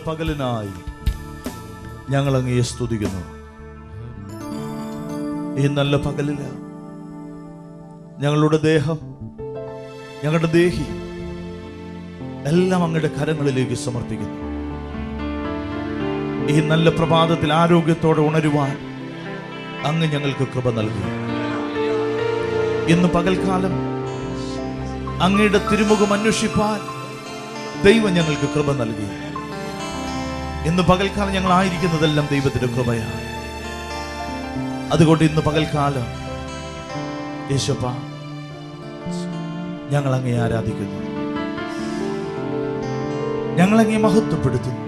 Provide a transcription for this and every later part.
പകലിനായി ഞങ്ങൾ അങ്ങയെ സ്തുതിക്കുന്നു ഈ നല്ല പകലില് ഞങ്ങളുടെ ദേഹം ഞങ്ങളുടെ ദേഹി എല്ലാം അങ്ങയുടെ കരങ്ങളിലേക്ക് സമർപ്പിക്കുന്നു ഈ നല്ല പ്രഭാതത്തിൽ ആരോഗ്യത്തോടെ ഉണരുവാൻ അങ്ങ് ഞങ്ങൾക്ക് കൃപ നൽകി ഇന്ന് പകൽക്കാലം അങ്ങയുടെ തിരുമുഖം അന്വേഷിപ്പാൻ ദൈവം ഞങ്ങൾക്ക് കൃപ നൽകി ഇന്ന് പകൽക്കാലം ഞങ്ങൾ ആയിരിക്കുന്നതെല്ലാം ദൈവത്തിന്റെ കൃപയാണ് അതുകൊണ്ട് ഇന്ന് പകൽക്കാലം യേശപ്പ ഞങ്ങൾ അങ്ങേ ആരാധിക്കുന്നു ഞങ്ങൾ അങ്ങേ മഹത്വപ്പെടുത്തുന്നു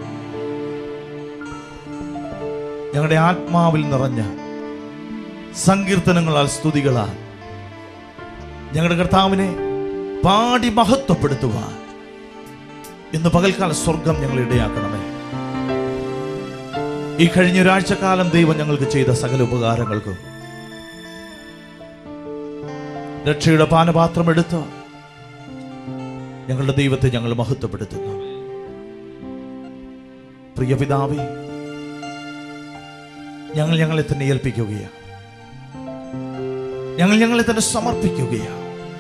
ഞങ്ങളുടെ ആത്മാവിൽ നിറഞ്ഞ സങ്കീർത്തനങ്ങളാൽ സ്തുതികളാൽ ഞങ്ങളുടെ കർത്താവിനെ പാടി മഹത്വപ്പെടുത്തുവാൻ ഇന്ന് പകൽക്കാല സ്വർഗം ഞങ്ങൾ ഇടയാക്കണമേ ഈ കഴിഞ്ഞ ഒരാഴ്ചക്കാലം ദൈവം ഞങ്ങൾക്ക് ചെയ്ത സകല ഉപകാരങ്ങൾക്കും രക്ഷയുടെ പാനപാത്രം എടുത്ത് ഞങ്ങളുടെ ദൈവത്തെ ഞങ്ങൾ മഹത്വപ്പെടുത്തുന്നു പ്രിയ പിതാവേ ഞങ്ങൾ ഞങ്ങളെ തന്നെ ഏൽപ്പിക്കുകയാണ് ഞങ്ങൾ ഞങ്ങളെ തന്നെ സമർപ്പിക്കുകയാണ്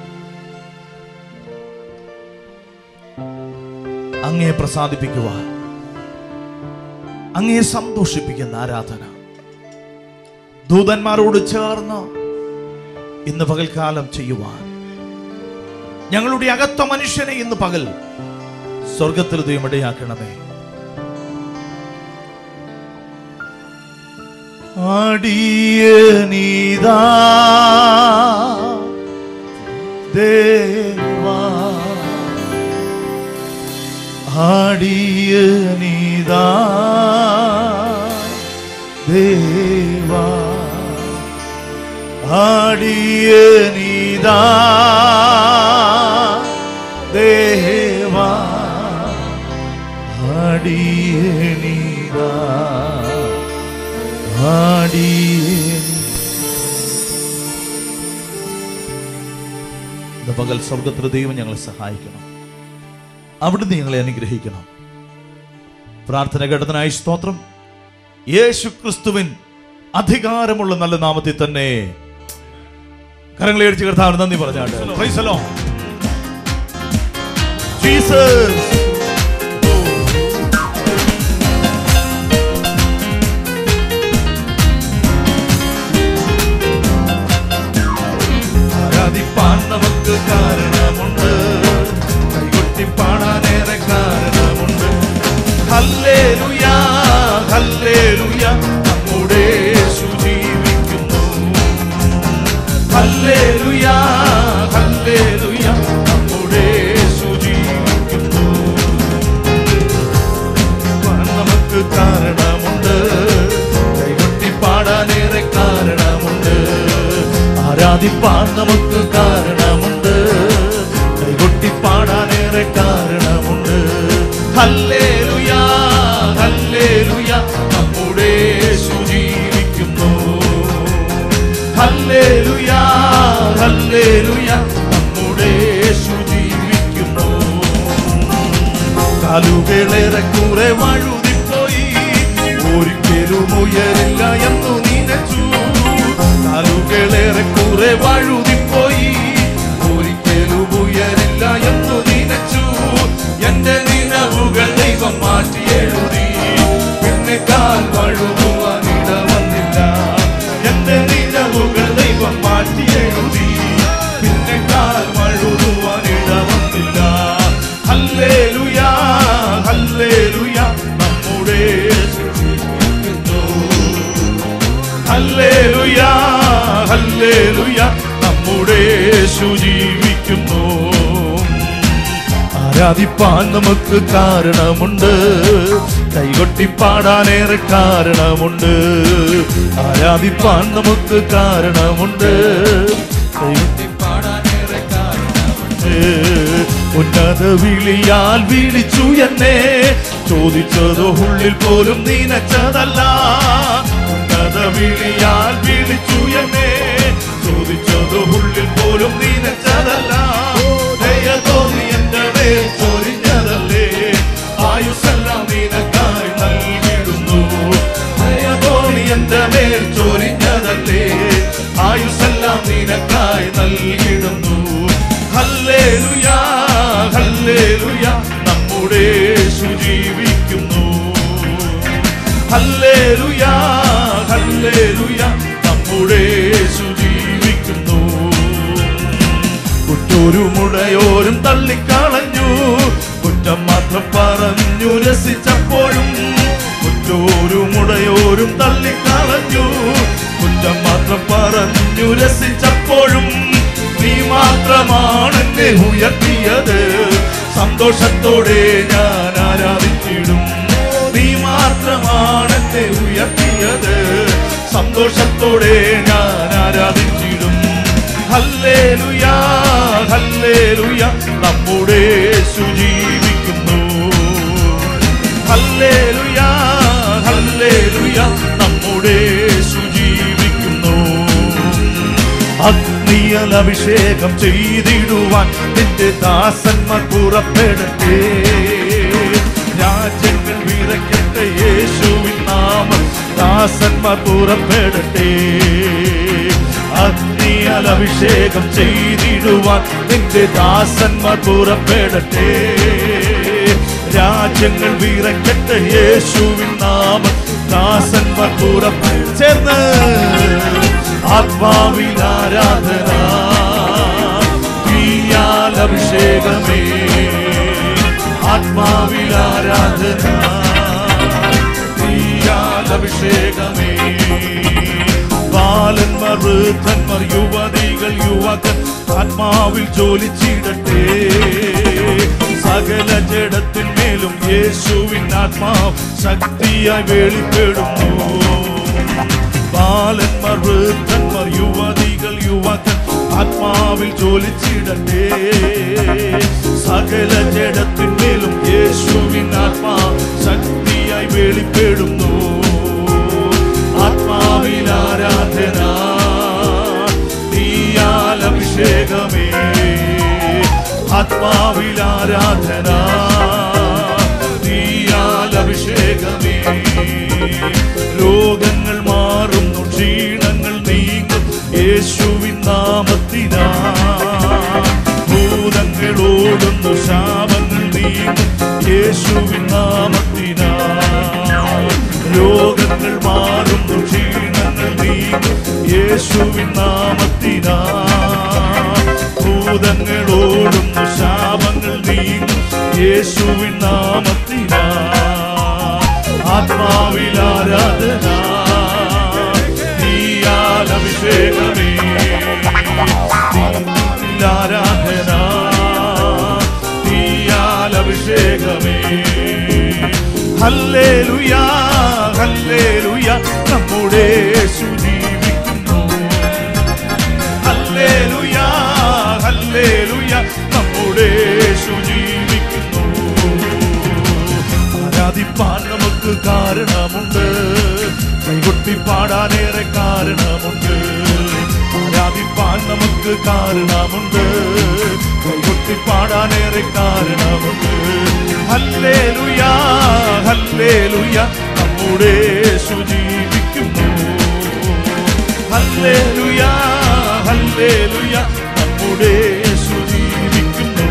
അങ്ങയെ പ്രസാദിപ്പിക്കുവാൻ അങ്ങയെ സന്തോഷിപ്പിക്കുന്ന ആരാധന ദൂതന്മാരോട് ചേർന്ന് ഇന്ന് പകൽക്കാലം ചെയ്യുവാൻ ഞങ്ങളുടെ അകത്ത മനുഷ്യനെ ഇന്ന് പകൽ സ്വർഗത്തിൽ ദൈവം ഇടയാക്കണമേ അടിയനീതാ ദേവാ അടിയനീതാ ദേവാ അടിയനീതാ ദേവാ അടിയനീതാ അടിയനീ ഇന്ന് പകൽ സ്വർഗത്തിൽ ദൈവം ഞങ്ങളെ സഹായിക്കണം അവിടുന്ന് ഞങ്ങളെ അനുഗ്രഹിക്കണം പ്രാർത്ഥന കേട്ടതിനായി സ്തോത്രം യേശു ക്രിസ്തുവിൻ അധികാരമുള്ള നല്ല നാമത്തിൽ തന്നെ കരങ്ങളെ അടിച്ച് കർത്താവിന് നന്ദി പറഞ്ഞാണ്ട് Praise the Lord. Jesus. ആരാധിപ്പാൻ നമുക്ക് കാരണമുണ്ട് കൈകൊട്ടി പാടാനേറെ കാരണമുണ്ട് ഹല്ലേലൂയാ ഹല്ലേലൂയാ നമ്മുടെ യേശു ജീവിക്കുന്നു ഹല്ലേലൂയാ ഹല്ലേലൂയാ നമ്മുടെ യേശു ജീവിക്കുന്നു പാടാൻ നമുക്ക് കാരണമുണ്ട് കൈകൊട്ടി പാടാനേറെ കാരണമുണ്ട് ആരാധിപ്പാൻ നമുക്ക് കാരണമുണ്ട് കൈകൊട്ടി പാടാനേറെ കാരണമുണ്ട് ഹല്ലേലൂയാ ഹല്ലേലൂയാ നമ്മുടെ യേശു ജീവിക്കുന്നു ഹല്ലേലൂയാ ഹല്ലേലൂയാ നമ്മുടെ യേശു ജീവിക്കുന്നു കാലുകളേറെ കുറെ വഴുതിപ്പോയി ഒരിക്കലും ഉയരില്ല എന്നു നിനച്ചു കാലുകളേറെ കുറെ വഴുതിപ്പോയി ഒരിക്കലും ഉയരില്ല എന്നു നിനച്ചു എന്റെ നിലവുകൾ ദൈവം മാറ്റി എഴുതി പിന്നെ കാൽ വഴുതുവാൻ ഇട വന്നില്ല എന്റെ നിലവുകൾ ദൈവം മാറ്റി എഴുതി പിന്നെ കാൽ വഴുതുവാൻ ഇട വന്നില്ല ഹല്ലേലൂയാ ഹല്ലേലൂയാ നമ്മുടെ യേശു ജീവിക്കുന്നു ഹല്ലേലൂയാ ഹല്ലേലൂയാ നമ്മുടെ യേശു ജീവിക്കുന്നു ആരാധിപ്പാൻ നമുക്ക് കാരണമുണ്ട് കൈകൊട്ടി പാടാനേറെ കാരണമുണ്ട് ആരാധിപ്പാൻ നമുക്ക് കാരണമുണ്ട് കൈകൊട്ടി പാടാനേറെ കാരണമുണ്ട് ഉന്നത വിളിയാൽ വിളിച്ചു എന്നെ ചോദിച്ചത് ഉള്ളിൽ പോലും നീനച്ചതല്ല ഉന്നത വിളിയാൽ വിളിച്ചു എന്നെ ചോദിച്ചത് ഉള്ളിൽ പോലും നീനച്ചതല്ല ദയ തോന്നി എന്റെ മേൽ ചൊരിഞ്ഞതല്ലേ ആയുസെല്ലാം നിനക്കായി ഹല്ലേലൂയ നമ്മുടെ യേശു ജീവിക്കുന്നു കുറ്റൂരും മുടയോരും തള്ളിക്കളഞ്ഞു കുറ്റം മാത്രം പറഞ്ഞു രസിച്ചപ്പോഴും കുറ്റൂരും മുടയോരും തള്ളിക്കളഞ്ഞു കുറ്റം മാത്രം പറഞ്ഞു രസിച്ചപ്പോഴും നീ മാത്രമാണ് എന്നെ ഉയർത്തിയത് സന്തോഷത്തോടെ ഞാൻ ആരാധിച്ചിടും നീ മാത്രമാണ് എന്നെ ഉയർത്തിയത് സന്തോഷത്തോടെ ഞാൻ ആരാധിച്ചിടും ഹല്ലേലുയ ഹല്ലേലുയ നമ്മുടെ യേശു ജീവിക്കുന്നു ഹല്ലേലുയ ഹല്ലേലുയ നമ്മുടെ യേശു ജീവിക്കുന്നു അഗ്നിയൽ അഭിഷേകം ചെയ്തിടുവാൻ നിന്റെ ദാസന്മാർ പുറപ്പെടട്ടെ രാജ്യങ്ങൾ വിറയ്ക്കട്ടെ യേശുവിൻ നാമം ദാസന്മാർ പുറപ്പെടട്ടെ അഗ്നിയാൽ അഭിഷേകം ചെയ്തിടുവാൻ നിന്റെ ദാസന്മാർ പുറപ്പെടട്ടെ രാജ്യങ്ങൾ വിറയ്ക്കട്ടെ യേശുവിൻ നാമം ദാസന്മാർ പുറപ്പെ ചേർന്ന് ആത്മാവിൽ ആരാധന തീയാൽ അഭിഷേകമേ ആത്മാവിൽ ആരാധന തീയാൽ അഭിഷേകമേ ബാലന്മാർ വൃദ്ധന്മാർ യുവതികൾ യുവകൻ ആത്മാവിൽ ജോലിച്ചിടട്ടെ സകല ജഡത്തിന്മേലും യേശുവിൻ ആത്മാവ് ശക്തിയായി വെളിപ്പെടുന്നു ബാലന്മാർ വൃദ്ധന്മാർ യുവതികൾ യുവകൻ ആത്മാവിൽ ജോലിച്ചിടട്ടെ സകല ജഡത്തിന്മേലും യേശുവിൻ ആത്മാവ് ശക്തിയായി വെളിപ്പെടുന്നു ആത്മാവിൽ ആരാധന നീയാൽ അഭിഷേകമേ ആത്മാവിൽ ആരാധന നീയാൽ അഭിഷേകമേ രോഗങ്ങൾ മാറുന്നു ക്ഷീണങ്ങൾ നീങ്ങും യേശുവിൻ നാമത്തിനാ ഭൂതങ്ങൾ ഓടുന്നു ശാപങ്ങൾ നീങ്ങും യേശുവിൻ നാമത്തിനാ രോഗങ്ങൾ മാറുന്നു ക്ഷീണങ്ങൾ നീങ്ങും യേശുവിൻ നാമത്തിനാ ഭൂതങ്ങൾ ഓടുന്നു ശാപങ്ങൾ നീങ്ങും യേശുവിൻ നാമത്തിനാ ആത്മാവിൽ ആരാധന നീയാൽ അഭിഷേകമേ നീയാൽ ആരാധന നീയാൽ അഭിഷേകമേ ഹല്ലേലൂയ ഹല്ലേലൂയ നമ്മുടെ യേശു ജീവിക്കുന്നു ഹല്ലേലൂയ ഹല്ലേലൂയ നമ്മുടെ യേശു ജീവിക്കുന്നു ആരാധിപ്പാൻ നമുക്ക് കാരണമുണ്ട് കൈകൊട്ടി പാടാനേറെ കാരണമുണ്ട് ആരാധിപ്പാൻ നമുക്ക് കാരണമുണ്ട് കൈകൊട്ടി പാടാനേറെ കാരണമുണ്ട് ഹല്ലേലൂയ ഹല്ലേലൂയ നമ്മുടെ യേശു ജീവിക്കുന്നു ഹല്ലേലൂയ ഹല്ലേലൂയ നമ്മുടെ യേശു ജീവിക്കുന്നു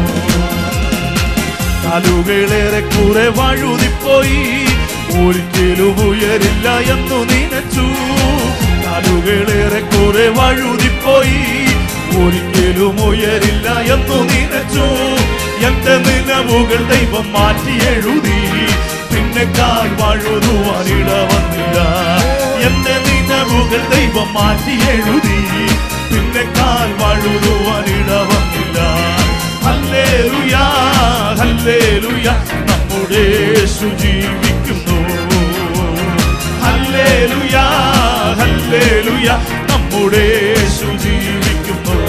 കാലുകളേറെ കുറെ വഴുതിപ്പോയി ഒരിക്കലും ഉയരില്ല എന്നു നനച്ചു കാലുകളേറെ കുറെ വഴുതിപ്പോയി ഒരിക്കലും ഉയരില്ല എന്നു നനച്ചു എന്റെ നിലവുകൾ ദൈവം മാറ്റി എഴുതി പിന്നെ കാൽ വഴുതുവാനിട വന്നില്ല എന്റെ നിലവുകൾ ദൈവം മാറ്റി എഴുതി പിന്നെ കാൽ വഴുതുവാനിട വന്നില്ല ഹല്ലേലൂയ ഹല്ലേലൂയ നമ്മുടെ യേശു ജീവിക്കുന്നു ഹല്ലേലൂയ ഹല്ലേലൂയ നമ്മുടെ യേശു ജീവിക്കുന്നു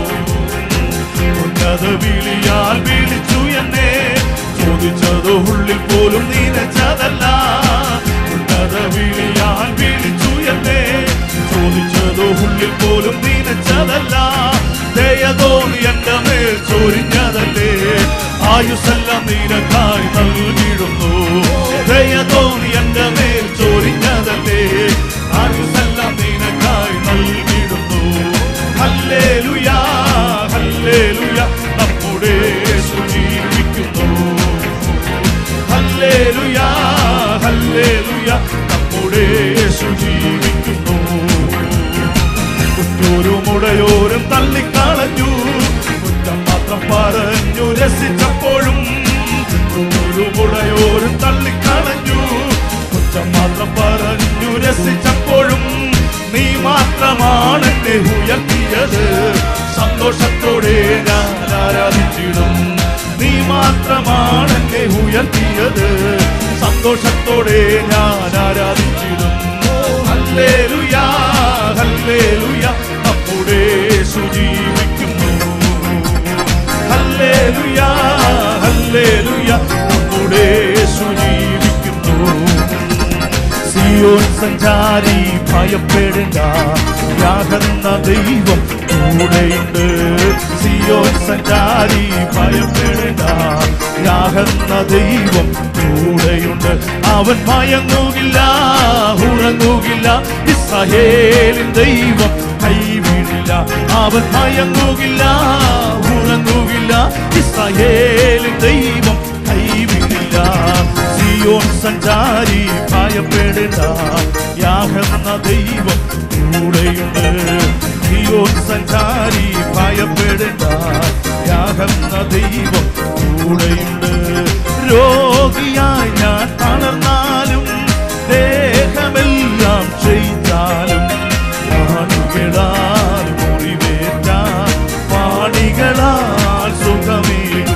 ഉന്നത വിളിയാൽ വിളിച്ചു എന്നെ ചോദിച്ചത് ഉള്ളിൽ പോലും നീനച്ചതല്ല ഉന്നത വിളിയാൽ വിളിച്ചു എന്നെ ചോദിച്ചത് ഉള്ളിൽ പോലും നീനച്ചതല്ല ദയതോന്നി എന്റെ മേൽ ചൊരിഞ്ഞതല്ലേ ആയുസെല്ലാം നീനക്കായി നൽകിയിടുന്നു ദയതോന്നി എന്റെ മേൽ ചൊരിഞ്ഞതല്ലേ ആയുസെല്ലാം നീനക്കായി നൽകിയിടുന്നു ഹല്ലേലൂയ ഹല്ലേലൂയ നമ്മുടെ യേശു ജീവിക്കുന്നു ഹല്ലേലൂയ ഹല്ലേലൂയ നമ്മുടെ യേശു ജീവിക്കുന്നു മുടയോരും തള്ളിക്കളഞ്ഞു കുറ്റം മാത്രം പറഞ്ഞു രസിച്ചപ്പോഴും ഒരു മുടയോരും തള്ളിക്കളഞ്ഞു കുറ്റം മാത്രം പറഞ്ഞു രസിച്ചപ്പോഴും നീ മാത്രമാണ് എന്നെ ഉയർത്തിയത് സന്തോഷത്തോടെ ഞാൻ ആരാധിച്ചിടും നീ മാത്രമാണ് എന്നെ ഉയർത്തിയത് സന്തോഷത്തോടെ ഞാൻ ആരാധിച്ചിടും ഹല്ലേലൂയാ ഹല്ലേലൂയാ നമ്മുടെ സുജീവിക്കുന്നു ഹല്ലേലൂയാ ഹല്ലേലൂയാ നമ്മുടെ സുജീവിക്കുന്നു സിയോൻ സഞ്ചാരി ഭയപ്പെടേണ്ട യാഹെന്ന ദൈവം കൂടെയുണ്ട് സിയോൻ സഞ്ചാരി ഭയപ്പെടേണ്ട യാഹെന്ന ദൈവം കൂടെയുണ്ട് അവൻ മയങ്ങുകില്ല ഉറങ്ങുകില്ല ഇസ്രായേലിൻ ദൈവം കൈവിടില്ല അവൻ മയങ്ങുകില്ല ഉറങ്ങുകില്ല ഇസ്രായേലിൻ ദൈവം കൈവിടില്ല സിയോൻ സഞ്ചാരി ഭയപ്പെടേണ്ട യാഹെന്ന ദൈവം കൂടെയുണ്ട് സിയോൻ സഞ്ചാരി ഭയപ്പെടേണ്ട യാഹെന്ന ദൈവം കൂടെയുണ്ട് രോഗിയായി ഞാൻ തളർന്നാലും ദേഹമെല്ലാം ചെയ്താലും പാണികളാൽ മുറിവേറ്റ പാണികളാൽ സുഖമേകും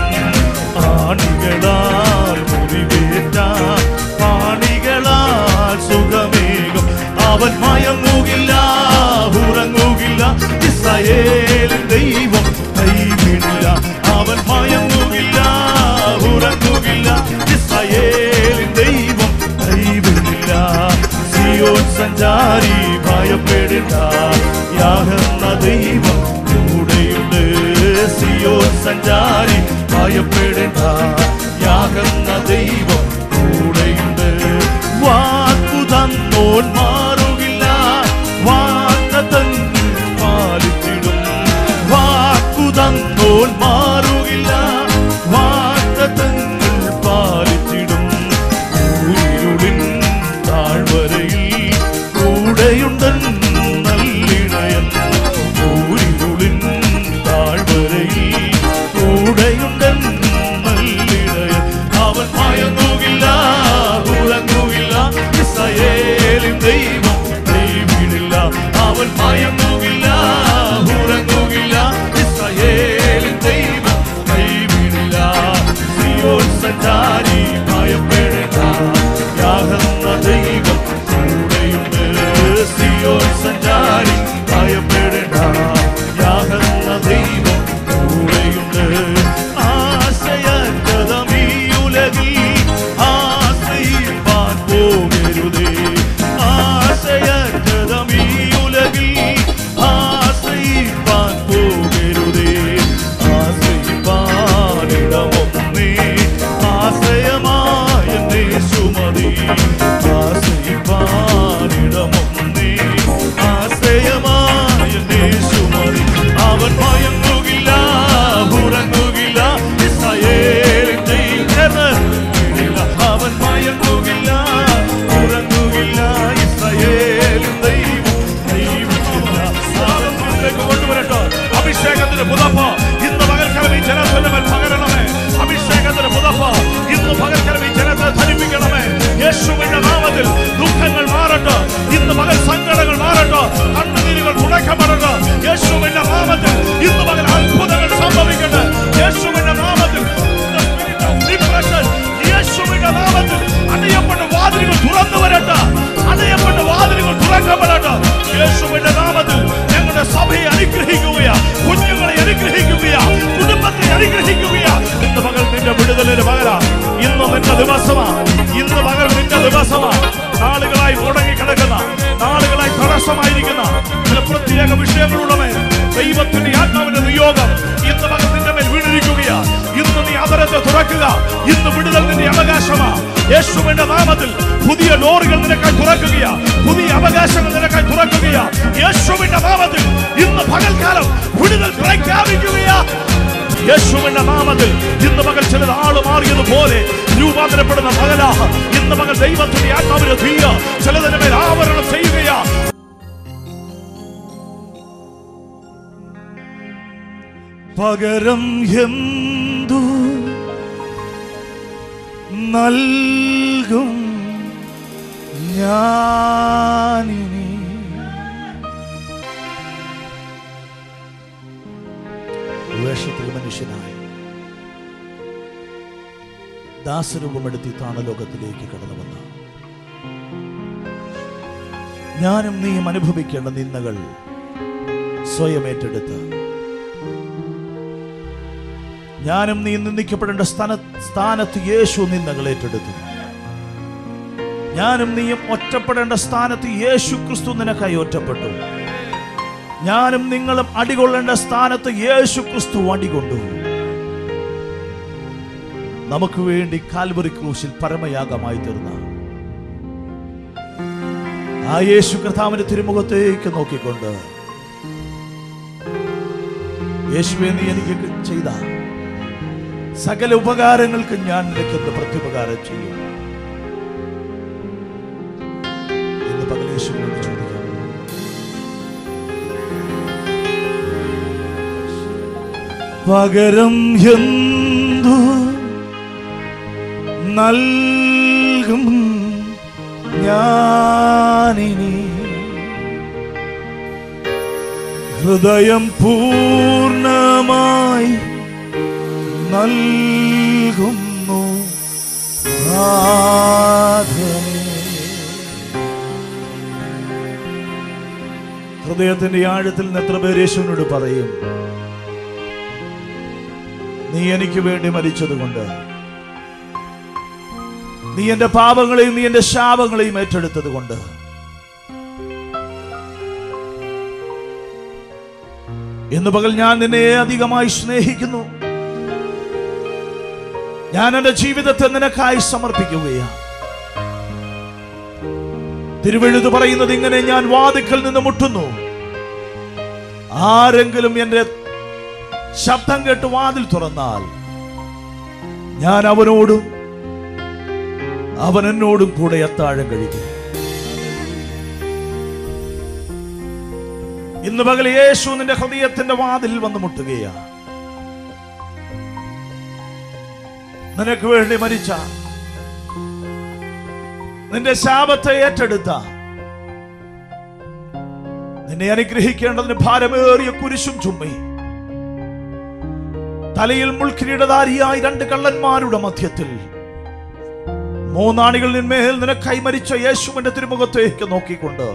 ആണികളാൽ മുറിവേറ്റ പാണികളാൽ സുഖമേകും അവൻ മയങ്ങുകില്ല ഉറങ്ങുകില്ല ഇസ്രായേലിൻ ദൈവം കൈവിടില്ല അവൻ മയങ്ങുകില്ല ഉറങ്ങുകില്ല ഇസ്രായേലിൻ ദൈവം കൈവിടില്ല സിയോൻ സഞ്ചാരി ഭയപ്പെടില്ല യാഹെന്ന ദൈവം കൂടെയുണ്ട് സിയോൻ സഞ്ചാരി ഭയപ്പെടേണ്ട യാഹെന്ന ദൈവം കൂടെയുണ്ട് വാക്കു തന്നോൻ മാറുകില്ല വാക്കത്തങ്ങൾ പാലിച്ചിടും വാക്കു തന്നോൻ മാറുകില്ല വാക്കത്തങ്ങൾ പാലിച്ചിടും ഊരിരുളിൻ താഴ്വരയിൽ കൂടെയുണ്ടൻ നല്ലിടയൻ ഊരിരുളിൻ താഴ്വരയിൽ കൂടെയുണ്ടൻ നല്ലിടയൻ അവൻ മയങ്ങുകില്ല ഉറങ്ങുകില്ല ഇസ്രായേലിൻ ദൈവം കൈവിടില്ല അവൻ മയങ്ങുകില്ല ഉറങ്ങുകില്ല ഇസ്രായേലിൻ ദൈവം കൈവിടില്ല സിയോൻ സഞ്ചാരി ഭയപ്പെടേണ്ട യാഹെന്ന ദൈവം കൂടെയുണ്ട് സിയോൻ സഞ്ചാരി ഭയപ്പെടേണ്ട യാഹെന്ന ദൈവം കൂടെയുണ്ട് ആശയറ്റതമീ ഉലകിൽ ആശ്രയിപ്പാൻ പോകരുതേ ആശയറ്റതമീ ഉലകിൽ ആശ്രയിപ്പാൻ പോകരുതേ ആശ്രയിപ്പാനിടമൊന്നേ ആശ്രയമായ സുമതി ആശ്രയിപ്പാനിടമൊന്നേ ആശ്രയമായ സുമതി അവൻ മയങ്ങുകില്ല ഉറങ്ങുകില്ല ഇസ്രായേലിൻ ദൈവം അവൻ മയങ്ങുകില്ല ഉറങ്ങുകില്ല ഇസ്രായേലിൻ ദൈവം ദൈവമില്ല സ്വാതന്ത്ര്യത്തിലേക്ക് കൊണ്ടുവരട്ടോ അഭിഷേകത്തിന് പുതപ്പ ഇന്ന് പകൽക്കാലം ഈ ജനത്തിന്റെ മേൽ പകരണമേ അഭിഷേകത്തിന് പുതപ്പ ഇന്ന് പകൽക്കാലം ഈ ജനത്തെ ധരിപ്പിക്കണമേ യേശുവിന്റെ നാമത്തിൽ ദുഃഖങ്ങൾ മാറട്ടെ ഇന്ന് പകൽ സങ്കടങ്ങൾ മാറട്ടെ കണ്ണുനീരുകൾ തുടക്കപ്പെടട്ടെ യേശുവിന്റെ നാമത്തിൽ ഇന്ന് പകൽ അത്ഭുതങ്ങൾ സംഭവിക്കട്ടെ യേശുവിന്റെ നാമത്തിൽ the spirit of depression, യേശുവിന്റെ നാമത്തിൽ അടയപ്പെട്ട വാതിലുകൾ തുറന്നു വരട്ടെ അടയപ്പെട്ട വാതിലുകൾ തുറക്കപ്പെടട്ടെ യേശുവിന്റെ നാമത്തിൽ ഞങ്ങളുടെ സഭയെ അനുഗ്രഹിക്കുകയാ കുഞ്ഞുങ്ങളെ അനുഗ്രഹിക്കുകയാ കുടുംബത്തെ അനുഗ്രഹിക്കുകയാ ഇന്ന് പകൽ നിന്റെ വിടുതലിന് പകരാ ഇന്ന് നിന്റെ ദിവസമാ ഇന്ന് പകൽ നിന്റെ ദിവസമാ നാളുകളായി മുടങ്ങി കിടക്കുന്ന നാളുകളായി തടസ്സമായിരിക്കുന്ന ചില പ്രത്യേക വിഷയങ്ങളുള്ളവേ ദൈവത്തിന്റെ ആത്മാവിന്റെ നിയോഗം ഇന്ന് പകൽ നിന്റെ മേൽ വീണിരിക്കുകയാ ഇന്ന് നീ അവരത്തെ തുറക്കുക ഇന്ന് വിടുതൽ നിന്റെ അവകാശമാ യേശുവിന്റെ നാമത്തിൽ പുതിയ ഡോറുകൾ നിനക്കായി തുറക്കുകയാ പുതിയ അവകാശങ്ങൾ നിനക്കായി തുറക്കുകയാ യേശുവിന്റെ നാമത്തിൽ ഇന്ന് പകൽക്കാലം വിടുതൽ പ്രഖ്യാപിക്കുകയാ യേശുവിന്റെ നാമത്തിൽ ഇന്ന് പകൽ ചിലത് ആള് മാറിയതുപോലെ രൂപാന്തരപ്പെടുന്ന പകലാ ഇന്ന് പകൽ ദൈവത്തിന്റെ ആത്മാവിന്റെ തീയ ചിലതിന് മേൽ ആവരണം ചെയ്യുകയാ പകരം എന്തു നൽകും ഞാനിനി വേഷത്തിൽ മനുഷ്യനായി ദാസരൂപമെടുത്തി താണലോകത്തിലേക്ക് കടന്നു വന്ന ഞാനും നീയും അനുഭവിക്കേണ്ട നിന്ദകൾ സ്വയം ഏറ്റെടുത്ത് ഞാനും നീ നിന്ദിക്കപ്പെടേണ്ട സ്ഥാന സ്ഥാനത്ത് യേശു നിന്ദകൾ ഏറ്റെടുത്തു ഞാനും നീയും ഒറ്റപ്പെടേണ്ട സ്ഥാനത്ത് യേശു ക്രിസ്തു നിനക്കായി ഒറ്റപ്പെട്ടു ഞാനും നിങ്ങളും അടികൊള്ളേണ്ട സ്ഥാനത്ത് യേശു ക്രിസ്തു അടികൊണ്ടു നമുക്ക് വേണ്ടി കാൽവറി ക്രൂശിൽ പരമയാഗമായി തീർന്ന ആ യേശു കർത്താവിന്റെ തിരുമുഖത്തേക്ക് നോക്കിക്കൊണ്ട് യേശുവെ നീ എനിക്ക് ചെയ്ത സകല ഉപകാരങ്ങൾക്ക് ഞാൻ നിനക്കെന്ത് പ്രത്യുപകാരം ചെയ്യും എന്ന് പകൽ യേശുവിനോട് ചോദിക്കാം പകരം എന്തു നൽകും ഞാനിനി ഹൃദയം പൂർണ്ണമായി നൽകുന്നു നാഥനേ. ഹൃദയത്തിന്റെ ആഴത്തിൽ നിന്ന് എത്ര പേര് യേശുവിനോട് പറയും നീ എനിക്ക് വേണ്ടി മരിച്ചതുകൊണ്ട് നീ എന്റെ പാപങ്ങളെയും നീ എന്റെ ശാപങ്ങളെയും ഏറ്റെടുത്തത് കൊണ്ട് ഇന്ന് പകൽ ഞാൻ നിന്നെ അധികമായി സ്നേഹിക്കുന്നു ഞാൻ എന്റെ ജീവിതത്തെ നിനക്കായി സമർപ്പിക്കുകയാണ് തിരുവെഴുത് പറയുന്നത് ഇങ്ങനെ ഞാൻ വാതിക്കൽ നിന്ന് മുട്ടുന്നു ആരെങ്കിലും എന്റെ ശബ്ദം കേട്ട് വാതിൽ തുറന്നാൽ ഞാൻ അവനോടും അവൻ എന്നോടും കൂടെ അത്താഴം കഴിക്കും ഇന്ന് പകൽ യേശു നിന്റെ ഹൃദയത്തിന്റെ വാതിൽ വന്ന് മുട്ടുകയാ നിനക്ക് വേണ്ടി മരിച്ച നിന്റെ ശാപത്തെ ഏറ്റെടുത്ത നിന്നെ അനുഗ്രഹിക്കേണ്ടതിന് ഭാരമേറിയ കുരിശും ചുമ്മി തലയിൽ മുൾക്കിരീടധാരിയായി രണ്ട് കള്ളന്മാരുടെ മധ്യത്തിൽ മൂന്നാണികളിന്മേൽ നിനക്കായി മരിച്ച യേശുവിന്റെ തിരുമുഖത്തേക്ക് നോക്കിക്കൊണ്ട്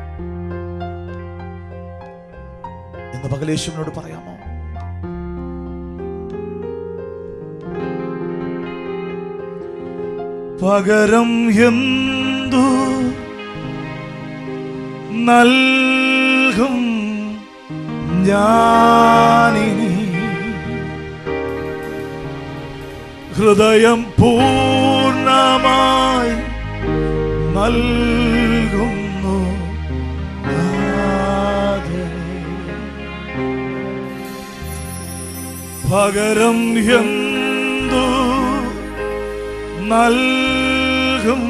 ഇന്ന് പകൽ യേശുവിനോട് പറയാമോ പകരം എന്തു നൽകും ഞാനിനി ഹൃദയം പൂർണ്ണമായി നൽകുന്നു നാഥനേ. പകരം എന്തു നൽകും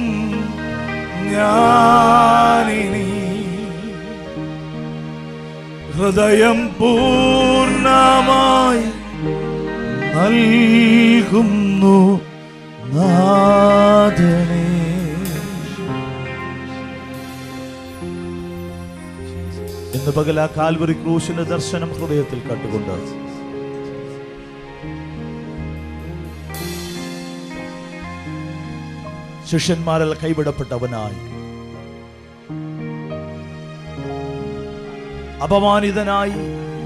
ഞാനിനി ഹൃദയം പൂർണ്ണമായി നൽകുന്നു നാഥനേ ഇന്ന് പകൽ ആ കാൽവറി ക്രൂശിന്റെ ദർശനം ഹൃദയത്തിൽ കണ്ടുകൊണ്ട് ശിഷ്യന്മാരിൽ കൈവിടപ്പെട്ടവനായി അപമാനിതനായി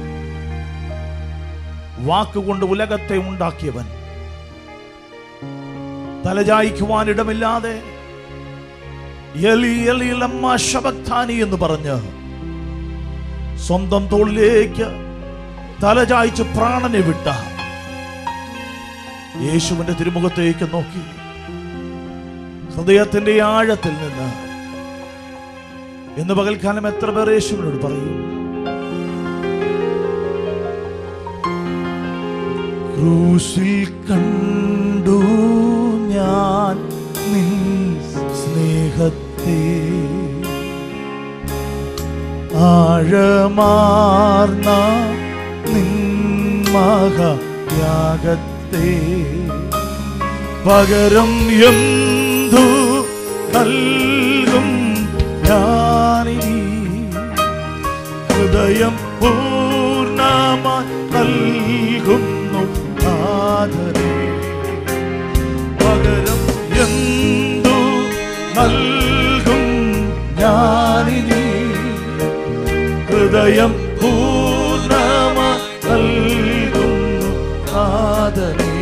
വാക്കുകൊണ്ട് ഉലകത്തെ ഉണ്ടാക്കിയവൻ തലചായ്ക്കുവാൻ ഇടമില്ലാതെ എലി എലി ലമ്മ ശബക്താനി എന്ന് പറഞ്ഞ് സ്വന്തം തോളിലേക്ക് തലചായ്ച്ച് പ്രാണനെ വിട്ട യേശുവിന്റെ തിരുമുഖത്തേക്ക് നോക്കി ഹൃദയത്തിന്റെ ആഴത്തിൽ നിന്ന് ഇന്ന് പകൽക്കാലം എത്ര പേർ യേശുവിനോട് പറയും ക്രൂശിൽ കണ്ടു ഞാൻ നിൻ സ്നേഹത്തെ ആഴമാർന്ന നിൻ മാ മഹായാഗത്തെ പകരം എന്തു നൽകും ഞാനിനി ഹൃദയം പൂർണ്ണമായി നൽകുന്നു നാഥനെ പകരം എന്തു നൽകും ഞാനിനി ഹൃദയം പൂർണ്ണമായി നൽകുന്നു നാഥനെ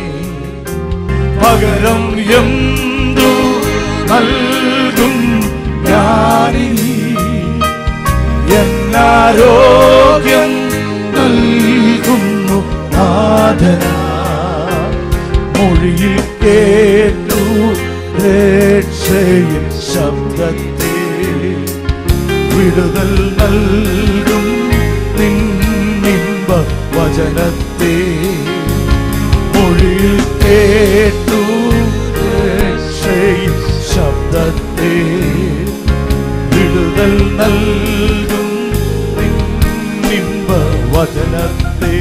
പകരം എന്തു നൽകും ഞാനിനി എന്നാരോഗ്യം നൽകുന്നു നാഥന മൊഴിയിൽ കേട്ടു രക്ഷയിൽ ശബ്ദത്തെ വിടുതൽ നൽകും നിന്നിമ്പ വചനത്തെ മൊഴിയിൽ കേട്ടു രക്ഷയിൽ ശബ്ദത്തെ വിടുതൽ നൽകും നിന്നിമ്പ വചനത്തെ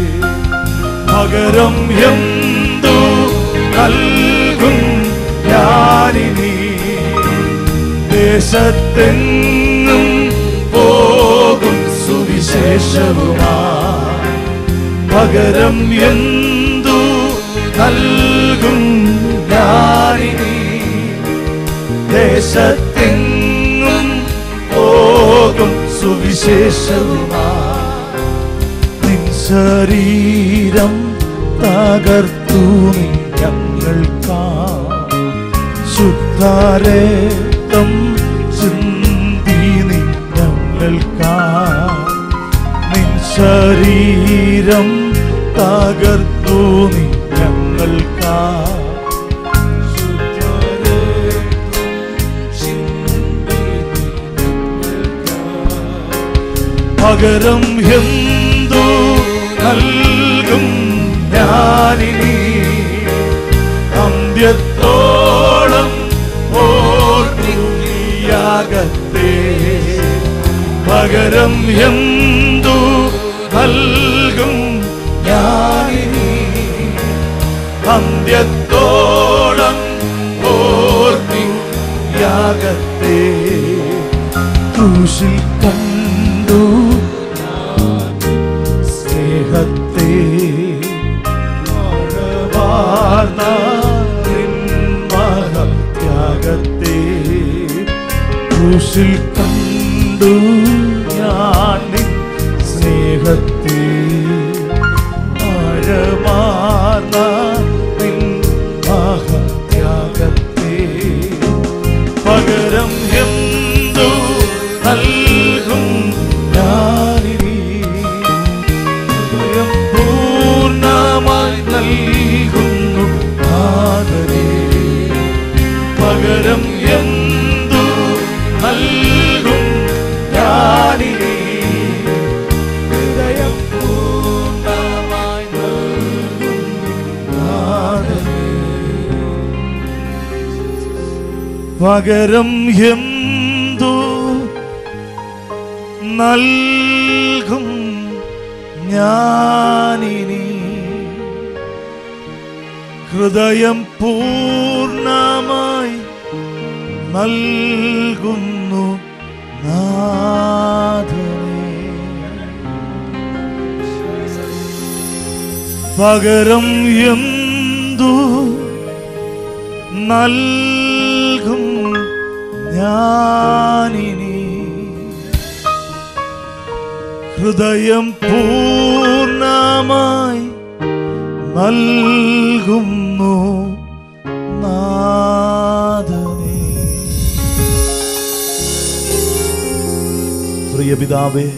പകരം എന്തു നൽകും ഞാനിനി ദേശത്തെങ്ങും പോകും സുവിശേഷവുമാ പകരം എന്തു നൽകും ഞാനിനി ദേശത്തെങ്ങും പോകും സുവിശേഷവുമാ നിൻ ശരീരം തകർത്തു നീ ഞങ്ങൾക്കാ ശുദ്ധാരേത്തം ചിന്തി നീ ഞങ്ങൾക്കാ നിൻ ശരീരം തകർത്തു നീ ഞങ്ങൾക്കാ ശുദ്ധാരേക്തം ചിന്തി നീ ഞങ്ങൾക്കാ. പകരം എന്തു നൽകും ഞാനിനി അന്ത്യത്തോളം ഓർമ്മിയാകത്തെ പകരം എന്തു നൽകും ഞാനിനി അന്ത്യത്തോളം ഓർമ്മിയാകത്തെ ക്രൂശിൽ കണ്ടു സ്നേഹത്തെ ആഴവാർന്ന നിൻ മഹത്യാഗത്തെ ക്രൂശിൽ കണ്ടു ഞാൻ നിൻ സ്നേഹത്തെ ആഴമാർന്ന നിൻ മഹത്യാഗത്തെ പകരം എന്തു നൽകും ഞാനിനി ഹൃദയം പൂർണ്ണമായി നൽകുന്നു നാഥനെ പകരം എന്തു നൽകും ഞാനിനി ഹൃദയം പൂർണ്ണമായി നൽകുന്നു നാഥനെ പകരം എന്തു നൽകും ഞാനിനി ഹൃദയം പൂർണ്ണമായി നൽകുന്നു നാഥനെ പകരം എന്തു നൽകും ഞാനിനി ഹൃദയം പൂർണ്ണമായി നൽകുന്നു നാഥനെ പ്രിയ പിതാവേ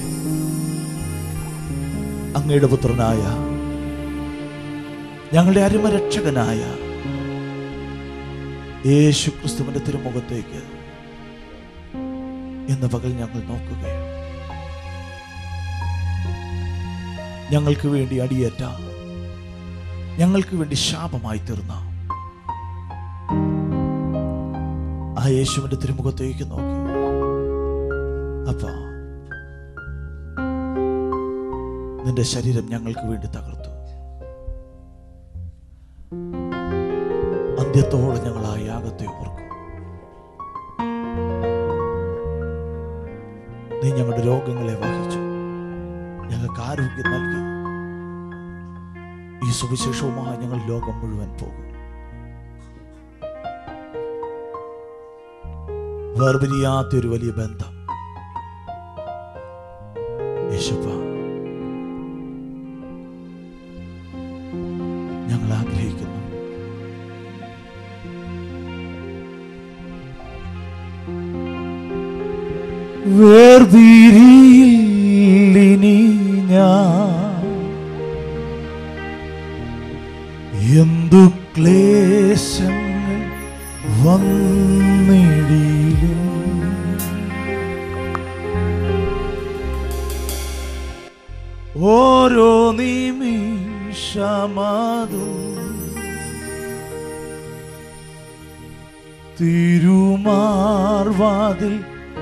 അങ്ങയുടെ പുത്രനായ ഞങ്ങളുടെ അരുമരക്ഷകനായ യേശു ക്രിസ്തുവിന്റെ തിരുമുഖത്തേക്ക് ഇന്ന് പകൽ ഞങ്ങൾ നോക്കുകയാണ് ഞങ്ങൾക്ക് വേണ്ടി അടിയേറ്റ ഞങ്ങൾക്ക് വേണ്ടി ശാപമായി തീർന്ന ആ യേശുവിന്റെ തിരുമുഖത്തേക്ക് നോക്കി അപ്പ നിന്റെ ശരീരം ഞങ്ങൾക്ക് വേണ്ടി തകർത്തു അന്ത്യത്തോളം ഞങ്ങൾ ആ യാഗത്തെ ഓർക്കും നീ ഞങ്ങളുടെ രോഗങ്ങളെ വഹിച്ചു ഞങ്ങൾക്ക് ആരോഗ്യം നൽകി ഈ സുവിശേഷവുമായി ഞങ്ങൾ ലോകം മുഴുവൻ പോകും വേർപിരിയാത്ത ഒരു വലിയ ബന്ധം യേശുപ്പ ഞങ്ങൾ ആഗ്രഹിക്കുന്നു വേർതിരിയില്ലിനി ഞാൻ എന്തു ക്ലേശങ്ങൾ വന്നിടിലും ഓരോ നിമിഷമാതും തിരുമാർവാതിൽ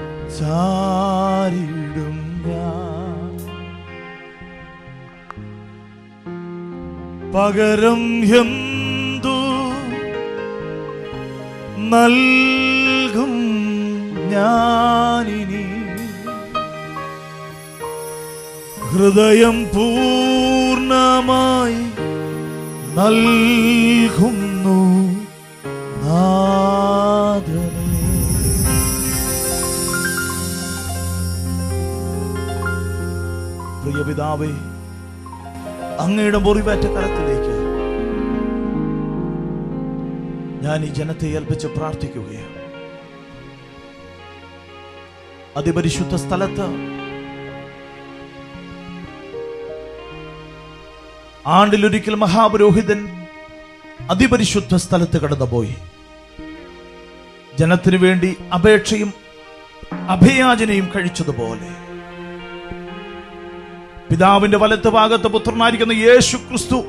ചാരിടും ഞാൻ പകരം എന്തു നൽകും ഞാനിനി ഹൃദയം പൂർണ്ണമായി നൽകുന്നു നാഥനേ പ്രിയ പിതാവേ അങ്ങയുടെ മുറിവേറ്റ കരത്തിലേക്ക് ഞാൻ ഈ ജനത്തെ ഏൽപ്പിച്ച് പ്രാർത്ഥിക്കുകയാണ് അതിപരിശുദ്ധ സ്ഥലത്ത് ആണ്ടിലൊരിക്കൽ മഹാപുരോഹിതൻ അതിപരിശുദ്ധ സ്ഥലത്ത് കടന്നുപോയി ജനത്തിനു വേണ്ടി അപേക്ഷയും അഭയാചനയും കഴിച്ചതുപോലെ പിതാവിന്റെ വലത്ത് ഭാഗത്ത് പുത്രനായിരിക്കുന്ന യേശു ക്രിസ്തു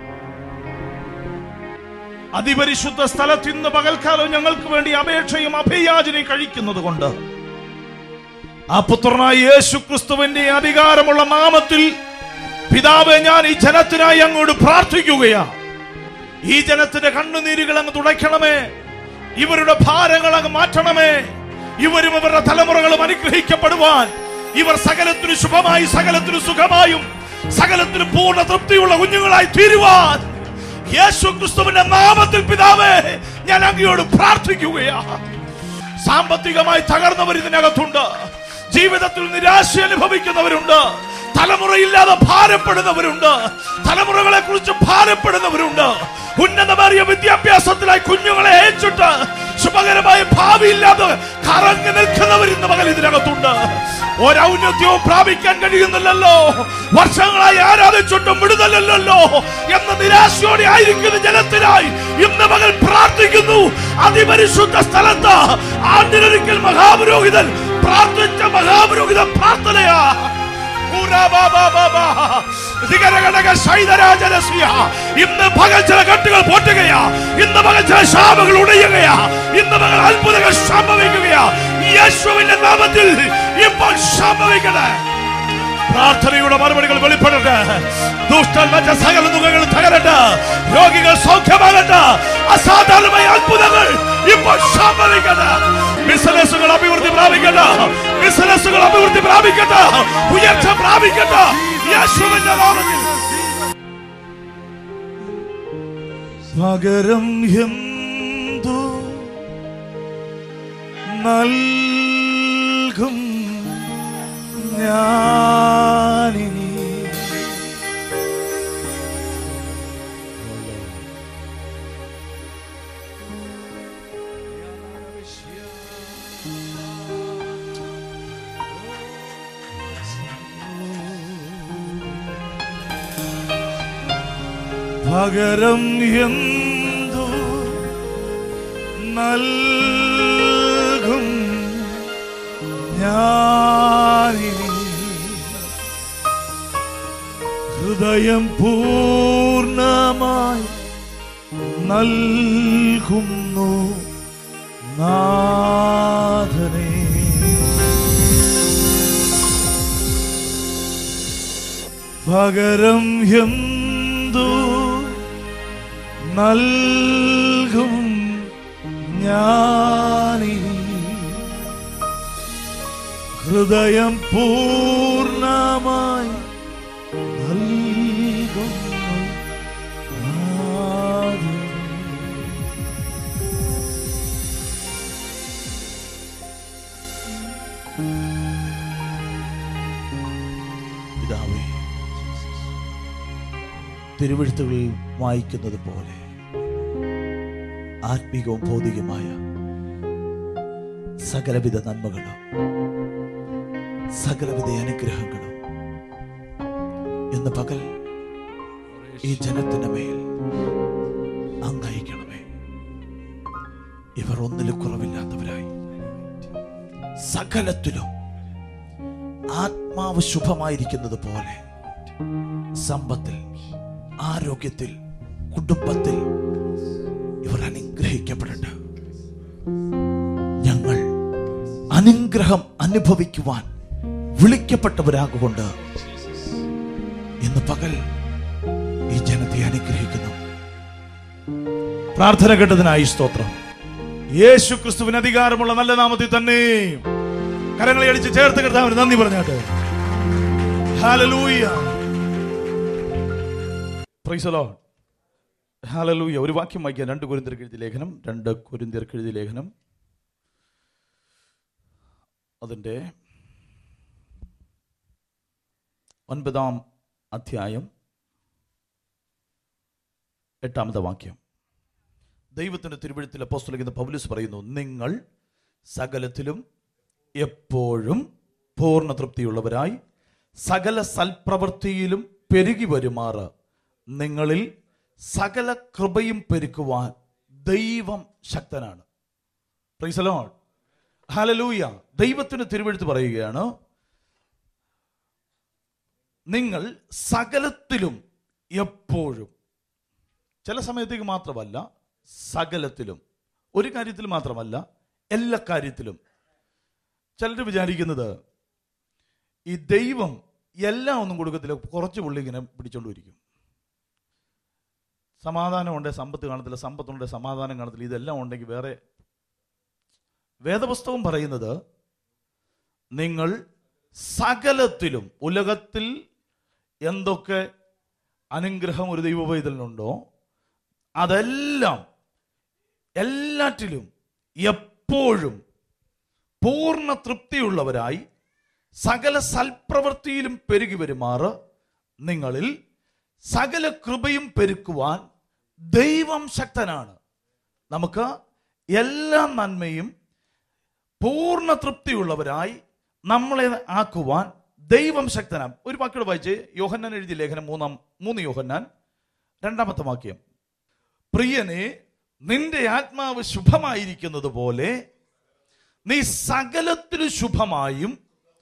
അതിപരിശുദ്ധ സ്ഥലത്ത് ഇന്ന് പകൽക്കാലം ഞങ്ങൾക്ക് വേണ്ടി അപേക്ഷയും അഭയാചനയും കഴിക്കുന്നത് കൊണ്ട് ആ പുത്രനായ യേശു ക്രിസ്തുവിന്റെ അധികാരമുള്ള നാമത്തിൽ പിതാവെ ഞാൻ ഈ ജനത്തിനായി അങ്ങോട്ട് പ്രാർത്ഥിക്കുകയാ ഈ ജനത്തിന്റെ കണ്ണുനീരുകൾ അങ്ങ് തുടയ്ക്കണമേ ഇവരുടെ ഭാരങ്ങൾ അങ്ങ് മാറ്റണമേ ഇവരും ഇവരുടെ തലമുറകളും അനുഗ്രഹിക്കപ്പെടുവാൻ ഇവർ സകലത്തിനു ശുഭമായി സകലത്തിനു സുഖമായും സകലത്തിനു പൂർണ്ണ തൃപ്തിയുള്ള കുഞ്ഞുങ്ങളായി തീരുവാൻ യേശു ക്രിസ്തുവിന്റെ നാമത്തിൽ പിതാവേ ഞാൻ അങ്ങയോട് പ്രാർത്ഥിക്കുകയാ സാമ്പത്തികമായി തകർന്നവർ ഇതിനകത്തുണ്ട് ജീവിതത്തിൽ നിരാശ അനുഭവിക്കുന്നവരുണ്ട് തലമുറയില്ലാതെ ഭാരപ്പെടുന്നവരുണ്ട് തലമുറകളെ കുറിച്ച് ഭാരപ്പെടുന്നവരുണ്ട് ഉന്നതമേറിയ വിദ്യാഭ്യാസത്തിലായി കുഞ്ഞുങ്ങളെ അയച്ചിട്ട് ശുഭകരമായ ഭാവിയില്ലാതെ കറങ്ങി നിൽക്കുന്നവർ ഇന്ന് പകൽ ഇതിനകത്തുണ്ട് ഒരൗന്നത്യവും പ്രാപിക്കാൻ കഴിയുന്നില്ലല്ലോ വർഷങ്ങളായി ആരാധിച്ചിട്ടും വിടുതലല്ലോ എന്ന നിരാശയോടെ ആയിരിക്കുന്ന ജനത്തിനായി ഇന്ന് പകൽ പ്രാർത്ഥിക്കുന്നു അതിപരിശുദ്ധ സ്ഥലത്ത് ആണ്ടിലൊരിക്കൽ മഹാപുരോഹിതൻ പ്രാർത്ഥിച്ച മഹാപുരോഹിത പ്രാർത്ഥനയാ ഊരാബാബാബാബാ. ദിഗരഗടക ശൈതരാജരസ്യ. ഇന്ന് പകൽ ചില കെട്ടുകൾ പൊട്ടുകയാ ഇന്ന് പകൽ ചില ശാപങ്ങൾ ഉടയുകയാ ഇന്ന് പകൽ അത്ഭുതങ്ങൾ സംഭവിക്കുകയാ യേശുവിന്റെ നാമത്തിൽ ഇപ്പോൾ സംഭവിക്കട്ടെ പ്രാർത്ഥനയുടെ മറുപടികൾ വെളിപ്പെടട്ടെ ദുഷ്ടൻ മറ്റ സകല ദുഃഖങ്ങൾ തകരട്ടെ രോഗികൾ സൗഖ്യമാകട്ടെ അസാധാരണമായ അത്ഭുതങ്ങൾ ഇപ്പോൾ സംഭവിക്കട്ടെ ബിസിനസ്സുകൾ അഭിവൃദ്ധി പ്രാപിക്കട്ടെ ബിസിനസ്സുകൾ അഭിവൃദ്ധി പ്രാപിക്കട്ടെ ഉയർച്ച പ്രാപിക്കട്ടെ യേശുവിന്റെ നാമത്തിൽ പകരം എന്തു നൽകും ഞാനിനി പകരം എന്തു നൽകും ഞാനിനി ഹൃദയം പൂർണ്ണമായി നൽകുന്നു നാഥനേ പകരം എന്തു നൽകും ഞാനിനി ഹൃദയം പൂർണ്ണമായി നൽകുന്നു നാഥനേ. പിതാവേ തിരുവഴുത്തുകളിൽ വായിക്കുന്നത് പോലെ ആത്മീകവും ഭൗതികമായ സകലവിധ നന്മകളും സകലവിധ അനുഗ്രഹങ്ങളും ഇന്ന് പകൽ ഈ ജനത്തിന് മേൽ അങ്ങയക്കണമേ ഇവർ ഒന്നിലും കുറവില്ലാത്തവരായി സകലത്തിലും ആത്മാവ് ശുഭമായിരിക്കുന്നത് പോലെ സമ്പത്തിൽ ആരോഗ്യത്തിൽ കുടുംബത്തിൽ ഇവർ അനുഗ്രഹിക്കപ്പെടട്ടെ ഞങ്ങൾ അനുഗ്രഹം അനുഭവിക്കുവാൻ വിളിക്കപ്പെട്ടവരാകൊണ്ട് ഇന്ന് പകൽ ഈ ജനത്തെ അനുഗ്രഹിക്കുന്നു പ്രാർത്ഥന കേട്ടതിനായി സ്തോത്രം യേശു ക്രിസ്തുവിന് അധികാരമുള്ള നല്ല നാമത്തിൽ തന്നെ കരങ്ങളെ അടിച്ച് ചേർത്ത് കർത്താവിന് നന്ദി പറഞ്ഞാട്ടെ hallelujah praise the lord hallelujah ഒരു വാക്യം വായിക്കാം രണ്ട് കുരിന്തിർക്ക് എഴുതിയ ലേഖനം രണ്ട് കുരിന്തിർക്ക് എഴുതിയ ലേഖനം അതിൻ്റെ ഒൻപതാം അധ്യായം എട്ടാമത്തെ വാക്യം ദൈവത്തിന്റെ തിരുവഴുത്തിൽ അപ്പോസ്തലിക്കുന്ന പൗലൂസ് പറയുന്നു നിങ്ങൾ സകലത്തിലും എപ്പോഴും പൂർണ്ണ തൃപ്തിയുള്ളവരായി സകല സൽപ്രവൃത്തിയിലും പെരുകി വരുമാറ് നിങ്ങളിൽ സകല കൃപയും പെരുക്കുവാൻ ദൈവം ശക്തനാണ് പ്രൈസലോൺ ഹലലൂയ ദൈവത്തിന് തിരുവഴുത്ത് പറയുകയാണ് നിങ്ങൾ സകലത്തിലും എപ്പോഴും ചില സമയത്തേക്ക് മാത്രമല്ല സകലത്തിലും ഒരു കാര്യത്തിൽ മാത്രമല്ല എല്ലാ കാര്യത്തിലും ചിലർ വിചാരിക്കുന്നത് ഈ ദൈവം എല്ലാം ഒന്നും കൊടുക്കത്തില്ല കുറച്ച് പുള്ളി ഇങ്ങനെ പിടിച്ചോണ്ട് ഇരിക്കും സമാധാനമുണ്ട് സമ്പത്ത് കാണത്തില്ല സമ്പത്തുണ്ട് സമാധാനം കാണത്തില്ല ഇതെല്ലാം ഉണ്ടെങ്കിൽ വേറെ വേദപുസ്തകം പറയുന്നത് നിങ്ങൾ സകലത്തിലും ഉലകത്തിൽ എന്തൊക്കെ അനുഗ്രഹം ഒരു ദൈവവൈതലിനുണ്ടോ അതെല്ലാം എല്ലാറ്റിലും എപ്പോഴും പൂർണ്ണ തൃപ്തിയുള്ളവരായി സകല സൽപ്രവൃത്തിയിലും പെരുകി വരുമാറ് നിങ്ങളിൽ സകല കൃപയും പെരുക്കുവാൻ ദൈവം ശക്തനാണ് നമുക്ക് എല്ലാ നന്മയും പൂർണ്ണ തൃപ്തിയുള്ളവരായി നമ്മളെ ആക്കുവാൻ ദൈവം ശക്തനാണ് ഒരു വാക്കിയോട് വായിച്ച് യോഹന്നാൻ എഴുതിയ ലേഖനം മൂന്നാം മൂന്ന് യോഹന്നാൻ രണ്ടാമത്തെ വാക്യം പ്രിയനെ നിന്റെ ആത്മാവ് ശുഭമായിരിക്കുന്നത് പോലെ നീ സകലത്തിലും ശുഭമായും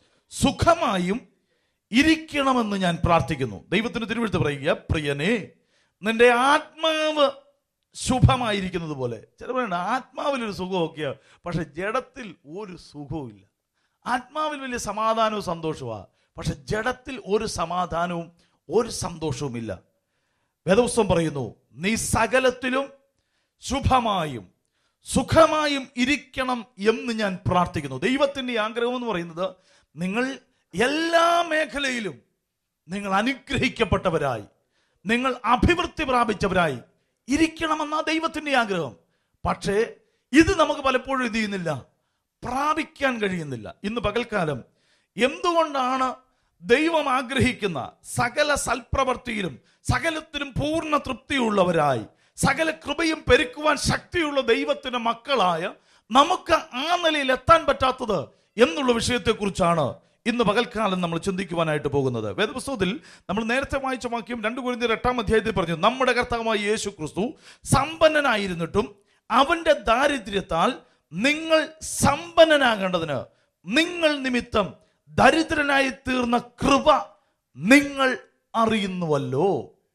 സുഖമായും ഇരിക്കണമെന്ന് ഞാൻ പ്രാർത്ഥിക്കുന്നു ദൈവത്തിന് തിരുവഴുത്ത് പറയുക പ്രിയനെ നിന്റെ ആത്മാവ് ശുഭമായിരിക്കുന്നത് പോലെ ചില പറയുന്നത് ആത്മാവിലൊരു സുഖമൊക്കെയാ പക്ഷെ ജഡത്തിൽ ഒരു സുഖവും ഇല്ല ആത്മാവിൽ വലിയ സമാധാനവും സന്തോഷവുമാണ് പക്ഷെ ജഡത്തിൽ ഒരു സമാധാനവും ഒരു സന്തോഷവും ഇല്ല വേദപുസ്തകം പറയുന്നു നീ സകലത്തിലും ശുഭമായും സുഖമായും ഇരിക്കണം എന്ന് ഞാൻ പ്രാർത്ഥിക്കുന്നു ദൈവത്തിന്റെ ആഗ്രഹം എന്ന് പറയുന്നത് നിങ്ങൾ എല്ലാ മേഖലയിലും നിങ്ങൾ അനുഗ്രഹിക്കപ്പെട്ടവരായി നിങ്ങൾ അഭിവൃദ്ധി പ്രാപിച്ചവരായി ഇരിക്കണമെന്ന ദൈവത്തിന്റെ ആഗ്രഹം പക്ഷേ ഇത് നമുക്ക് പലപ്പോഴും ഇത് ചെയ്യുന്നില്ല പ്രാപിക്കാൻ കഴിയുന്നില്ല ഇന്ന് പകൽക്കാലം എന്തുകൊണ്ടാണ് ദൈവം ആഗ്രഹിക്കുന്ന സകല സൽപ്രവർത്തിയിലും സകലത്തിലും പൂർണ്ണ തൃപ്തിയുള്ളവരായി സകല കൃപയും പെരുക്കുവാൻ ശക്തിയുള്ള ദൈവത്തിന്റെ മക്കളായ നമുക്ക് ആ നിലയിൽ എത്താൻ പറ്റാത്തത് എന്നുള്ള വിഷയത്തെക്കുറിച്ചാണ് ഇന്ന് പകൽക്കാലം നമ്മൾ ചിന്തിക്കുവാനായിട്ട് പോകുന്നത് വേദപുസ്തകത്തിൽ നമ്മൾ നേരത്തെ വായിച്ച വാക്യം രണ്ട് കുരിന്തിയർ എട്ടാം അധ്യായത്തിൽ പറഞ്ഞു നമ്മുടെ കർത്താവായ യേശു ക്രിസ്തു സമ്പന്നനായിരുന്നിട്ടും അവന്റെ ദാരിദ്ര്യത്താൽ നിങ്ങൾ സമ്പന്നനാകേണ്ടതിന് നിങ്ങൾ നിമിത്തം ദരിദ്രനായി തീർന്ന കൃപ നിങ്ങൾ അറിയുന്നുവല്ലോ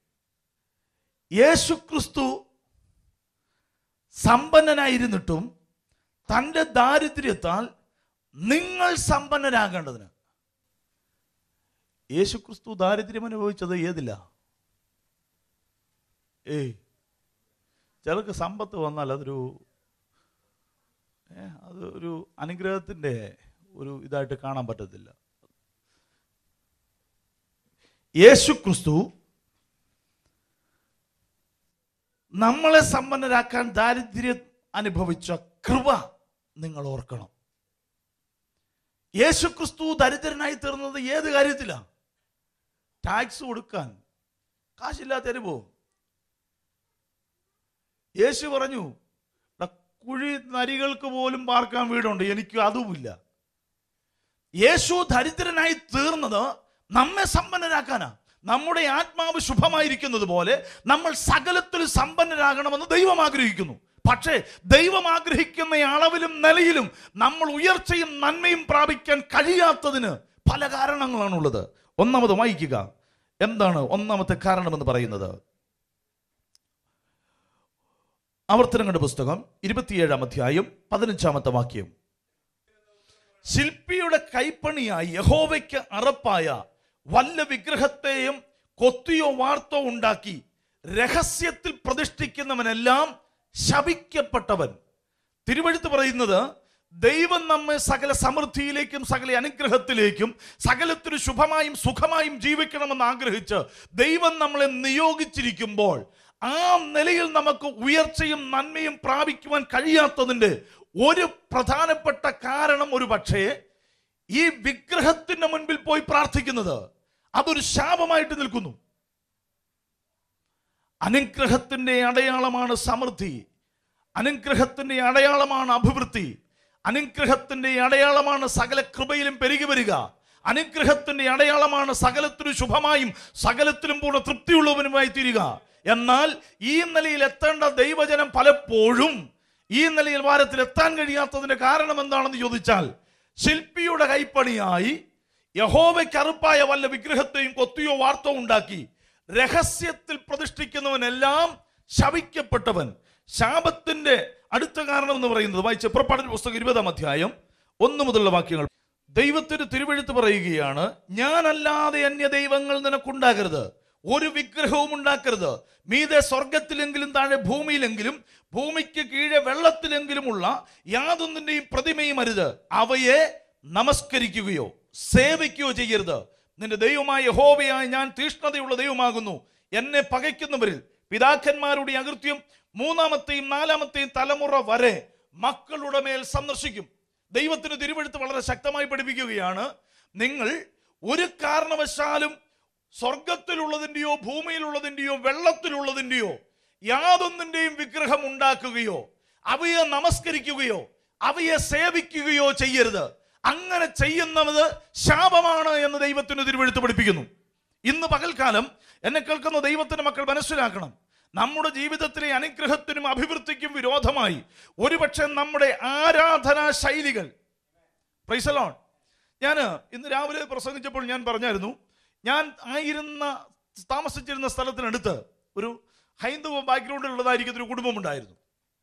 യേശുക്രിസ്തു സമ്പന്നനായിരുന്നിട്ടും തന്റെ ദാരിദ്ര്യത്താൽ നിങ്ങൾ സമ്പന്നരാകേണ്ടതിന് യേശുക്രിസ്തു ദാരിദ്ര്യം അനുഭവിച്ചത് ഏതില്ല ഏയ് ചിലർക്ക് സമ്പത്ത് വന്നാൽ അതൊരു ഏ, അത് ഒരു അനുഗ്രഹത്തിൻ്റെ ഒരു ഇതായിട്ട് കാണാൻ പറ്റത്തില്ല യേശു ക്രിസ്തു നമ്മളെ സമ്പന്നരാക്കാൻ ദാരിദ്ര്യം അനുഭവിച്ച കൃപ നിങ്ങൾ ഓർക്കണം യേശു ക്രിസ്തു ദരിദ്രനായി തീർന്നത് ഏത് കാര്യത്തിലാണ് ടാക്സ് കൊടുക്കാൻ കാശില്ലാത്ത അനുഭവം യേശു പറഞ്ഞു "എടാ, കുഴി നരികൾക്ക് പോലും പാർക്കാൻ വീടുണ്ട് എനിക്ക് അതുമില്ല യേശു ദരിദ്രനായി തീർന്നത് നമ്മെ സമ്പന്നരാക്കാനാ നമ്മുടെ ആത്മാവ് ശുഭമായിരിക്കുന്നത് പോലെ നമ്മൾ സകലത്തിൽ സമ്പന്നരാകണമെന്ന് ദൈവം ആഗ്രഹിക്കുന്നു പക്ഷേ ദൈവം ആഗ്രഹിക്കുന്ന അളവിലും നിലയിലും നമ്മൾ ഉയർച്ചയും നന്മയും പ്രാപിക്കാൻ കഴിയാത്തതിന് പല കാരണങ്ങളാണുള്ളത് ഒന്നാമത് വായിക്കുക എന്താണ് ഒന്നാമത്തെ കാരണമെന്ന് പറയുന്നത് ആവർത്തനങ്ങളുടെ പുസ്തകം ഇരുപത്തിയേഴാം അധ്യായം പതിനഞ്ചാമത്തെ വാക്യം ശില്പിയുടെ കൈപ്പണിയായി യഹോവയ്ക്ക് അറപ്പായ വല്ല വിഗ്രഹത്തെയും കൊത്തിയോ വാർത്തോ ഉണ്ടാക്കി രഹസ്യത്തിൽ പ്രതിഷ്ഠിക്കുന്നവനെല്ലാം ശപിക്കപ്പെട്ടവൻ തിരുവഴുത്ത് പറയുന്നത് ദൈവം നമ്മെ സകല സമൃദ്ധിയിലേക്കും സകല അനുഗ്രഹത്തിലേക്കും സകലത്തിനു ശുഭമായും സുഖമായും ജീവിക്കണമെന്ന് ആഗ്രഹിച്ച് ദൈവം നമ്മളെ നിയോഗിച്ചിരിക്കുമ്പോൾ ആ നിലയിൽ നമുക്ക് ഉയർച്ചയും നന്മയും പ്രാപിക്കുവാൻ കഴിയാത്തതിൻ്റെ ഒരു പ്രധാനപ്പെട്ട കാരണം ഒരു പക്ഷേ ഈ വിഗ്രഹത്തിന്റെ മുൻപിൽ പോയി പ്രാർത്ഥിക്കുന്നത് അതൊരു ശാപമായിട്ട് നിൽക്കുന്നു അനുഗ്രഹത്തിന്റെ അടയാളമാണ് സമൃദ്ധി അനുഗ്രഹത്തിന്റെ അടയാളമാണ് അഭിവൃദ്ധി അനുഗ്രഹത്തിന്റെ അടയാളമാണ് സകല കൃപയിലും പെരുകി വരിക അനുഗ്രഹത്തിന്റെ അടയാളമാണ് സകലത്തിനും ശുഭമായും സകലത്തിലും പൂർണ്ണ തൃപ്തിയുള്ളവനുമായി തീരുക എന്നാൽ ഈ നിലയിൽ എത്തേണ്ട ദൈവജനം പലപ്പോഴും ഈ നിലയിൽ വാരത്തിൽ എത്താൻ കഴിയാത്തതിന്റെ കാരണം എന്താണെന്ന് ചോദിച്ചാൽ ശില്പിയുടെ കൈപ്പണിയായി യഹോവയ്ക്ക് അറുപ്പായ വല്ല വിഗ്രഹത്തെയും കൊത്തിയോ വാർത്തോ ഉണ്ടാക്കി രഹസ്യത്തിൽ പ്രതിഷ്ഠിക്കുന്നവനെല്ലാം ശവിക്കപ്പെട്ടവൻ ശാപത്തിന്റെ അടുത്ത കാരണം എന്ന് പറയുന്നത് വായിച്ച പുറപ്പാടിന്റെ പുസ്തകം ഇരുപതാം അധ്യായം ഒന്ന് മുതലുള്ള വാക്യങ്ങൾ ദൈവത്തിന് തിരുവെഴുത്ത് പറയുകയാണ് ഞാനല്ലാതെ അന്യ ദൈവങ്ങൾ നിനക്കുണ്ടാകരുത് ഒരു വിഗ്രഹവും ഉണ്ടാക്കരുത് മീതെ സ്വർഗത്തിലെങ്കിലും താഴെ ഭൂമിയിലെങ്കിലും ഭൂമിക്ക് കീഴെ വെള്ളത്തിലെങ്കിലുമുള്ള യാതൊന്നിന്റെയും പ്രതിമയും അരുത് അവയെ നമസ്കരിക്കുകയോ സേവിക്കുകയോ ചെയ്യരുത് നിന്റെ ദൈവമായ യഹോവയായ ഞാൻ തീഷ്ണതയുള്ള ദൈവമാകുന്നു എന്നെ പകയ്ക്കുന്നവരിൽ പിതാക്കന്മാരുടെ അകൃത്യം മൂന്നാമത്തെയും നാലാമത്തെയും തലമുറ വരെ മക്കളുടെ മേൽ സന്ദർശിക്കും ദൈവത്തിന് തിരുവെടുത്ത് വളരെ ശക്തമായി പഠിപ്പിക്കുകയാണ് നിങ്ങൾ ഒരു കാരണവശാലും സ്വർഗത്തിലുള്ളതിൻ്റെയോ ഭൂമിയിലുള്ളതിൻ്റെയോ വെള്ളത്തിലുള്ളതിൻ്റെയോ യാതൊന്നിൻ്റെയും വിഗ്രഹം ഉണ്ടാക്കുകയോ അവയെ നമസ്കരിക്കുകയോ അവയെ സേവിക്കുകയോ ചെയ്യരുത് അങ്ങനെ ചെയ്യുന്നത് ശാപമാണ് എന്ന് ദൈവത്തിന് തിരുവെഴുത്ത് പഠിപ്പിക്കുന്നു ഇന്ന് പകൽക്കാലം എന്നെ കേൾക്കുന്ന ദൈവത്തിന്റെ മക്കൾ മനസ്സിലാക്കണം നമ്മുടെ ജീവിതത്തിലെ അനുഗ്രഹത്തിനും അഭിവൃദ്ധിക്കും വിരോധമായി ഒരുപക്ഷെ നമ്മുടെ ആരാധനാ ശൈലികൾ പ്രൈസലോൺ ഞാൻ ഇന്ന് രാവിലെ പ്രസംഗിച്ചപ്പോൾ ഞാൻ പറഞ്ഞായിരുന്നു ഞാൻ ആയിരുന്ന താമസിച്ചിരുന്ന സ്ഥലത്തിനടുത്ത് ഒരു ഹൈന്ദവ ബാക്ക്ഗ്രൗണ്ടിലുള്ളതായിരിക്കുന്ന ഒരു കുടുംബമുണ്ടായിരുന്നു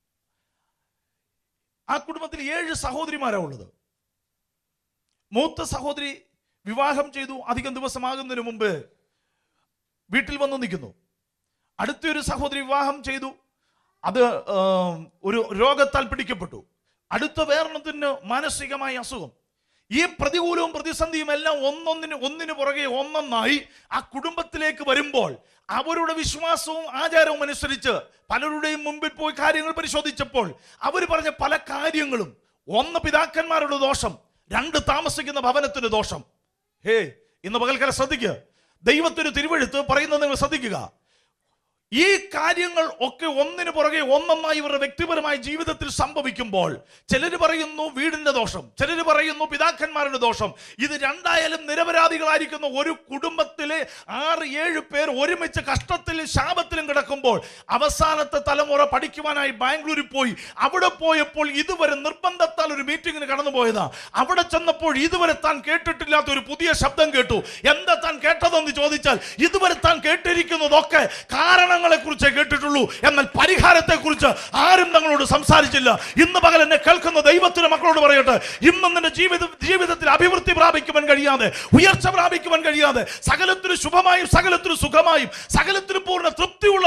ആ കുടുംബത്തിൽ ഏഴ് സഹോദരിമാരാണ് ഉള്ളത് മൂത്ത സഹോദരി വിവാഹം ചെയ്തു അധികം ദിവസമാകുന്നതിന് മുമ്പ് വീട്ടിൽ വന്ന് നിൽക്കുന്നു അടുത്തൊരു സഹോദരി വിവാഹം ചെയ്തു അത് ആം, ഒരു രോഗത്താൽ പിടിക്കപ്പെട്ടു അടുത്ത വേറെണ്ണത്തിന് മാനസികമായ അസുഖം ഈ പ്രതികൂലവും പ്രതിസന്ധിയും എല്ലാം ഒന്നൊന്നിന് ഒന്നിനു പുറകെ ഒന്നൊന്നായി ആ കുടുംബത്തിലേക്ക് വരുമ്പോൾ അവരുടെ വിശ്വാസവും ആചാരവും അനുസരിച്ച് പലരുടെയും മുമ്പിൽ പോയി കാര്യങ്ങൾ പരിശോധിച്ചപ്പോൾ അവർ പറഞ്ഞ പല കാര്യങ്ങളും ഒന്ന് പിതാക്കന്മാരുടെ ദോഷം രണ്ട് താമസിക്കുന്ന ഭവനത്തിന്റെ ദോഷം ഹേ ഇന്ന് പകൽക്കാലം ശ്രദ്ധിക്കുക ദൈവത്തിന് തിരുവെഴുത്ത് പറയുന്നത് നിങ്ങൾ ശ്രദ്ധിക്കുക ഈ കാര്യങ്ങൾ ഒക്കെ ഒന്നിനു പുറകെ ഒന്നൊന്നായി ഇവരുടെ വ്യക്തിപരമായ ജീവിതത്തിൽ സംഭവിക്കുമ്പോൾ ചിലർ പറയുന്നു വീടിന്റെ ദോഷം ചിലർ പറയുന്നു പിതാക്കന്മാരുടെ ദോഷം ഇത് രണ്ടായാലും നിരപരാധികളായിരിക്കുന്ന ഒരു കുടുംബത്തിലെ ആറ് ഏഴ് പേർ ഒരുമിച്ച് കഷ്ടത്തിലും ശാപത്തിലും കിടക്കുമ്പോൾ അവസാനത്തെ തലമുറ പഠിക്കുവാനായി ബാംഗ്ലൂരിൽ പോയി അവിടെ പോയപ്പോൾ ഇതുവരെ നിർബന്ധത്താൽ ഒരു മീറ്റിങ്ങിന് കടന്നു പോയതാ അവിടെ ചെന്നപ്പോൾ ഇതുവരെ താൻ കേട്ടിട്ടില്ലാത്ത ഒരു പുതിയ ശബ്ദം കേട്ടു എന്താ താൻ കേട്ടതെന്ന് ചോദിച്ചാൽ ഇതുവരെ താൻ കേട്ടിരിക്കുന്നതൊക്കെ കാരണങ്ങളെ കുറിച്ചേ കേട്ടിട്ടുള്ളൂ എന്നാൽ പരിഹാരത്തെ കുറിച്ച് ആരും തങ്ങളോട് സംസാരിച്ചില്ല ഇന്ന് പകൽ എന്നെ കേൾക്കുന്ന ദൈവത്തിന്റെ മക്കളോട് പറയട്ടെ ഇന്ന് നിന്റെ ജീവിത ജീവിതത്തിൽ അഭിവൃദ്ധി പ്രാപിക്കുവാൻ കഴിയാതെ ഉയർച്ച പ്രാപിക്കുവാൻ കഴിയാതെ സകലത്തിനും ശുഭമായും സകലത്തിനും സുഖമായും സകലത്തിനും പൂർണ്ണ തൃപ്തിയുള്ള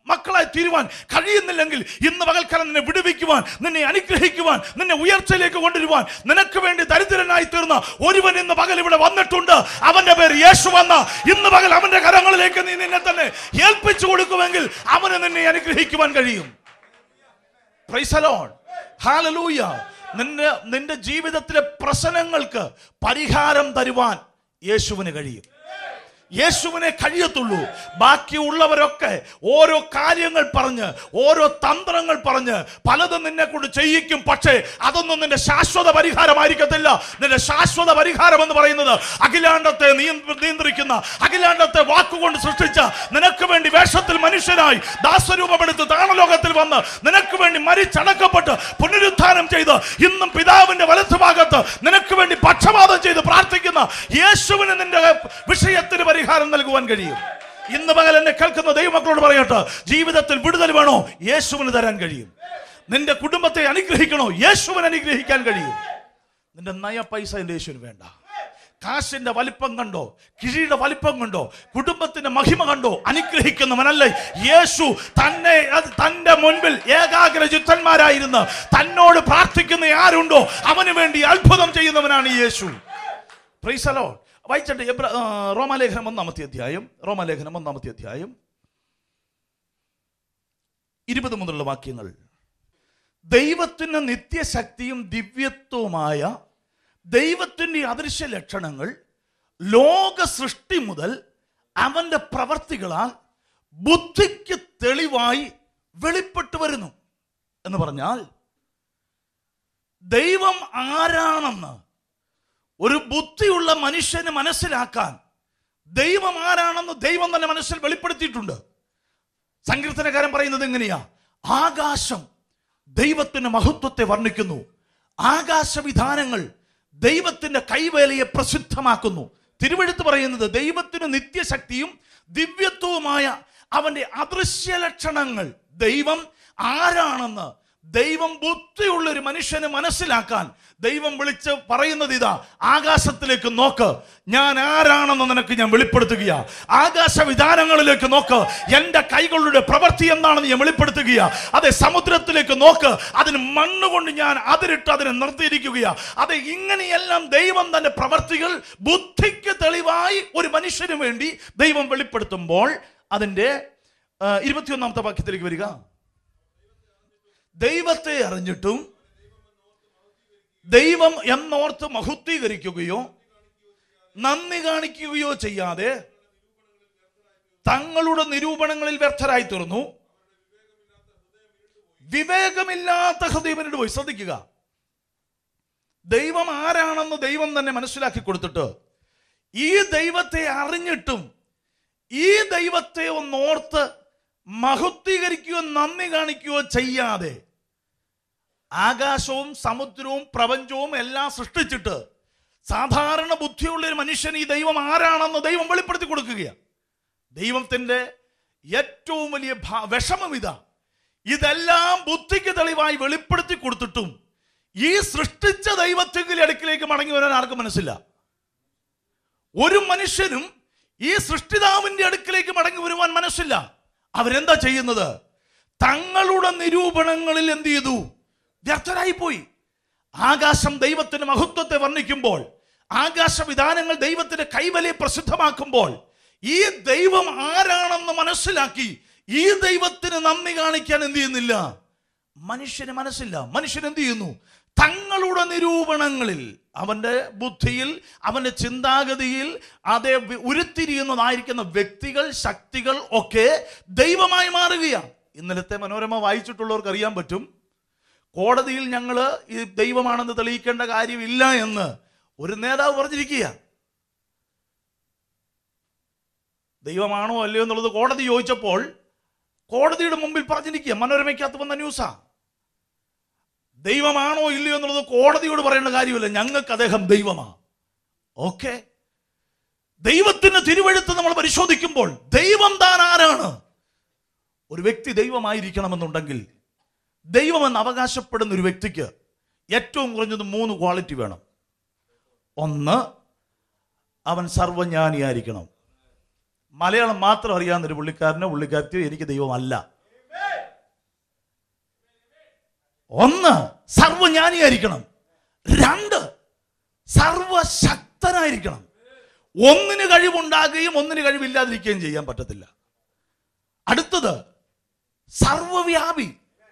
മക്കളായി തീരുവാൻ കഴിയുന്നില്ലെങ്കിൽ ഇന്ന് പകൽക്കാലം നിന്നെ വിടുവിക്കുവാൻ നിന്നെ അനുഗ്രഹിക്കുവാൻ നിന്നെ ഉയർച്ചയിലേക്ക് കൊണ്ടുവരുവാൻ നിനക്ക് വേണ്ടി ദരിദ്രനായി തീർന്ന ഒരുവൻ ഇന്ന് പകൽ ഇവിടെ വന്നിട്ടുണ്ട് അവന്റെ പേര് യേശു വന്ന ഇന്ന് പകൽ അവന്റെ കരങ്ങളിലേക്ക് നീ നിന്നെ തന്നെ ഏൽപ്പിച്ചു കൊടുക്കുമെങ്കിൽ അവന് നിന്നെ അനുഗ്രഹിക്കുവാൻ കഴിയും Praise the Lord. Hallelujah. നിന്റെ നിന്റെ ജീവിതത്തിലെ പ്രശ്നങ്ങൾക്ക് പരിഹാരം തരുവാൻ യേശുവിന് കഴിയും യേശുവിനെ കഴിയത്തുള്ളൂ ബാക്കിയുള്ളവരൊക്കെ ഓരോ കാര്യങ്ങൾ പറഞ്ഞ് ഓരോ തന്ത്രങ്ങൾ പറഞ്ഞ് പലതും നിന്നെ കൊണ്ട് ചെയ്യിക്കും പക്ഷേ അതൊന്നും നിന്റെ ശാശ്വത പരിഹാരമായിരിക്കത്തില്ല നിന്റെ ശാശ്വത പരിഹാരം എന്ന് പറയുന്നത് അഖിലാണ്ടത്തെ നിയന്ത്ര- നിയന്ത്രിക്കുന്ന അഖിലാണ്ടത്തെ വാക്കുകൊണ്ട് സൃഷ്ടിച്ച നിനക്ക് വേണ്ടി വേഷത്തിൽ മനുഷ്യനായി ദാസരൂപമെടുത്ത് താണലോകത്തിൽ വന്ന് നിനക്ക് വേണ്ടി മരിച്ചടക്കപ്പെട്ട് പുനരുത്ഥാനം ചെയ്ത് ഇന്നും പിതാവിന്റെ വലത്തുഭാഗത്ത് നിനക്ക് വേണ്ടി പക്ഷപാതം ചെയ്ത് പ്രാർത്ഥിക്കുന്ന യേശുവിന് നിന്റെ വിഷയത്തിന് പരിഹാരം നൽകുവാൻ കഴിയും ഇന്ന് പകൽ എന്നെ കേൾക്കുന്ന ദൈവമക്കളോട് പറയട്ടെ ജീവിതത്തിൽ വിടുതൽ വേണോ യേശുവിന് തരാൻ കഴിയും നിന്റെ കുടുംബത്തെ അനുഗ്രഹിക്കണോ യേശുവിന് അനുഗ്രഹിക്കാൻ കഴിയും നിന്റെ നയ പൈസ എൻ്റെ യേശുവിന് വേണ്ട കാശിന്റെ വലിപ്പം കണ്ടോ കിഴിയുടെ വലിപ്പം കണ്ടോ കുടുംബത്തിന്റെ മഹിമ കണ്ടോ അനുഗ്രഹിക്കുന്നവനല്ലേ യേശു തന്നെ അത് തന്റെ മുൻപിൽ ഏകാഗ്ര ചിത്തന്മാരായിരുന്ന് തന്നോട് പ്രാർത്ഥിക്കുന്ന ആരുണ്ടോ അവന് വേണ്ടി അത്ഭുതം ചെയ്യുന്നവനാണ് ഈ യേശു പ്രൈസലോ വായിച്ചട്ടെ എബ്ര- ആ, റോമാലേഖനം ഒന്നാമത്തെ അധ്യായം റോമാലേഖനം ഒന്നാമത്തെ അധ്യായം ഇരുപത് മുതലുള്ള വാക്യങ്ങൾ ദൈവത്തിന് നിത്യശക്തിയും ദിവ്യത്വവുമായ ദൈവത്തിൻ്റെ അദൃശ്യ ലക്ഷണങ്ങൾ ലോക സൃഷ്ടി മുതൽ അവന്റെ പ്രവർത്തികളാൽ ബുദ്ധിക്ക് തെളിവായി വെളിപ്പെട്ടു വരുന്നു എന്ന് പറഞ്ഞാൽ ദൈവം ആരാണെന്ന് ഒരു ബുദ്ധിയുള്ള മനുഷ്യന് മനസ്സിലാക്കാൻ ദൈവം ആരാണെന്ന് ദൈവം തന്നെ മനസ്സിൽ വെളിപ്പെടുത്തിയിട്ടുണ്ട് സങ്കീർത്തനക്കാരൻ പറയുന്നത് എങ്ങനെയാ ആകാശം ദൈവത്തിന്റെ മഹത്വത്തെ വർണ്ണിക്കുന്നു ആകാശവിധാനങ്ങൾ ദൈവത്തിന്റെ കൈവേലയെ പ്രസിദ്ധമാക്കുന്നു തിരുവെടുത്ത് പറയുന്നത് ദൈവത്തിന് നിത്യശക്തിയും ദിവ്യത്വവുമായ അവന്റെ അദൃശ്യ ലക്ഷണങ്ങൾ ദൈവം ആരാണെന്ന് ദൈവം ബുദ്ധിയുള്ള ഒരു മനുഷ്യന് മനസ്സിലാക്കാൻ ദൈവം വിളിച്ച് പറയുന്നത് ഇതാ ആകാശത്തിലേക്ക് നോക്ക് ഞാൻ ആരാണെന്ന് നിനക്ക് ഞാൻ വെളിപ്പെടുത്തുകയാ ആകാശ വിധാനങ്ങളിലേക്ക് നോക്ക് എൻ്റെ കൈകളുടെ പ്രവൃത്തി എന്താണെന്ന് ഞാൻ വെളിപ്പെടുത്തുകയാ അതെ സമുദ്രത്തിലേക്ക് നോക്ക് അതിന് മണ്ണുകൊണ്ട് ഞാൻ അതിരിട്ട് അതിനെ നിർത്തിയിരിക്കുകയാ അതെ ഇങ്ങനെയെല്ലാം ദൈവം തന്റെ പ്രവർത്തികൾ ബുദ്ധിക്ക് തെളിവായി ഒരു മനുഷ്യന് വേണ്ടി ദൈവം വെളിപ്പെടുത്തുമ്പോൾ അതിൻ്റെ ആ, ഇരുപത്തിയൊന്നാമത്തെ വാക്യത്തിലേക്ക് വരിക ദൈവത്തെ അറിഞ്ഞിട്ടും ദൈവം എന്നോർത്ത് മഹത്വീകരിക്കുകയോ നന്ദി കാണിക്കുകയോ ചെയ്യാതെ തങ്ങളുടെ നിരൂപണങ്ങളിൽ വ്യർത്ഥരായി തീർന്നു വിവേകമില്ലാത്ത ഹൃദയവനോട് പോയി ശ്രദ്ധിക്കുക ദൈവം ആരാണെന്ന് ദൈവം തന്നെ മനസ്സിലാക്കി കൊടുത്തിട്ട് ഈ ദൈവത്തെ അറിഞ്ഞിട്ടും ഈ ദൈവത്തെ ഒന്നോർത്ത് മഹത്വീകരിക്കുകയോ നന്ദി കാണിക്കുകയോ ചെയ്യാതെ ആകാശവും സമുദ്രവും പ്രപഞ്ചവും എല്ലാം സൃഷ്ടിച്ചിട്ട് സാധാരണ ബുദ്ധിയുള്ള ഒരു മനുഷ്യൻ ഈ ദൈവം ആരാണെന്ന് ദൈവം വെളിപ്പെടുത്തി കൊടുക്കുകയാണ് ദൈവത്തിന്റെ ഏറ്റവും വലിയ ഭ- വിഷമം ഇതാ ഇതെല്ലാം ബുദ്ധിക്ക് തെളിവായി വെളിപ്പെടുത്തി കൊടുത്തിട്ടും ഈ സൃഷ്ടിച്ച ദൈവത്തിന്റെ അടുക്കിലേക്ക് മടങ്ങി വരാൻ ആർക്കും മനസ്സില്ല ഒരു മനുഷ്യനും ഈ സൃഷ്ടിതാവിന്റെ അടുക്കിലേക്ക് മടങ്ങി വരുവാൻ മനസ്സില്ല അവരെന്താ ചെയ്യുന്നത് തങ്ങളുടെ നിരൂപണങ്ങളിൽ എന്ത് ചെയ്തു വ്യർത്ഥരായി പോയി ആകാശം ദൈവത്തിന്റെ മഹത്വത്തെ വർണ്ണിക്കുമ്പോൾ ആകാശവിധാനങ്ങൾ ദൈവത്തിന്റെ കൈവലയെ പ്രസിദ്ധമാക്കുമ്പോൾ ഈ ദൈവം ആരാണെന്ന് മനസ്സിലാക്കി ഈ ദൈവത്തിന് നന്ദി കാണിക്കാൻ എന്ത് ചെയ്യുന്നില്ല മനുഷ്യന് മനസ്സില്ല മനുഷ്യൻ എന്ത് ചെയ്യുന്നു തങ്ങളുടെ നിരൂപണങ്ങളിൽ അവന്റെ ബുദ്ധിയിൽ അവന്റെ ചിന്താഗതിയിൽ അതേ വി- ഉരുത്തിരിയുന്നതായിരിക്കുന്ന വ്യക്തികൾ ശക്തികൾ ഒക്കെ ദൈവമായി മാറുകയാണ് ഇന്നലത്തെ മനോരമ വായിച്ചിട്ടുള്ളവർക്ക് അറിയാൻ പറ്റും കോടതിയിൽ ഞങ്ങൾ ഈ ദൈവമാണെന്ന് തെളിയിക്കേണ്ട കാര്യമില്ല എന്ന് ഒരു നേതാവ് പറഞ്ഞിരിക്കുക ദൈവമാണോ അല്ലയോ എന്നുള്ളത് കോടതി ചോദിച്ചപ്പോൾ കോടതിയുടെ മുമ്പിൽ പറഞ്ഞിരിക്കുക മനോരമയ്ക്കകത്ത് വന്ന ന്യൂസാ ദൈവമാണോ ഇല്ലയോ എന്നുള്ളത് കോടതിയോട് പറയേണ്ട കാര്യമില്ല ഞങ്ങൾക്ക് അദ്ദേഹം ദൈവമാ ഓക്കെ ദൈവത്തിന് തിരുവഴുത്ത് നമ്മൾ പരിശോധിക്കുമ്പോൾ ദൈവം താൻ ആരാണ് ഒരു വ്യക്തി ദൈവമായിരിക്കണമെന്നുണ്ടെങ്കിൽ ദൈവമെന്ന് അവകാശപ്പെടുന്ന ഒരു വ്യക്തിക്ക് ഏറ്റവും കുറഞ്ഞത് മൂന്ന് ക്വാളിറ്റി വേണം ഒന്ന് അവൻ സർവജ്ഞാനിയായിരിക്കണം മലയാളം മാത്രം അറിയാവുന്ന ഒരു പുള്ളിക്കാരനോ പുള്ളിക്കാരത്തിയോ എനിക്ക് ദൈവമല്ല ഒന്ന് സർവജ്ഞാനിയായിരിക്കണം രണ്ട് സർവശക്തനായിരിക്കണം ഒന്നിന് കഴിവുണ്ടാകുകയും ഒന്നിന് കഴിവില്ലാതിരിക്കുകയും ചെയ്യാൻ പറ്റത്തില്ല അടുത്തത് സർവവ്യാപി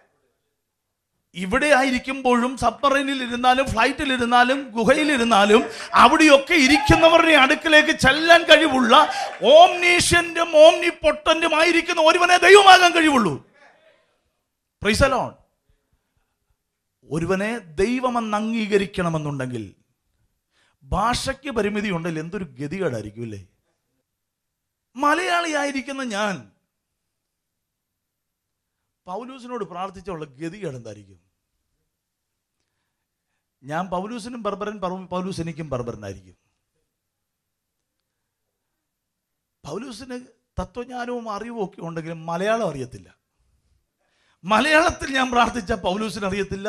ഇവിടെ ആയിരിക്കുമ്പോഴും സബ്മറൈനിൽ ഇരുന്നാലും ഫ്ലൈറ്റിൽ ഇരുന്നാലും ഗുഹയിൽ ഇരുന്നാലും അവിടെയൊക്കെ ഇരിക്കുന്നവരുടെ അടുക്കിലേക്ക് ചെല്ലാൻ കഴിവുള്ള ഓംനീഷ്യന്റും ഓംനി പൊട്ടന്റും ആയിരിക്കുന്ന ഒരുവനെ ദൈവമാകാൻ കഴിവുള്ളൂ പ്രൈസലോൺ ഒരുവനെ ദൈവമെന്ന് അംഗീകരിക്കണമെന്നുണ്ടെങ്കിൽ ഭാഷയ്ക്ക് പരിമിതി ഉണ്ടെങ്കിൽ എന്തൊരു ഗതികേടായിരിക്കും അല്ലേ മലയാളിയായിരിക്കുന്ന ഞാൻ പൗലൂസിനോട് പ്രാർത്ഥിച്ചുള്ള ഗതികേട് എന്തായിരിക്കും ഞാൻ പൗലൂസിനും ബർബരൻ പൗ- പൗലൂസ് എനിക്കും ബർബരനായിരിക്കും പൗലൂസിന് തത്വജ്ഞാനവും അറിവും ഒക്കെ ഉണ്ടെങ്കിലും മലയാളം അറിയത്തില്ല മലയാളത്തിൽ ഞാൻ പ്രാർത്ഥിച്ച പൗലൂസിന് അറിയത്തില്ല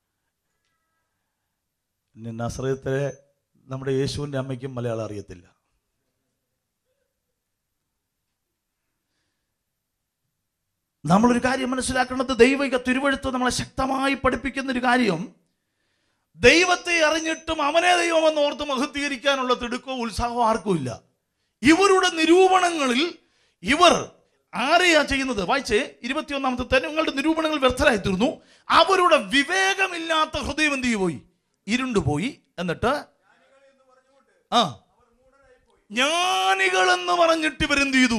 ഇനി നസ്രയത്തിലെ നമ്മുടെ യേശുവിൻ്റെ അമ്മയ്ക്കും മലയാളം അറിയത്തില്ല നമ്മളൊരു കാര്യം മനസ്സിലാക്കേണ്ടത് ദൈവിക തിരുവഴുത്ത് നമ്മളെ ശക്തമായി പഠിപ്പിക്കുന്ന ഒരു കാര്യം ദൈവത്തെ അറിഞ്ഞിട്ടും അവനെ ദൈവമെന്ന് ഓർത്ത് മഹത്വീകരിക്കാനുള്ള തിടുക്കവും ഉത്സാഹവും ആർക്കും ഇല്ല ഇവരുടെ നിരൂപണങ്ങളിൽ ഇവർ ആരെയാ ചെയ്യുന്നത് വായിച്ചേ ഇരുപത്തിയൊന്നാമത്തെ തന്നെ നിങ്ങളുടെ നിരൂപണങ്ങൾ വ്യർത്ഥരായി തീർന്നു അവരുടെ വിവേകമില്ലാത്ത ഹൃദയം എന്ത് ചെയ്തു പോയി ഇരുണ്ടുപോയി എന്നിട്ട് ആ ജ്ഞാനികൾ എന്ന് പറഞ്ഞിട്ട് ഇവരെന്ത് ചെയ്തു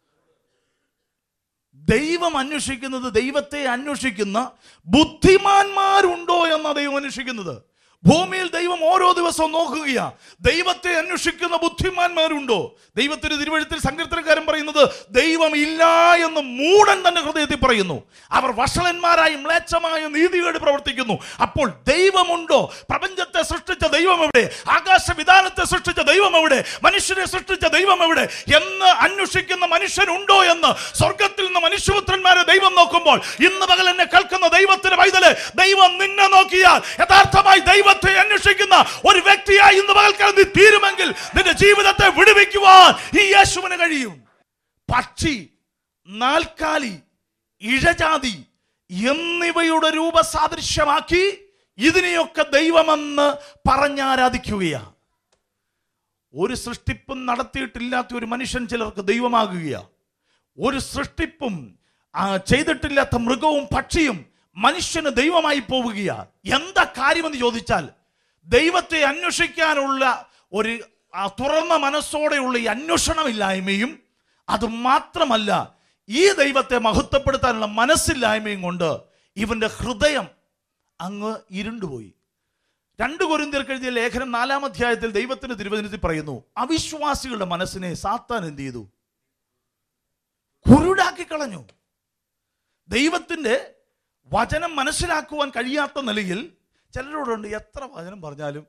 ദൈവം അന്വേഷിക്കുന്നത് ദൈവത്തെ അന്വേഷിക്കുന്ന ബുദ്ധിമാന്മാരുണ്ടോ എന്ന ദൈവം അന്വേഷിക്കുന്നത് ഭൂമിയിൽ ദൈവം ഓരോ ദിവസവും നോക്കുകയാ ദൈവത്തെ അന്വേഷിക്കുന്ന ബുദ്ധിമാന്മാരുണ്ടോ ദൈവത്തിന്റെ തിരുവഴുത്തിൽ സങ്കീർത്തനക്കാരൻ പറയുന്നത് ദൈവം ഇല്ല എന്ന് മൂടൻ തന്റെ ഹൃദയത്തിൽ പറയുന്നു അവർ വഷളന്മാരായി മ്ലേച്ഛമായ നീതികേട് പ്രവർത്തിക്കുന്നു അപ്പോൾ ദൈവമുണ്ടോ പ്രപഞ്ചത്തെ സൃഷ്ടിച്ച ദൈവം എവിടെ ആകാശവിധാനത്തെ സൃഷ്ടിച്ച ദൈവം എവിടെ മനുഷ്യനെ സൃഷ്ടിച്ച ദൈവം എവിടെ എന്ന് അന്വേഷിക്കുന്ന മനുഷ്യനുണ്ടോ എന്ന് സ്വർഗത്തിൽ നിന്ന് മനുഷ്യപുത്രന്മാരെ ദൈവം നോക്കുമ്പോൾ ഇന്ന് പകൽ എന്നെ കേൾക്കുന്ന ദൈവത്തിന്റെ പൈതല് ദൈവം നിന്നെ നോക്കിയാൽ യഥാർത്ഥമായി ദൈവത്തെ അന്വേഷിക്കുന്ന ഒരു വ്യക്തിയായി ഇന്ന് പകൽക്കാലം നീ തീരുമെങ്കിൽ നിന്റെ ജീവിതത്തെ വിടുവിക്കുവാൻ ഈ യേശുവിന് കഴിയും പക്ഷി നാൽക്കാലി ഇഴജാതി എന്നിവയുടെ രൂപസാദൃശ്യമാക്കി ഇതിനെയൊക്കെ ദൈവമെന്ന് പറഞ്ഞാരാധിക്കുകയാണ് ഒരു സൃഷ്ടിപ്പും നടത്തിയിട്ടില്ലാത്ത ഒരു മനുഷ്യൻ ചിലർക്ക് ദൈവമാകുകയാ ഒരു സൃഷ്ടിപ്പും ആ, ചെയ്തിട്ടില്ലാത്ത മൃഗവും പക്ഷിയും മനുഷ്യന് ദൈവമായി പോവുകയാ എന്താ കാര്യമെന്ന് ചോദിച്ചാൽ ദൈവത്തെ അന്വേഷിക്കാനുള്ള ഒരു ആ, തുറന്ന മനസ്സോടെയുള്ള ഈ അന്വേഷണമില്ലായ്മയും അത് മാത്രമല്ല ഈ ദൈവത്തെ മഹത്വപ്പെടുത്താനുള്ള മനസ്സില്ലായ്മയും കൊണ്ട് ഇവന്റെ ഹൃദയം അങ്ങ് ഇരുണ്ടുപോയി രണ്ട് കൊരിന്തിയർക്ക് എഴുതിയ ലേഖനം നാലാം അധ്യായത്തിൽ ദൈവത്തിന്റെ തിരുവചനത്തിൽ പറയുന്നു അവിശ്വാസികളുടെ മനസ്സിനെ സാത്താൻ എന്ത് ചെയ്തു കുരുടാക്കി കളഞ്ഞു ദൈവത്തിന്റെ വചനം മനസ്സിലാക്കുവാൻ കഴിയാത്ത നിലയിൽ ചിലരോടുണ്ട് എത്ര വചനം പറഞ്ഞാലും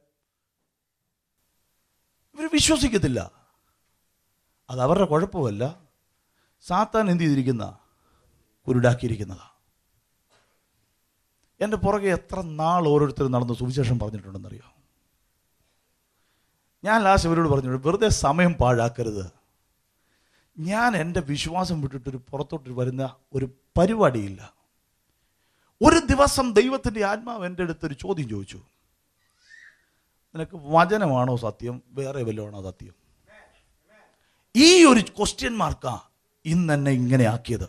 ഇവർ വിശ്വസിക്കത്തില്ല അത് അവരുടെ കുഴപ്പമല്ല സാത്താൻ എന്ത് ചെയ്തിരിക്കുന്ന കുരുടാക്കിയിരിക്കുന്നതാ എൻ്റെ പുറകെ എത്ര നാൾ ഓരോരുത്തർ നടന്ന് സുവിശേഷം പറഞ്ഞിട്ടുണ്ടെന്നറിയോ ഞാൻ ലാസ്റ്റ് ഇവരോട് പറഞ്ഞു വെറുതെ സമയം പാഴാക്കരുത് ഞാൻ എൻ്റെ വിശ്വാസം വിട്ടിട്ടൊരു പുറത്തോട്ട് വരുന്ന ഒരു പരിപാടിയില്ല ഒരു ദിവസം ദൈവത്തിൻ്റെ ആത്മാവ് എൻ്റെ അടുത്തൊരു ചോദ്യം ചോദിച്ചു നിനക്ക് വചനമാണോ സത്യം വേറെ വല്ലതാണോ സത്യം ഈ ഒരു ക്വസ്റ്റ്യൻ മാർക്കാ ഇന്ന് എന്നെ ഇങ്ങനെ ആക്കിയത്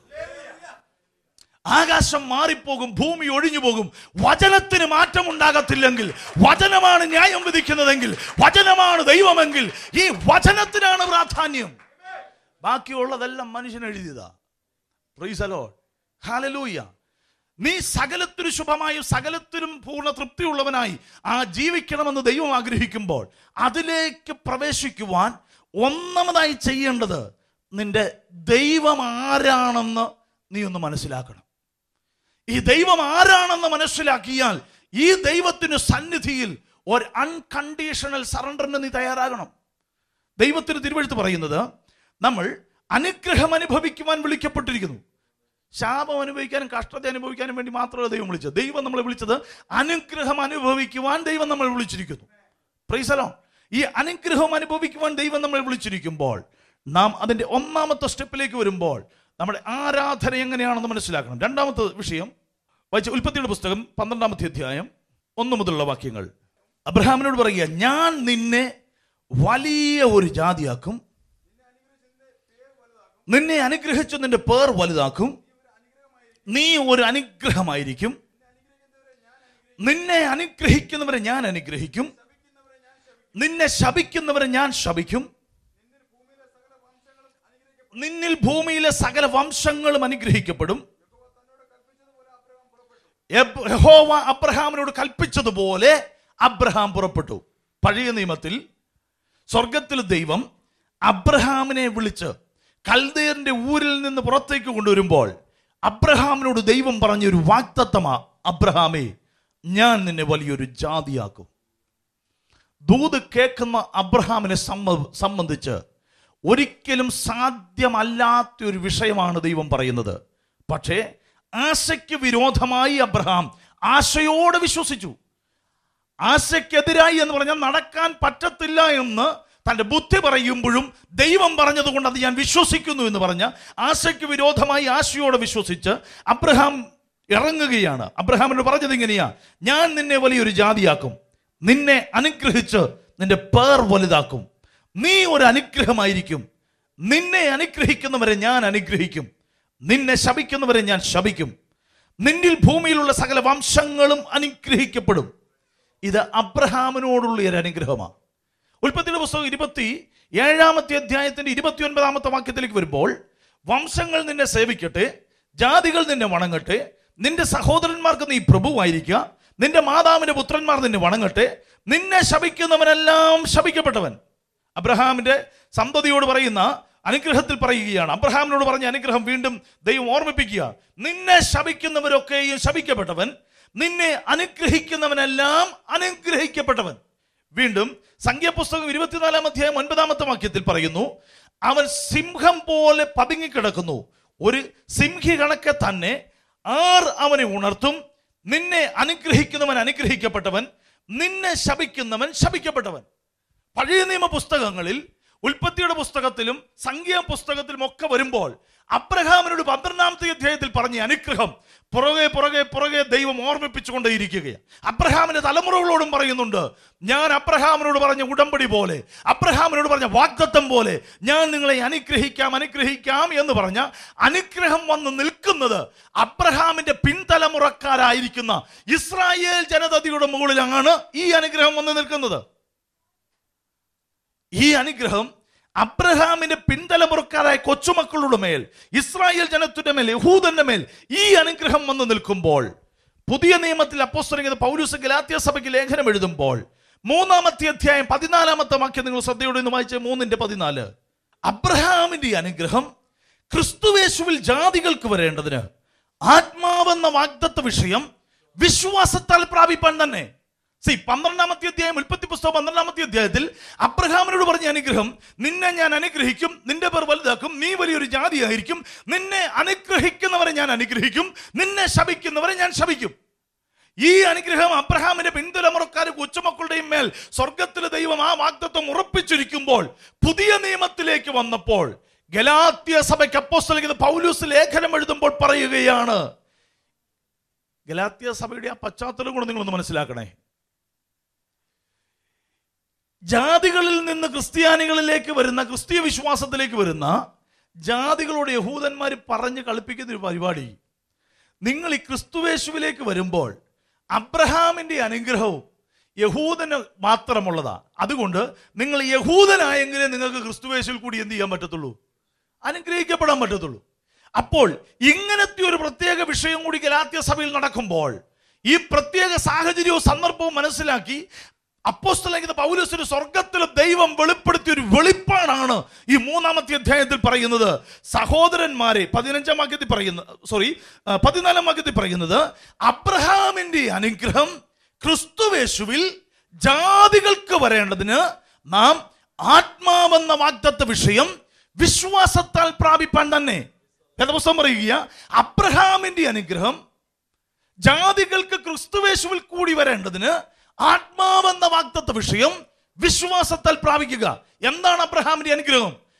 ആകാശം മാറിപ്പോകും ഭൂമി ഒഴിഞ്ഞു പോകും വചനത്തിന് മാറ്റം ഉണ്ടാകത്തില്ലെങ്കിൽ വചനമാണ് ന്യായം വിധിക്കുന്നതെങ്കിൽ വചനമാണ് ദൈവമെങ്കിൽ ഈ വചനത്തിനാണ് പ്രാധാന്യം ബാക്കിയുള്ളതെല്ലാം മനുഷ്യൻ എഴുതിയതാ പ്രീസലോ ഹാലലൂയ നീ സകലത്തിനും ശുഭമായും സകലത്തിനും പൂർണ്ണ തൃപ്തിയുള്ളവനായി ആ ജീവിക്കണമെന്ന് ദൈവം ആഗ്രഹിക്കുമ്പോൾ അതിലേക്ക് പ്രവേശിക്കുവാൻ ഒന്നാമതായി ചെയ്യേണ്ടത് നിന്റെ ദൈവം ആരാണെന്ന് നീ ഒന്ന് മനസ്സിലാക്കണം ഈ ദൈവം ആരാണെന്ന് മനസ്സിലാക്കിയാൽ ഈ ദൈവത്തിന് സന്നിധിയിൽ ഒരു അൺകണ്ടീഷണൽ സറണ്ടറിന് നീ തയ്യാറാകണം ദൈവത്തിന് തിരുവഴുത്ത് പറയുന്നത് നമ്മൾ അനുഗ്രഹം അനുഭവിക്കുവാൻ വിളിക്കപ്പെട്ടിരിക്കുന്നു ശാപം അനുഭവിക്കാനും കഷ്ടത അനുഭവിക്കാനും വേണ്ടി മാത്രമല്ല ദൈവം വിളിച്ചത് ദൈവം നമ്മളെ വിളിച്ചത് അനുഗ്രഹം അനുഭവിക്കുവാൻ ദൈവം നമ്മളെ വിളിച്ചിരിക്കുന്നു പ്രൈസലോ ഈ അനുഗ്രഹം അനുഭവിക്കുവാൻ ദൈവം നമ്മളെ വിളിച്ചിരിക്കുമ്പോൾ നാം അതിൻ്റെ ഒന്നാമത്തെ സ്റ്റെപ്പിലേക്ക് വരുമ്പോൾ നമ്മുടെ ആരാധന എങ്ങനെയാണെന്ന് മനസ്സിലാക്കണം രണ്ടാമത്തെ വിഷയം വായിച്ച ഉൽപ്പത്തിയുടെ പുസ്തകം പന്ത്രണ്ടാമത്തെ അധ്യായം ഒന്ന് മുതലുള്ള വാക്യങ്ങൾ അബ്രഹാമിനോട് പറയുക ഞാൻ നിന്നെ വലിയ ഒരു ജാതിയാക്കും നിന്നെ അനുഗ്രഹിച്ചു നിന്റെ പേർ വലുതാക്കും നീ ഒരു അനുഗ്രഹമായിരിക്കും നിന്നെ അനുഗ്രഹിക്കുന്നവരെ ഞാൻ അനുഗ്രഹിക്കും നിന്നെ ശപിക്കുന്നവരെ ഞാൻ ശപിക്കും നിന്നിൽ ഭൂമിയിലെ സകല വംശങ്ങളും അനുഗ്രഹിക്കപ്പെടും എബ്- യഹോവ അബ്രഹാമിനോട് കൽപ്പിച്ചതുപോലെ അബ്രഹാം പുറപ്പെട്ടു പഴയ നിയമത്തിൽ സ്വർഗത്തിൽ ദൈവം അബ്രഹാമിനെ വിളിച്ച് കൽദേറിന്റെ ഊരിൽ നിന്ന് പുറത്തേക്ക് കൊണ്ടുവരുമ്പോൾ അബ്രഹാമിനോട് ദൈവം പറഞ്ഞൊരു വാക്തത്വമാ അബ്രഹാമേ ഞാൻ നിന്നെ വലിയൊരു ജാതിയാക്കും ദൂത് കേൾക്കുന്ന അബ്രഹാമിനെ സംബ- സംബന്ധിച്ച് ഒരിക്കലും സാധ്യമല്ലാത്ത ഒരു വിഷയമാണ് ദൈവം പറയുന്നത് പക്ഷേ ആശയ്ക്ക് വിരോധമായി അബ്രഹാം ആശയോടെ വിശ്വസിച്ചു ആശയ്ക്കെതിരായി എന്ന് പറഞ്ഞാൽ നടക്കാൻ പറ്റത്തില്ല എന്ന് തന്റെ ബുദ്ധി പറയുമ്പോഴും ദൈവം പറഞ്ഞതുകൊണ്ട് അത് ഞാൻ വിശ്വസിക്കുന്നു എന്ന് പറഞ്ഞ ആശയ്ക്ക് വിരോധമായി ആശയോടെ വിശ്വസിച്ച് അബ്രഹാം ഇറങ്ങുകയാണ് അബ്രഹാമിനോട് പറഞ്ഞത് ഇങ്ങനെയാ ഞാൻ നിന്നെ വലിയൊരു ജാതിയാക്കും നിന്നെ അനുഗ്രഹിച്ച് നിന്റെ പേർ വലുതാക്കും നീ ഒരു അനുഗ്രഹമായിരിക്കും നിന്നെ അനുഗ്രഹിക്കുന്നവരെ ഞാൻ അനുഗ്രഹിക്കും നിന്നെ ശപിക്കുന്നവരെ ഞാൻ ശപിക്കും നിന്നിൽ ഭൂമിയിലുള്ള സകല വംശങ്ങളും അനുഗ്രഹിക്കപ്പെടും ഇത് അബ്രഹാമിനോടുള്ള ഒരു അനുഗ്രഹമാണ് ഉൽപ്പത്തിയുടെ പുസ്തകം ഇരുപത്തി ഏഴാമത്തെ അധ്യായത്തിന്റെ ഇരുപത്തി ഒൻപതാമത്തെ വാക്യത്തിലേക്ക് വരുമ്പോൾ വംശങ്ങൾ നിന്നെ സേവിക്കട്ടെ ജാതികൾ നിന്നെ വണങ്ങട്ടെ നിന്റെ സഹോദരന്മാർക്ക് നീ പ്രഭുവായിരിക്കുക നിന്റെ മാതാവിന്റെ പുത്രന്മാർ നിന്നെ വണങ്ങട്ടെ നിന്നെ ശപിക്കുന്നവനെല്ലാം ശപിക്കപ്പെട്ടവൻ അബ്രഹാമിന്റെ സന്തതിയോട് പറയുന്ന അനുഗ്രഹത്തിൽ പറയുകയാണ് അബ്രഹാമിനോട് പറഞ്ഞ അനുഗ്രഹം വീണ്ടും ദൈവം ഓർമ്മിപ്പിക്കുക നിന്നെ ശപിക്കുന്നവരൊക്കെയും ശപിക്കപ്പെട്ടവൻ നിന്നെ അനുഗ്രഹിക്കുന്നവനെല്ലാം അനുഗ്രഹിക്കപ്പെട്ടവൻ വീണ്ടും സംഖ്യാപുസ്തകം ഇരുപത്തിനാലാം അധ്യായം ഒൻപതാമത്തെ വാക്യത്തിൽ പറയുന്നു അവൻ സിംഹം പോലെ പതുങ്ങിക്കിടക്കുന്നു ഒരു സിംഹി കണക്കെ തന്നെ ആർ അവനെ ഉണർത്തും നിന്നെ അനുഗ്രഹിക്കുന്നവൻ അനുഗ്രഹിക്കപ്പെട്ടവൻ നിന്നെ ശപിക്കുന്നവൻ ശപിക്കപ്പെട്ടവൻ പഴയ നിയമ പുസ്തകങ്ങളിൽ ഉൽപ്പത്തിയുടെ പുസ്തകത്തിലും സംഖ്യാ പുസ്തകത്തിലും ഒക്കെ വരുമ്പോൾ അബ്രഹാമിനോട് പന്ത്രണ്ടാമത്തെ അധ്യായത്തിൽ പറഞ്ഞ അനുഗ്രഹം പുറകെ പുറകെ പുറകെ ദൈവം ഓർമ്മിപ്പിച്ചുകൊണ്ടേയിരിക്കുകയാണ് അബ്രഹാമിന്റെ തലമുറകളോടും പറയുന്നുണ്ട് ഞാൻ അബ്രഹാമിനോട് പറഞ്ഞ ഉടമ്പടി പോലെ അബ്രഹാമിനോട് പറഞ്ഞ വാഗ്ദത്തം പോലെ ഞാൻ നിങ്ങളെ അനുഗ്രഹിക്കാം അനുഗ്രഹിക്കാം എന്ന് പറഞ്ഞ അനുഗ്രഹം വന്ന് നിൽക്കുന്നത് അബ്രഹാമിന്റെ പിൻതലമുറക്കാരായിരിക്കുന്ന ഇസ്രായേൽ ജനതയുടെ മുകളിലാണ് ഈ അനുഗ്രഹം വന്ന് നിൽക്കുന്നത് ഈ അനുഗ്രഹം അബ്രഹാമിന്റെ പിൻതലമുറക്കാരായ കൊച്ചുമക്കളുടെ മേൽ ഇസ്രായേൽ ജനത്തിന്റെ മേൽ യഹൂദന്റെ മേൽ ഈ അനുഗ്രഹം വന്ന് നിൽക്കുമ്പോൾ പുതിയ നിയമത്തിൽ അപ്പോസ്തലിക്കുന്ന പൗലൂസ് ഗലാത്യ സഭയ്ക്ക് ലേഖനം എഴുതുമ്പോൾ മൂന്നാമത്തെ അധ്യായം പതിനാലാമത്തെ വാക്യം നിങ്ങൾ ശ്രദ്ധയോടെ ഒന്ന് വായിച്ച മൂന്നിന്റെ പതിനാല് അബ്രഹാമിന്റെ ഈ അനുഗ്രഹം ക്രിസ്തുവേശുവിൽ ജാതികൾക്ക് വരേണ്ടതിന് ആത്മാവെന്ന വാഗ്ദത്ത വിഷയം വിശ്വാസത്താൽ പ്രാപിപ്പാൻ തന്നെ സി പന്ത്രണ്ടാമത്തെ അധ്യായം ഉൽപ്പത്തി പുസ്തകം പന്ത്രണ്ടാമത്തെ അധ്യായത്തിൽ അബ്രഹാമിനോട് പറഞ്ഞ അനുഗ്രഹം നിന്നെ ഞാൻ അനുഗ്രഹിക്കും നിന്റെ പേർ വലുതാക്കും നീ വലിയൊരു ജാതിയായിരിക്കും നിന്നെ അനുഗ്രഹിക്കുന്നവരെ ഞാൻ അനുഗ്രഹിക്കും നിന്നെ ശപിക്കുന്നവരെ ഞാൻ ശപിക്കും ഈ അനുഗ്രഹം അബ്രഹാമിന്റെ പിന്തുലമുറക്കാർ കൊച്ചുമക്കളുടെയും മേൽ സ്വർഗത്തിലെ ദൈവം ആ വാഗ്ദത്വം ഉറപ്പിച്ചിരിക്കുമ്പോൾ പുതിയ നിയമത്തിലേക്ക് വന്നപ്പോൾ ഗലാത്യ സഭയ്ക്ക് അപ്പോസ്തലിക്കുന്ന പൗലൂസ് ലേഖനം എഴുതുമ്പോൾ പറയുകയാണ് ഗലാത്യ സഭയുടെ ആ പശ്ചാത്തലം കൂടെ നിങ്ങളൊന്ന് മനസ്സിലാക്കണേ ജാതികളിൽ നിന്ന് ക്രിസ്ത്യാനികളിലേക്ക് വരുന്ന ക്രിസ്തീയ വിശ്വാസത്തിലേക്ക് വരുന്ന ജാതികളോട് യഹൂദന്മാർ പറഞ്ഞ് കളിപ്പിക്കുന്ന ഒരു പരിപാടി നിങ്ങൾ ഈ ക്രിസ്തുവേശുവിലേക്ക് വരുമ്പോൾ അബ്രഹാമിന്റെ അനുഗ്രഹവും യഹൂദന് മാത്രമുള്ളതാ അതുകൊണ്ട് നിങ്ങൾ യഹൂദനായെങ്കിലേ നിങ്ങൾക്ക് ക്രിസ്തുവേശുവിൽ കൂടി എന്ത് ചെയ്യാൻ പറ്റത്തുള്ളൂ അനുഗ്രഹിക്കപ്പെടാൻ പറ്റത്തുള്ളൂ അപ്പോൾ ഇങ്ങനത്തെ ഒരു പ്രത്യേക വിഷയം കൂടി ഗലാത്യ സഭയിൽ നടക്കുമ്പോൾ ഈ പ്രത്യേക സാഹചര്യവും സന്ദർഭവും മനസ്സിലാക്കി അപ്പോസ്തലങ്ങിത പൗലോസിന് സ്വർഗത്തിൽ ദൈവം വെളിപ്പെടുത്തിയ ഒരു വെളിപ്പാടാണ് ഈ മൂന്നാമത്തെ അധ്യായത്തിൽ പറയുന്നത് സഹോദരന്മാരെ പതിനഞ്ചാം വാക്യത്തിൽ പറയുന്ന സോറി പതിനാലാം വാക്യത്തിൽ പറയുന്നത് അബ്രഹാമിന്റെ അനുഗ്രഹം ക്രിസ്തുവേശുവിൽ ജാതികൾക്ക് വരേണ്ടതിന് നാം ആത്മാവെന്ന വാഗ്ദത്ത വിഷയം വിശ്വാസത്താൽ പ്രാപിപ്പാൻ തന്നെ വേദപുസ്തകം പറയുക അബ്രഹാമിന്റെ അനുഗ്രഹം ജാതികൾക്ക് ക്രിസ്തുവേശുവിൽ കൂടി വരേണ്ടതിന് ആത്മാവെന്ന വാഗ്ദത്ത വിഷയം വിശ്വാസത്താൽ പ്രാപിക്കുക എന്താണ് അബ്രഹാമിന്റെ അനുഗ്രഹം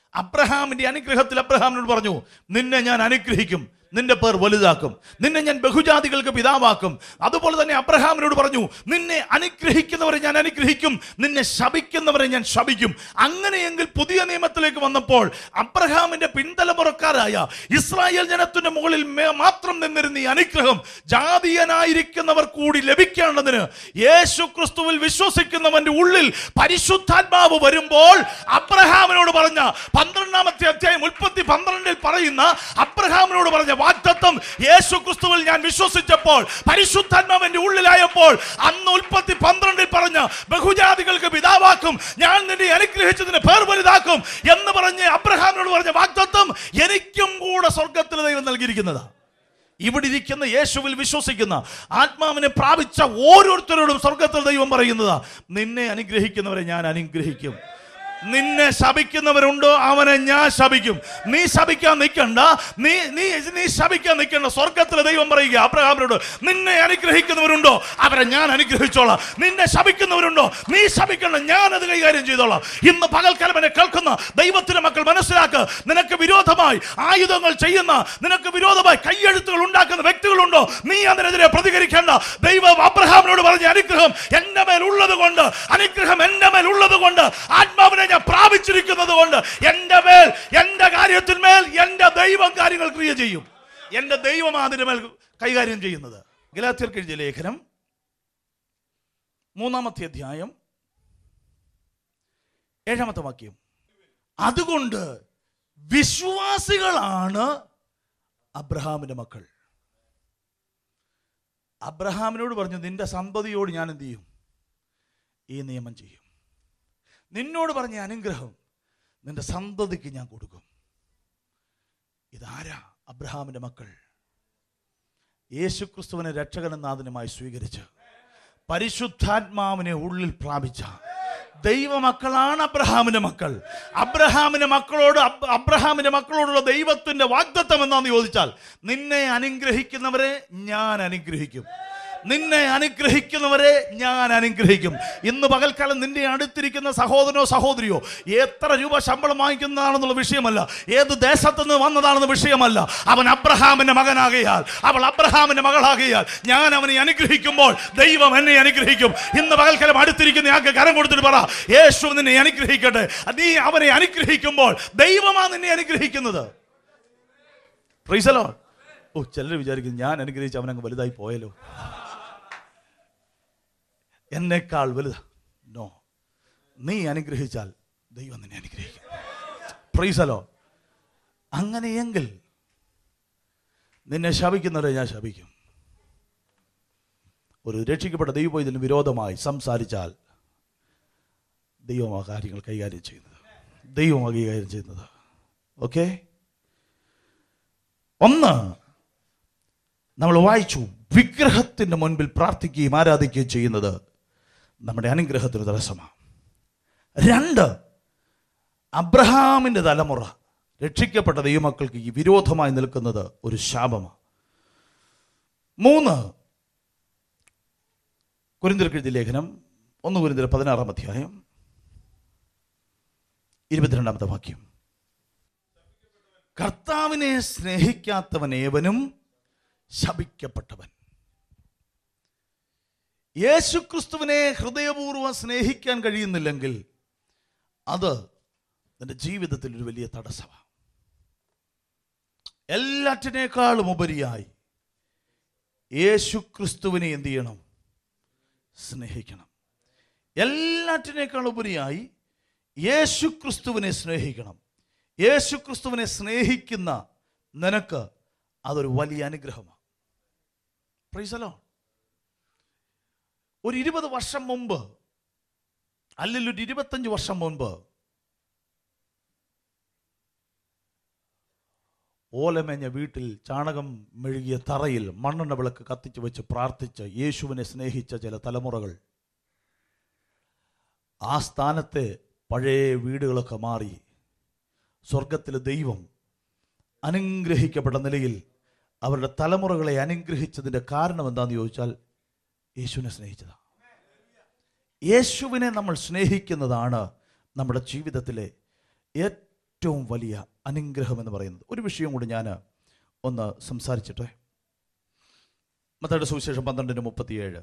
അബ്രഹാമിന്റെ അനുഗ്രഹത്തിൽ അബ്രഹാമിനോട് പറഞ്ഞു നിന്നെ ഞാൻ അനുഗ്രഹിക്കും നിന്റെ പേർ വലുതാക്കും നിന്നെ ഞാൻ ബഹുജാതികൾക്ക് പിതാവാക്കും അതുപോലെ തന്നെ അബ്രഹാമിനോട് പറഞ്ഞു നിന്നെ അനുഗ്രഹിക്കുന്നവരെ ഞാൻ അനുഗ്രഹിക്കും നിന്നെ ശപിക്കുന്നവരെ ഞാൻ ശപിക്കും അങ്ങനെയെങ്കിൽ പുതിയ നിയമത്തിലേക്ക് വന്നപ്പോൾ അബ്രഹാമിന്റെ പിന്തലമുറക്കാരായ ഇസ്രായേൽ ജനത്തിന്റെ മുകളിൽ മേ- മാത്രം നിന്നിരുന്ന ഈ അനുഗ്രഹം ജാതീയനായിരിക്കുന്നവർ കൂടി ലഭിക്കേണ്ടതിന് യേശു ക്രിസ്തുവിൽ വിശ്വസിക്കുന്നവന്റെ ഉള്ളിൽ പരിശുദ്ധാത്മാവ് വരുമ്പോൾ അബ്രഹാമിനോട് പറഞ്ഞ പന്ത്രണ്ടാമത്തെ അധ്യായം ഉൽപ്പത്തി പന്ത്രണ്ടിൽ പറയുന്ന അബ്രഹാമിനോട് പറഞ്ഞ വാഗ്ദത്തം യേശു ക്രിസ്തുവിൽ ഞാൻ വിശ്വസിച്ചപ്പോൾ പരിശുദ്ധാത്മാവിന്റെ ഉള്ളിലായപ്പോൾ അന്ന് ഉൽപ്പത്തി പന്ത്രണ്ടിൽ പറഞ്ഞ ബഹുജാതികൾക്ക് പിതാവാക്കും ഞാൻ നിന്നെ അനുഗ്രഹിച്ചതിന് പേർ വലുതാക്കും എന്ന് പറഞ്ഞ് അബ്രഹാമിനോട് പറഞ്ഞ വാഗ്ദത്തം എനിക്കും കൂടെ സ്വർഗത്തിൽ ദൈവം നൽകിയിരിക്കുന്നതാണ് ഇവിടെ ഇരിക്കുന്ന യേശുവിൽ വിശ്വസിക്കുന്ന ആത്മാവിനെ പ്രാപിച്ച ഓരോരുത്തരോടും സ്വർഗത്തിൽ ദൈവം പറയുന്നതാ നിന്നെ അനുഗ്രഹിക്കുന്നവരെ ഞാൻ അനുഗ്രഹിക്കും നിന്നെ ശപിക്കുന്നവരുണ്ടോ അവനെ ഞാൻ ശപിക്കും നീ ശപിക്കാൻ നിൽക്കണ്ട നീ നീ നീ ശപിക്കാൻ നിൽക്കണ്ട സ്വർഗത്തിലെ ദൈവം പറയുക അബ്രഹാമിനോട് നിന്നെ അനുഗ്രഹിക്കുന്നവരുണ്ടോ അവരെ ഞാൻ അനുഗ്രഹിച്ചോളാം നിന്നെ ശപിക്കുന്നവരുണ്ടോ നീ ശപിക്കണ്ട ഞാൻ അത് കൈകാര്യം ചെയ്തോളാം ഇന്ന് പകൽക്കാലം എന്നെ കേൾക്കുന്ന ദൈവത്തിന്റെ മക്കൾ മനസ്സിലാക്ക് നിനക്ക് വിരോധമായി ആയുധങ്ങൾ ചെയ്യുന്ന നിനക്ക് വിരോധമായി കൈയെഴുത്തുകൾ ഉണ്ടാക്കുന്ന വ്യക്തികളുണ്ടോ നീ അതിനെതിരെ പ്രതികരിക്കേണ്ട ദൈവം അബ്രഹാമിനോട് പറഞ്ഞ അനുഗ്രഹം എന്റെ മേൽ ഉള്ളത് കൊണ്ട് അനുഗ്രഹം എന്റെ മേൽ ഉള്ളത് കൊണ്ട് ആത്മാവിനെ ഞാൻ പ്രാപിച്ചിരിക്കുന്നത് കൊണ്ട് എന്റെ മേൽ എന്റെ കാര്യത്തിന്മേൽ എന്റെ ദൈവം കാര്യങ്ങൾ ക്രിയ ചെയ്യും എന്റെ ദൈവം അതിന്റെ മേൽ കൈകാര്യം ചെയ്യുന്നത് ഗലാത്യർക്ക് എഴുതിയ ലേഖനം മൂന്നാമത്തെ അധ്യായം ഏഴാമത്തെ വാക്യം അതുകൊണ്ട് വിശ്വാസികളാണ് അബ്രഹാമിന്റെ മക്കൾ അബ്രഹാമിനോട് പറഞ്ഞു നിന്റെ സന്തതിയോട് ഞാൻ എന്ത് ചെയ്യും ഈ നിയമം ചെയ്യും നിന്നോട് പറഞ്ഞ അനുഗ്രഹം നിന്റെ സന്തതിക്ക് ഞാൻ കൊടുക്കും ഇതാരാ അബ്രഹാമിന്റെ മക്കൾ യേശുക്രിസ്തുവിനെ രക്ഷകനെന്നാഥനുമായി സ്വീകരിച്ച് പരിശുദ്ധാത്മാവിനെ ഉള്ളിൽ പ്രാപിച്ച ദൈവമക്കളാണ് അബ്രഹാമിന്റെ മക്കൾ അബ്രഹാമിന്റെ മക്കളോട് അബ്- അബ്രഹാമിന്റെ മക്കളോടുള്ള ദൈവത്തിന്റെ വാഗ്ദത്തം എന്താന്ന് ചോദിച്ചാൽ നിന്നെ അനുഗ്രഹിക്കുന്നവരെ ഞാൻ അനുഗ്രഹിക്കും നിന്നെ അനുഗ്രഹിക്കുന്നവരെ ഞാൻ അനുഗ്രഹിക്കും ഇന്ന് പകൽക്കാലം നിന്റെ അടുത്തിരിക്കുന്ന സഹോദരനോ സഹോദരിയോ എത്ര രൂപ ശമ്പളം വാങ്ങിക്കുന്നതാണെന്നുള്ള വിഷയമല്ല ഏത് ദേശത്തു നിന്ന് വന്നതാണെന്ന വിഷയമല്ല അവൻ അബ്രഹാമിന്റെ മകനാകയാൽ അവൾ അബ്രഹാമിന്റെ മകളാകയാൽ ഞാൻ അവനെ അനുഗ്രഹിക്കുമ്പോൾ ദൈവം എന്നെ അനുഗ്രഹിക്കും ഇന്ന് പകൽക്കാലം അടുത്തിരിക്കുന്ന ആൾക്ക് കരം കൊടുത്തിട്ട് പറ യേശു നിന്നെ അനുഗ്രഹിക്കട്ടെ നീ അവനെ അനുഗ്രഹിക്കുമ്പോൾ ദൈവമാ നിന്നെ അനുഗ്രഹിക്കുന്നത് Praise the Lord. ഓ ചിലർ വിചാരിക്കും ഞാൻ അനുഗ്രഹിച്ച് അവനങ്ങ് വലുതായി പോയല്ലോ എന്നേക്കാൾ വലുതാ നോ നീ അനുഗ്രഹിച്ചാൽ ദൈവം നിന്നെ അനുഗ്രഹിക്കും പ്രൈസലോ അങ്ങനെയെങ്കിൽ നിന്നെ ശപിക്കുന്നവരെ ഞാൻ ശപിക്കും ഒരു രക്ഷിക്കപ്പെട്ട ദൈവം ഇതിന് വിരോധമായി സംസാരിച്ചാൽ ദൈവം ആ കാര്യങ്ങൾ കൈകാര്യം ചെയ്യുന്നത് ദൈവം ആ കൈകാര്യം ചെയ്യുന്നത് ഓക്കെ ഒന്ന് നമ്മൾ വായിച്ചു വിഗ്രഹത്തിന്റെ മുൻപിൽ പ്രാർത്ഥിക്കുകയും ആരാധിക്കുകയും ചെയ്യുന്നത് നമ്മുടെ അനുഗ്രഹത്തിന് തടസ്സമാണ് രണ്ട് അബ്രഹാമിന്റെ തലമുറ രക്ഷിക്കപ്പെട്ട ദൈവമക്കൾക്ക് ഈ വിരോധമായി നിൽക്കുന്നത് ഒരു ശാപമാണ് മൂന്ന് കുരിന്തിരക്കെഴുതിയ ലേഖനം ഒന്ന് കുരിന്തിര പതിനാറാം അധ്യായം ഇരുപത്തിരണ്ടാമത്തെ വാക്യം കർത്താവിനെ സ്നേഹിക്കാത്തവൻ ഏവനും ശപിക്കപ്പെട്ടവൻ യേശുക്രിസ്തുവിനെ ഹൃദയപൂർവ്വം സ്നേഹിക്കാൻ കഴിയുന്നില്ലെങ്കിൽ അത് നിന്റെ ജീവിതത്തിൽ ഒരു വലിയ തടസ്സമാണ് എല്ലാറ്റിനേക്കാളും ഉപരിയായി യേശുക്രിസ്തുവിനെ എന്ത് ചെയ്യണം സ്നേഹിക്കണം എല്ലാറ്റിനേക്കാൾ ഉപരിയായി യേശുക്രിസ്തുവിനെ സ്നേഹിക്കണം യേശുക്രിസ്തുവിനെ സ്നേഹിക്കുന്ന നിനക്ക് അതൊരു വലിയ അനുഗ്രഹമാണ് പ്രൈസലോ ഒരു ഇരുപത് വർഷം മുമ്പ് അല്ലെങ്കിൽ ഒരു ഇരുപത്തഞ്ച് വർഷം മുൻപ് ഓലമേഞ്ഞ വീട്ടിൽ ചാണകം മെഴുകിയ തറയിൽ മണ്ണെണ്ണ വിളക്ക് കത്തിച്ചു വെച്ച് പ്രാർത്ഥിച്ച് യേശുവിനെ സ്നേഹിച്ച ചില തലമുറകൾ ആ സ്ഥാനത്തെ പഴയ വീടുകളൊക്കെ മാറി സ്വർഗത്തിലെ ദൈവം അനുഗ്രഹിക്കപ്പെട്ട നിലയിൽ അവരുടെ തലമുറകളെ അനുഗ്രഹിച്ചതിൻ്റെ കാരണം എന്താണെന്ന് ചോദിച്ചാൽ യേശുവിനെ സ്നേഹിച്ചതാണ് യേശുവിനെ നമ്മൾ സ്നേഹിക്കുന്നതാണ് നമ്മുടെ ജീവിതത്തിലെ ഏറ്റവും വലിയ അനുഗ്രഹം എന്ന് പറയുന്നത് ഒരു വിഷയം കൂടി ഞാൻ ഒന്ന് സംസാരിച്ചിട്ടെ മത്തയുടെ സുവിശേഷം പന്ത്രണ്ടിന് മുപ്പത്തിയേഴ്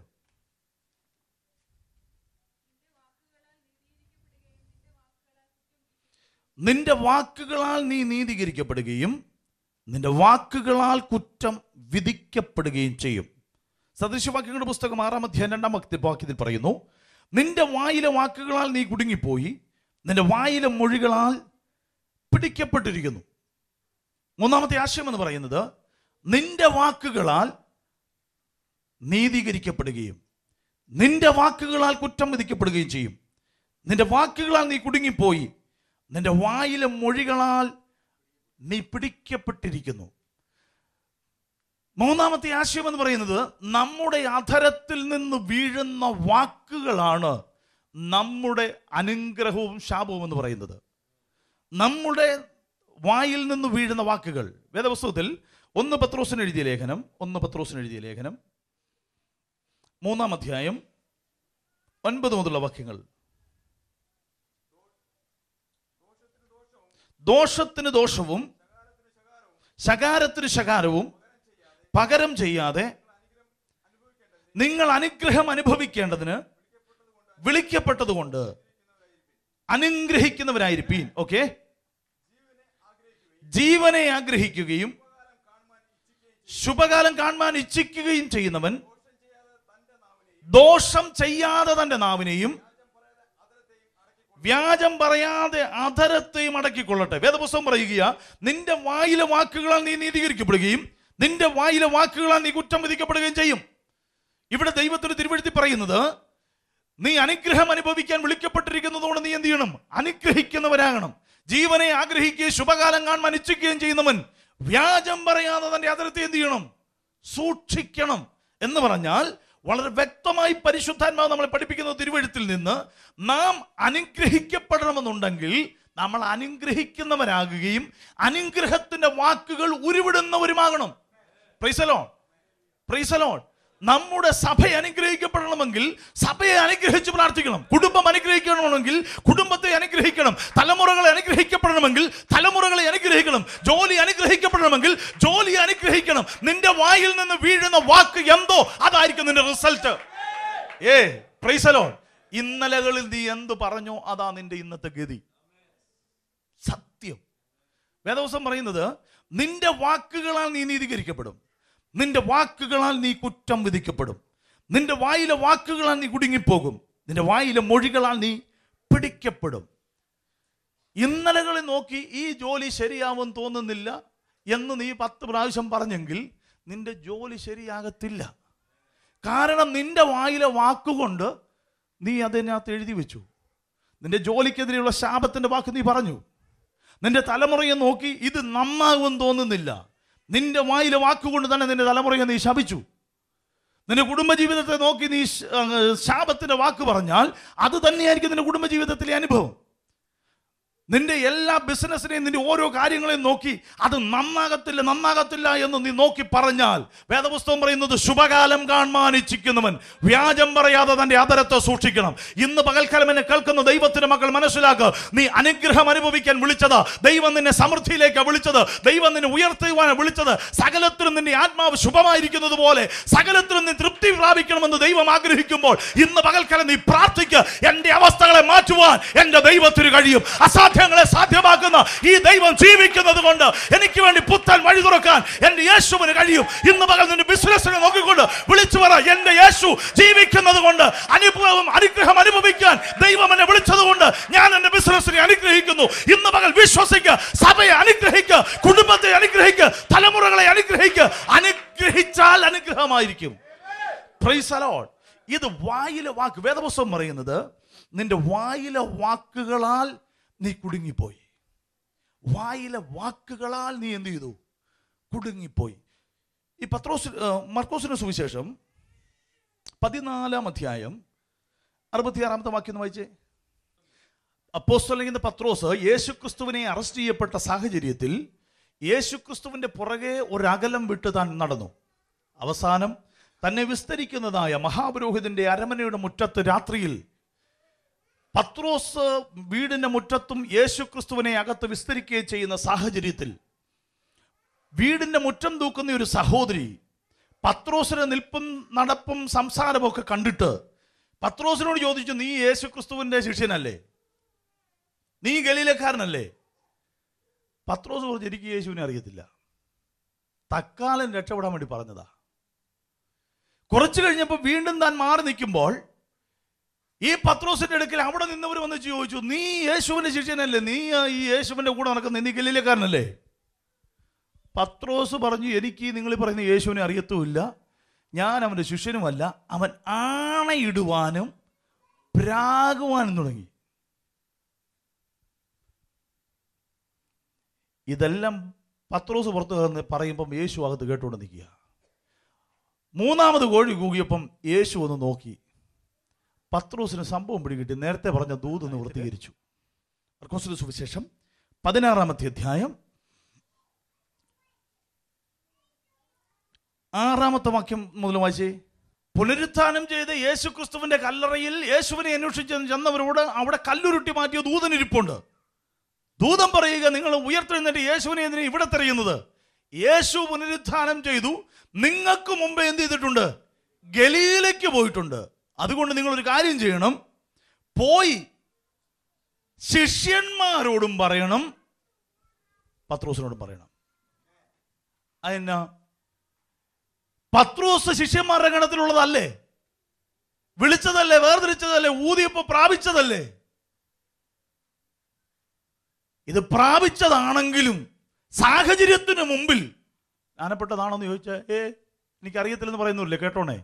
നിന്റെ വാക്കുകളാൽ നീ നീതീകരിക്കപ്പെടുകയും നിന്റെ വാക്കുകളാൽ കുറ്റം വിധിക്കപ്പെടുകയും ചെയ്യും സദൃശവാക്യങ്ങളുടെ പുസ്തകം ആറാം അധ്യായം രണ്ടാം വാക്യ- വാക്യത്തിൽ പറയുന്നു നിന്റെ വായിലെ വാക്കുകളാൽ നീ കുടുങ്ങിപ്പോയി നിന്റെ വായിലെ മൊഴികളാൽ പിടിക്കപ്പെട്ടിരിക്കുന്നു മൂന്നാമത്തെ ആശയം എന്ന് പറയുന്നത് നിന്റെ വാക്കുകളാൽ നീതീകരിക്കപ്പെടുകയും നിന്റെ വാക്കുകളാൽ കുറ്റം വിധിക്കപ്പെടുകയും ചെയ്യും നിന്റെ വാക്കുകളാൽ നീ കുടുങ്ങിപ്പോയി നിന്റെ വായിലെ മൊഴികളാൽ നീ പിടിക്കപ്പെട്ടിരിക്കുന്നു മൂന്നാമത്തെ ആശയം എന്ന് പറയുന്നത് നമ്മുടെ അധരത്തിൽ നിന്ന് വീഴുന്ന വാക്കുകളാണ് നമ്മുടെ അനുഗ്രഹവും ശാപവും എന്ന് പറയുന്നത് നമ്മുടെ വായിൽ നിന്ന് വീഴുന്ന വാക്കുകൾ വേദപുസ്തകത്തിൽ ഒന്ന് പത്രോസിന് എഴുതിയ ലേഖനം ഒന്ന് പത്രോസിന് എഴുതിയ ലേഖനം മൂന്നാം അധ്യായം ഒൻപത് മുതലുള്ള വാക്യങ്ങൾ ദോഷത്തിന് ദോഷവും ശകാരത്തിന് ശകാരവും പകരം ചെയ്യാതെ നിങ്ങൾ അനുഗ്രഹം അനുഭവിക്കേണ്ടതിന് വിളിക്കപ്പെട്ടതുകൊണ്ട് അനുഗ്രഹിക്കുന്നവരായിരിപ്പീൻ ഓക്കെ ജീവനെ ആഗ്രഹിക്കുകയും ശുഭകാലം കാണുവാൻ ഇച്ഛിക്കുകയും ചെയ്യുന്നവൻ ദോഷം ചെയ്യാതെ തന്റെ നാവിനെയും വ്യാജം പറയാതെ അധരത്തെയും അടക്കിക്കൊള്ളട്ടെ വേദപുസ്തകം പറയുക നിന്റെ വായിലെ വാക്കുകളാൽ നീ നീതീകരിക്കപ്പെടുകയും നിന്റെ വായിലെ വാക്കുകളാൽ നീ കുറ്റം വിധിക്കപ്പെടുകയും ചെയ്യും ഇവിടെ ദൈവത്തിന് തിരുവഴുത്തി പറയുന്നത് നീ അനുഗ്രഹം അനുഭവിക്കാൻ വിളിക്കപ്പെട്ടിരിക്കുന്നതുകൊണ്ട് നീ എന്ത് ചെയ്യണം അനുഗ്രഹിക്കുന്നവരാകണം ജീവനെ ആഗ്രഹിക്കുകയും ശുഭകാലം കാണാൻ ഇച്ഛിക്കുകയും ചെയ്യുന്നവൻ വ്യാജം പറയാതെ തന്റെ അതിർത്തി എന്ത് ചെയ്യണം സൂക്ഷിക്കണം എന്ന് പറഞ്ഞാൽ വളരെ വ്യക്തമായി പരിശുദ്ധാത്മാവ് നമ്മളെ പഠിപ്പിക്കുന്ന തിരുവഴുത്തിൽ നിന്ന് നാം അനുഗ്രഹിക്കപ്പെടണമെന്നുണ്ടെങ്കിൽ നമ്മൾ അനുഗ്രഹിക്കുന്നവരാകുകയും അനുഗ്രഹത്തിന്റെ വാക്കുകൾ ഉരുവിടുന്നവരുമാകണം പ്രൈസലോ പ്രൈസലോ നമ്മുടെ സഭ അനുഗ്രഹിക്കപ്പെടണമെങ്കിൽ സഭയെ അനുഗ്രഹിച്ച് പ്രാർത്ഥിക്കണം കുടുംബം അനുഗ്രഹിക്കണമെങ്കിൽ കുടുംബത്തെ അനുഗ്രഹിക്കണം തലമുറകളെ അനുഗ്രഹിക്കപ്പെടണമെങ്കിൽ തലമുറകളെ അനുഗ്രഹിക്കണം ജോലി അനുഗ്രഹിക്കപ്പെടണമെങ്കിൽ ജോലി അനുഗ്രഹിക്കണം നിന്റെ വായിൽ നിന്ന് വീഴുന്ന വാക്ക് എന്തോ അതായിരിക്കും നിന്റെ റിസൾട്ട് ഏ പ്രൈസലോൺ ഇന്നലകളിൽ നീ എന്ത് പറഞ്ഞോ അതാ നിന്റെ ഇന്നത്തെ ഗതി സത്യം വേദവസം പറയുന്നത് നിന്റെ വാക്കുകളാൽ നീ നീതീകരിക്കപ്പെടും നിന്റെ വാക്കുകളാൽ നീ കുറ്റം വിധിക്കപ്പെടും നിന്റെ വായിലെ വാക്കുകളാൽ നീ കുടുങ്ങിപ്പോകും നിന്റെ വായിലെ മൊഴികളാൽ നീ പിടിക്കപ്പെടും ഇന്നലകളെ നോക്കി ഈ ജോലി ശരിയാവും തോന്നുന്നില്ല എന്ന് നീ പത്ത് പ്രാവശ്യം പറഞ്ഞെങ്കിൽ നിന്റെ ജോലി ശരിയാകത്തില്ല കാരണം നിന്റെ വായിലെ വാക്കുകൊണ്ട് നീ അതിനകത്ത് എഴുതി വെച്ചു നിന്റെ ജോലിക്കെതിരെയുള്ള ശാപത്തിന്റെ വാക്ക് നീ പറഞ്ഞു നിന്റെ തലമുറയെ നോക്കി ഇത് നന്നാകുമെന്ന് തോന്നുന്നില്ല നിന്റെ വായിലെ വാക്കുകൊണ്ട് തന്നെ നിന്റെ തലമുറയെ നീ ശപിച്ചു നിന്റെ കുടുംബജീവിതത്തെ നോക്കി നീ ശ- അങ്ങ് ശാപത്തിന്റെ വാക്ക് പറഞ്ഞാൽ അത് തന്നെയായിരിക്കും നിന്റെ കുടുംബജീവിതത്തിലെ അനുഭവം നിന്റെ എല്ലാ ബിസിനസ്സിനെയും നിന്റെ ഓരോ കാര്യങ്ങളെയും നോക്കി അത് നന്നാകത്തില്ല നന്നാകത്തില്ല എന്ന് നീ നോക്കി പറഞ്ഞാൽ വേദപുസ്തകം പറയുന്നത് ശുഭകാലം കാണാൻ ഇച്ഛിക്കുന്നവൻ വ്യാജം പറയാതെ തന്റെ ആദരത്തെ സൂക്ഷിക്കണം ഇന്ന് പകൽക്കാലം എന്നെ കേൾക്കുന്ന ദൈവത്തിന്റെ മക്കൾ മനസ്സിലാക്കുക നീ അനുഗ്രഹം അനുഭവിക്കാൻ വിളിച്ചത് ദൈവം നിന്നെ സമൃദ്ധിയിലേക്ക് വിളിച്ചത് ദൈവം നിന്നെ ഉയർത്തുവാൻ വിളിച്ചത് സകലത്തിലും നിന്റെ ആത്മാവ് ശുഭമായിരിക്കുന്നത് പോലെ സകലത്തിലും നീ തൃപ്തി പ്രാപിക്കണമെന്ന് ദൈവം ആഗ്രഹിക്കുമ്പോൾ ഇന്ന് പകൽക്കാലം നീ പ്രാർത്ഥിക്കുക എന്റെ അവസ്ഥകളെ മാറ്റുവാൻ എന്റെ ദൈവത്തിന് കഴിയും അസാധ്യങ്ങളെ സാധ്യമാക്കുന്ന ഈ ദൈവം ജീവിക്കുന്നത് കൊണ്ട് എനിക്ക് വേണ്ടി പുത്തൻ വഴി തുറക്കാൻ എന്റെ യേശുവിന് കഴിയും ഇന്ന് പകൽ നിന്റെ ബിസിനസ്സിനെ നോക്കിക്കൊണ്ട് വിളിച്ചു പറ എന്റെ യേശു ജീവിക്കുന്നത് കൊണ്ട് അനുഭവം അനുഗ്രഹം അനുഭവിക്കാൻ ദൈവം എന്നെ വിളിച്ചത് കൊണ്ട് ഞാൻ എന്റെ ബിസിനസ്സിനെ അനുഗ്രഹിക്കുന്നു ഇന്ന് പകൽ വിശ്വസിക്കുക സഭയെ അനുഗ്രഹിക്കുക കുടുംബത്തെ അനുഗ്രഹിക്കുക തലമുറകളെ അനുഗ്രഹിക്കുക അനുഗ്രഹിച്ചാൽ അനുഗ്രഹമായിരിക്കും Praise the Lord. ഇത് വായിലെ വാക്ക് വേദപുസ്തകം പറയുന്നത് നിന്റെ വായിലെ വാക്കുകളാൽ നീ കുടുങ്ങിപ്പോയി വായിലെ വാക്കുകളാൽ നീ എന്ത് ചെയ്തു കുടുങ്ങിപ്പോയി ഈ പത്രോസ് ഏ, മർക്കോസിന്റെ സുവിശേഷം പതിനാലാം അധ്യായം അറുപത്തിയാറാമത്തെ വാക്യം ഒന്ന് വായിച്ചേ അപ്പോസ്തലൻ പത്രോസ് യേശുക്രിസ്തുവിനെ അറസ്റ്റ് ചെയ്യപ്പെട്ട സാഹചര്യത്തിൽ യേശുക്രിസ്തുവിന്റെ പുറകെ ഒരകലം വിട്ട് താൻ നടന്നു അവസാനം തന്നെ വിസ്തരിക്കുന്നതായ മഹാപുരോഹിതന്റെ അരമനയുടെ മുറ്റത്ത് രാത്രിയിൽ പത്രോസ് വീടിന്റെ മുറ്റത്തും യേശു ക്രിസ്തുവിനെ അകത്ത് വിസ്തരിക്കുകയും ചെയ്യുന്ന സാഹചര്യത്തിൽ വീടിന്റെ മുറ്റം തൂക്കുന്ന ഒരു സഹോദരി പത്രോസിന്റെ നിൽപ്പും നടപ്പും സംസാരവും ഒക്കെ കണ്ടിട്ട് പത്രോസിനോട് ചോദിച്ചു നീ യേശു ക്രിസ്തുവിന്റെ ശിഷ്യനല്ലേ നീ ഗലീലക്കാരനല്ലേ പത്രോസ് പറഞ്ഞു എനിക്ക് യേശുവിനെ അറിയത്തില്ല തക്കാലം രക്ഷപ്പെടാൻ വേണ്ടി പറഞ്ഞതാ കുറച്ചു കഴിഞ്ഞപ്പോൾ വീണ്ടും താൻ മാറി നിൽക്കുമ്പോൾ ഈ പത്രോസിന്റെ അടുക്കൽ അവിടെ നിന്നവർ വന്ന് ചോദിച്ചു നീ യേശുവിന്റെ ശിഷ്യനല്ലേ നീ ആ ഈ യേശുവിന്റെ കൂടെ നടക്കുന്ന നീ ഗലീലക്കാരനല്ലേ പത്രോസ് പറഞ്ഞു എനിക്ക് നിങ്ങൾ ഈ പറയുന്ന യേശുവിനെ അറിയത്തുമില്ല ഞാൻ അവന്റെ ശിഷ്യനുമല്ല അവൻ ആണയിടുവാനും പ്രാകുവാനും തുടങ്ങി ഇതെല്ലാം പത്രോസ് പുറത്ത് കടന്ന് പറയുമ്പം യേശു അകത്ത് കേട്ടുകൊണ്ട് നിൽക്കുക മൂന്നാമത് കോഴി കൂകിയപ്പം യേശു ഒന്ന് നോക്കി പത്രോസിന് സംഭവം പിടികിട്ടി നേരത്തെ പറഞ്ഞ ദൂത് നിവൃത്തീകരിച്ചു മർക്കോസിന്റെ സുവിശേഷം പതിനാറാമത്തെ അധ്യായം ആറാമത്തെ വാക്യം മുതൽ വായിച്ചേ പുനരുത്ഥാനം ചെയ്ത് യേശു ക്രിസ്തുവിന്റെ കല്ലറയിൽ യേശുവിനെ അന്വേഷിച്ച് ചെന്നവരോട് അവിടെ കല്ലുരുട്ടി മാറ്റിയ ദൂതനിരിപ്പുണ്ട് ദൂതം പറയുക നിങ്ങൾ ഉയർത്തെഴുന്നേറ്റ് യേശുവിനെ എന്തിനാ ഇവിടെ തെരയുന്നത് യേശു പുനരുത്ഥാനം ചെയ്തു നിങ്ങൾക്ക് മുമ്പേ എന്ത് ചെയ്തിട്ടുണ്ട് ഗലീലയ്ക്ക് പോയിട്ടുണ്ട് അതുകൊണ്ട് നിങ്ങൾ ഒരു കാര്യം ചെയ്യണം പോയി ശിഷ്യന്മാരോടും പറയണം പത്രോസിനോടും പറയണം അതെന്നാ പത്രോസ് ശിഷ്യന്മാരുടെ ഗണത്തിലുള്ളതല്ലേ വിളിച്ചതല്ലേ വേർതിരിച്ചതല്ലേ ഊതിയപ്പോ പ്രാപിച്ചതല്ലേ ഇത് പ്രാപിച്ചതാണെങ്കിലും സാഹചര്യത്തിന് മുമ്പിൽ ജ്ഞാനപ്പെട്ടതാണെന്ന് ചോദിച്ചാൽ ഏ എനിക്കറിയത്തില്ലെന്ന് പറയുന്നില്ലേ കേട്ടോണേ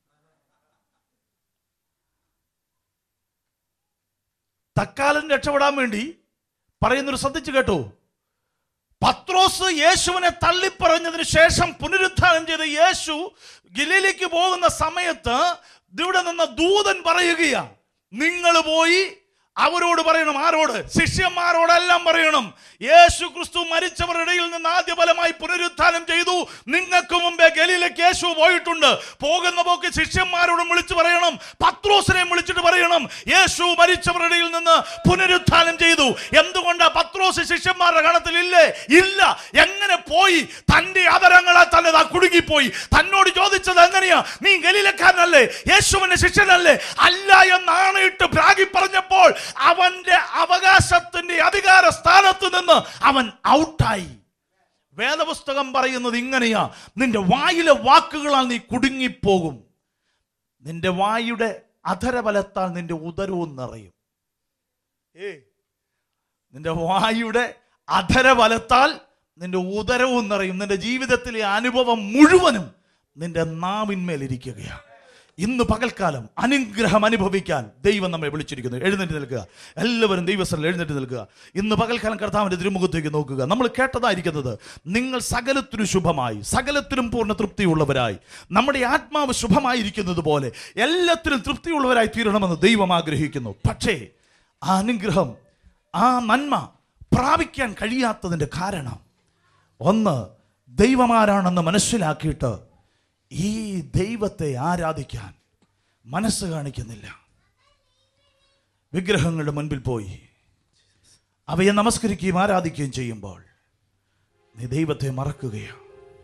തക്കാലം രക്ഷപ്പെടാൻ വേണ്ടി പറയുന്നൊരു ശ്രദ്ധിച്ചു കേട്ടോ പത്രോസ് യേശുവിനെ തള്ളിപ്പറഞ്ഞതിന് ശേഷം പുനരുദ്ധാനം ചെയ്ത യേശു ഗിലയിലേക്ക് പോകുന്ന സമയത്ത് ഇവിടെ നിന്ന് ദൂതൻ പറയുകയാ നിങ്ങൾ പോയി അവരോട് പറയണം ആരോട് ശിഷ്യന്മാരോടെല്ലാം പറയണം യേശു ക്രിസ്തു മരിച്ചവരുടെ ഇടയിൽ നിന്ന് ആദ്യ ഫലമായി പുനരുത്ഥാനം ചെയ്തു നിങ്ങൾക്ക് മുമ്പേ ഗലീലേക്ക് യേശു പോയിട്ടുണ്ട് പോകുന്ന പോക്ക് ശിഷ്യന്മാരോടും വിളിച്ചു പറയണം പത്രോസിനെയും വിളിച്ചിട്ട് പറയണം യേശു മരിച്ചവരുടെ ഇടയിൽ നിന്ന് പുനരുത്ഥാനം ചെയ്തു എന്തുകൊണ്ടാ പത്രോസ് ശിഷ്യന്മാരുടെ ഗണത്തിൽ ഇല്ലേ ഇല്ല എങ്ങനെ പോയി തന്റെ അവരങ്ങളെ തന്നെ ദാ കുടുങ്ങിപ്പോയി തന്നോട് ചോദിച്ചത് എങ്ങനെയാ നീ ഗലീലക്കാരനല്ലേ യേശുവിന്റെ ശിഷ്യനല്ലേ അല്ല എന്നാണ് ഇട്ട് പ്രാഗി പറഞ്ഞപ്പോൾ അവന്റെ അവകാശത്തിന്റെ അധികാര സ്ഥാനത്ത് നിന്ന് അവൻ ഔട്ടായി വേദപുസ്തകം പറയുന്നത് ഇങ്ങനെയാ നിന്റെ വായിലെ വാക്കുകളാൽ നീ കുടുങ്ങിപ്പോകും നിന്റെ വായുടെ അധരബലത്താൽ നിന്റെ ഉദരവും നിറയും ഏ നിന്റെ വായുടെ അധരബലത്താൽ നിന്റെ ഉദരവും നിറയും നിന്റെ ജീവിതത്തിലെ അനുഭവം മുഴുവനും നിന്റെ നാവിന്മേൽ ഇരിക്കുകയാണ് ഇന്ന് പകൽക്കാലം അനുഗ്രഹം അനുഭവിക്കാൻ ദൈവം നമ്മെ വിളിച്ചിരിക്കുന്നു എഴുന്നേറ്റ് നിൽക്കുക എല്ലാവരും ദൈവസ്ഥലം എഴുന്നേറ്റ് നിൽക്കുക ഇന്ന് പകൽക്കാലം കർത്താവിന്റെ തിരുമുഖത്തേക്ക് നോക്കുക നമ്മൾ കേട്ടതായിരിക്കുന്നത് നിങ്ങൾ സകലത്തിനും ശുഭമായി സകലത്തിനും പൂർണ്ണ തൃപ്തിയുള്ളവരായി നമ്മുടെ ആത്മാവ് ശുഭമായിരിക്കുന്നത് പോലെ എല്ലാത്തിനും തൃപ്തിയുള്ളവരായി തീരണമെന്ന് ദൈവം ആഗ്രഹിക്കുന്നു പക്ഷേ ആ അനുഗ്രഹം ആ നന്മ പ്രാപിക്കാൻ കഴിയാത്തതിൻ്റെ കാരണം ഒന്ന് ദൈവമാരാണെന്ന് മനസ്സിലാക്കിയിട്ട് ഈ ദൈവത്തെ ആരാധിക്കാൻ മനസ്സ് കാണിക്കുന്നില്ല വിഗ്രഹങ്ങളുടെ മുൻപിൽ പോയി അവയെ നമസ്കരിക്കുകയും ആരാധിക്കുകയും ചെയ്യുമ്പോൾ നീ ദൈവത്തെ മറക്കുകയാണ്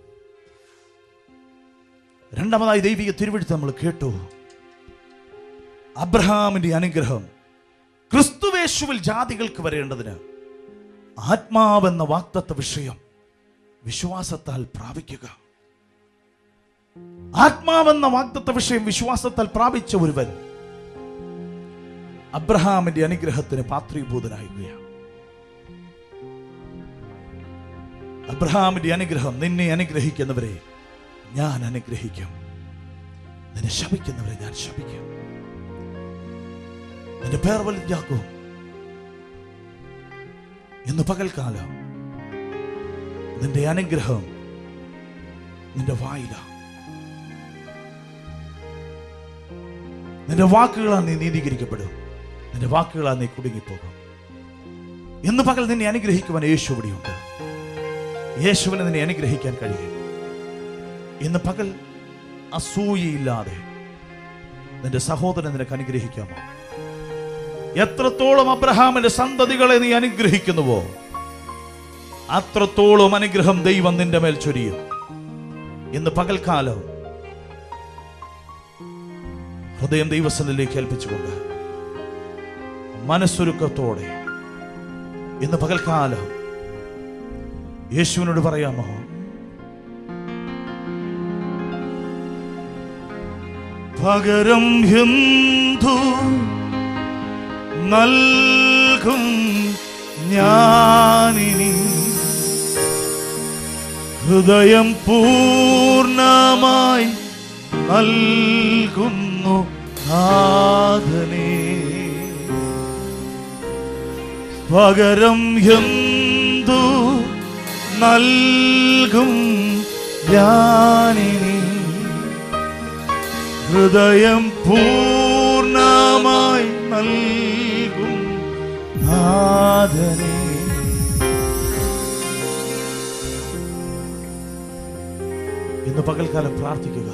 രണ്ടാമതായി ദൈവിക തിരുവഴുത്ത് നമ്മൾ കേട്ടു അബ്രഹാമിന്റെ അനുഗ്രഹം ക്രിസ്തുവേശുവിൽ ജാതികൾക്ക് വരേണ്ടതിന് ആത്മാവെന്ന വാക്തത്വ വിഷയം വിശ്വാസത്താൽ പ്രാപിക്കുക ആത്മാവെന്ന വാഗ്ദത്ത വിഷയം വിശ്വാസത്താൽ പ്രാപിച്ച ഒരുവൻ അബ്രഹാമിന്റെ അനുഗ്രഹത്തിന് പാത്രീഭൂതനായിരിക്കുകയാണ് അബ്രഹാമിന്റെ അനുഗ്രഹം നിന്നെ അനുഗ്രഹിക്കുന്നവരെ ഞാൻ അനുഗ്രഹിക്കും നിന്നെ ശപിക്കുന്നവരെ ഞാൻ ശപിക്കും നിന്റെ പേർ വലുതാക്കും ഇന്ന് പകൽക്കാലം നിന്റെ അനുഗ്രഹം നിന്റെ വായിലാണ് നിന്റെ വാക്കുകളാൽ നീ നീതീകരിക്കപ്പെടും നിന്റെ വാക്കുകളാൽ നീ കുടുങ്ങിപ്പോകും ഇന്ന് പകൽ നിന്നെ അനുഗ്രഹിക്കുവാൻ യേശു ഇവിടെയുണ്ട് യേശുവിനെ നിന്നെ അനുഗ്രഹിക്കാൻ കഴിയും ഇന്ന് പകൽ അസൂയയില്ലാതെ നിന്റെ സഹോദരൻ നിനക്ക് അനുഗ്രഹിക്കാമോ എത്രത്തോളം അബ്രഹാമിന്റെ സന്തതികളെ നീ അനുഗ്രഹിക്കുന്നുവോ അത്രത്തോളം അനുഗ്രഹം ദൈവം നിന്റെ മേൽ ചൊരിയും ഇന്ന് പകൽക്കാലം ഹൃദയം ദൈവസനിലേക്ക് ഏൽപ്പിച്ചുകൊണ്ട് മനസ്സൊരുക്കത്തോടെ ഇന്ന് പകൽക്കാലം യേശുവിനോട് പറയാമോ പകരം ഹിന്ദു നൽകും ഞാനിനി ഹൃദയം പൂർണ്ണമായി നൽകുന്നു നാഥനേ പകരം എന്തു നൽകും ഞാനിനി ഹൃദയം പൂർണ്ണമായി നൽകും നാഥനേ ഇന്ന് പകൽക്കാലം പ്രാർത്ഥിക്കുക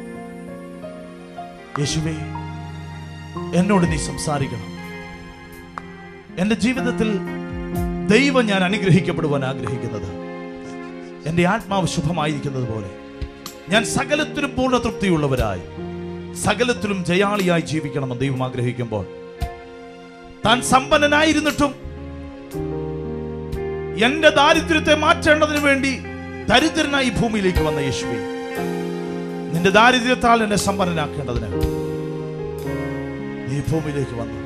യേശുവേ എന്നോട് നീ സംസാരിക്കണം എന്റെ ജീവിതത്തിൽ ദൈവം ഞാൻ അനുഗ്രഹിക്കപ്പെടുവാൻ ആഗ്രഹിക്കുന്നത് എന്റെ ആത്മാവ് ശുഭമായിരിക്കുന്നത് പോലെ ഞാൻ സകലത്തിലും പൂർണ്ണ തൃപ്തിയുള്ളവരായി സകലത്തിലും ജയാളിയായി ജീവിക്കണമെന്ന് ദൈവം ആഗ്രഹിക്കുമ്പോൾ താൻ സമ്പന്നനായിരുന്നിട്ടും എന്റെ ദാരിദ്ര്യത്തെ മാറ്റേണ്ടതിന് വേണ്ടി ദരിദ്രനായി ഈ ഭൂമിയിലേക്ക് വന്ന യേശുവേ നിന്റെ ദാരിദ്ര്യത്താൽ എന്നെ സമ്പന്നനാക്കേണ്ടതിന് നീ ഭൂമിയിലേക്ക് വന്നു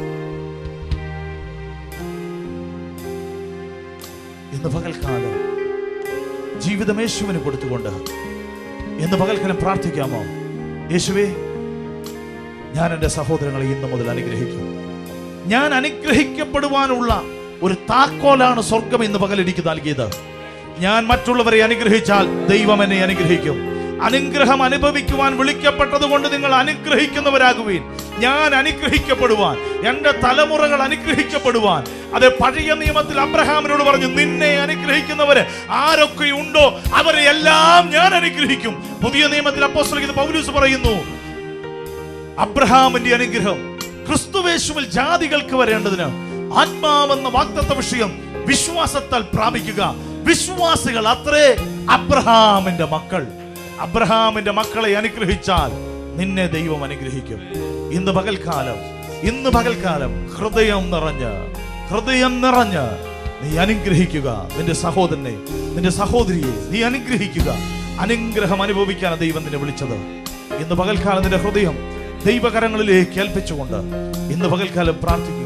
ഇന്ന് പകൽക്കാലം ജീവിതം യേശുവിന് കൊടുത്തുകൊണ്ട് ഇന്ന് പകൽക്കാലം പ്രാർത്ഥിക്കാമോ യേശുവേ ഞാൻ എൻ്റെ സഹോദരങ്ങളെ ഇന്ന് മുതൽ അനുഗ്രഹിക്കും ഞാൻ അനുഗ്രഹിക്കപ്പെടുവാനുള്ള ഒരു താക്കോലാണ് സ്വർഗം ഇന്ന് പകൽ എനിക്ക് നൽകിയത് ഞാൻ മറ്റുള്ളവരെ അനുഗ്രഹിച്ചാൽ ദൈവം എന്നെ അനുഗ്രഹിക്കും അനുഗ്രഹം അനുഭവിക്കുവാൻ വിളിക്കപ്പെട്ടത് കൊണ്ട് നിങ്ങൾ അനുഗ്രഹിക്കുന്നവരാകുവീൻ ഞാൻ അനുഗ്രഹിക്കപ്പെടുവാൻ എൻ്റെ തലമുറകൾ അനുഗ്രഹിക്കപ്പെടുവാൻ അത് പഴയ നിയമത്തിൽ അബ്രഹാമിനോട് പറഞ്ഞു നിന്നെ അനുഗ്രഹിക്കുന്നവര് ആരൊക്കെ ഉണ്ടോ അവരെ എല്ലാം ഞാൻ അനുഗ്രഹിക്കും പുതിയ നിയമത്തിൽ അപ്പോസ്തലൻ പൗലൂസ് പറയുന്നു അബ്രഹാമിന്റെ അനുഗ്രഹം ക്രിസ്തുവേശുവിൽ ജാതികൾക്ക് വരേണ്ടതിന് ആത്മാവെന്ന വാക്തത്വ വിഷയം വിശ്വാസത്താൽ പ്രാപിക്കുക വിശ്വാസികൾ അത്രേ അബ്രഹാമിന്റെ മക്കൾ അബ്രഹാമിന്റെ മക്കളെ അനുഗ്രഹിച്ചാൽ നിന്നെ ദൈവം അനുഗ്രഹിക്കും ഇന്ന് പകൽക്കാലം ഇന്ന് പകൽക്കാലം ഹൃദയം നിറഞ്ഞ് ഹൃദയം നിറഞ്ഞ് നീ അനുഗ്രഹിക്കുക നിന്റെ സഹോദരനെ നിന്റെ സഹോദരിയെ നീ അനുഗ്രഹിക്കുക അനുഗ്രഹം അനുഭവിക്കാൻ ദൈവം നിന്നെ വിളിച്ചത് ഇന്ന് പകൽക്കാലം നിന്റെ ഹൃദയം ദൈവകരങ്ങളിലേക്ക് ഏൽപ്പിച്ചുകൊണ്ട് ഇന്ന് പകൽക്കാലം പ്രാർത്ഥിക്കുക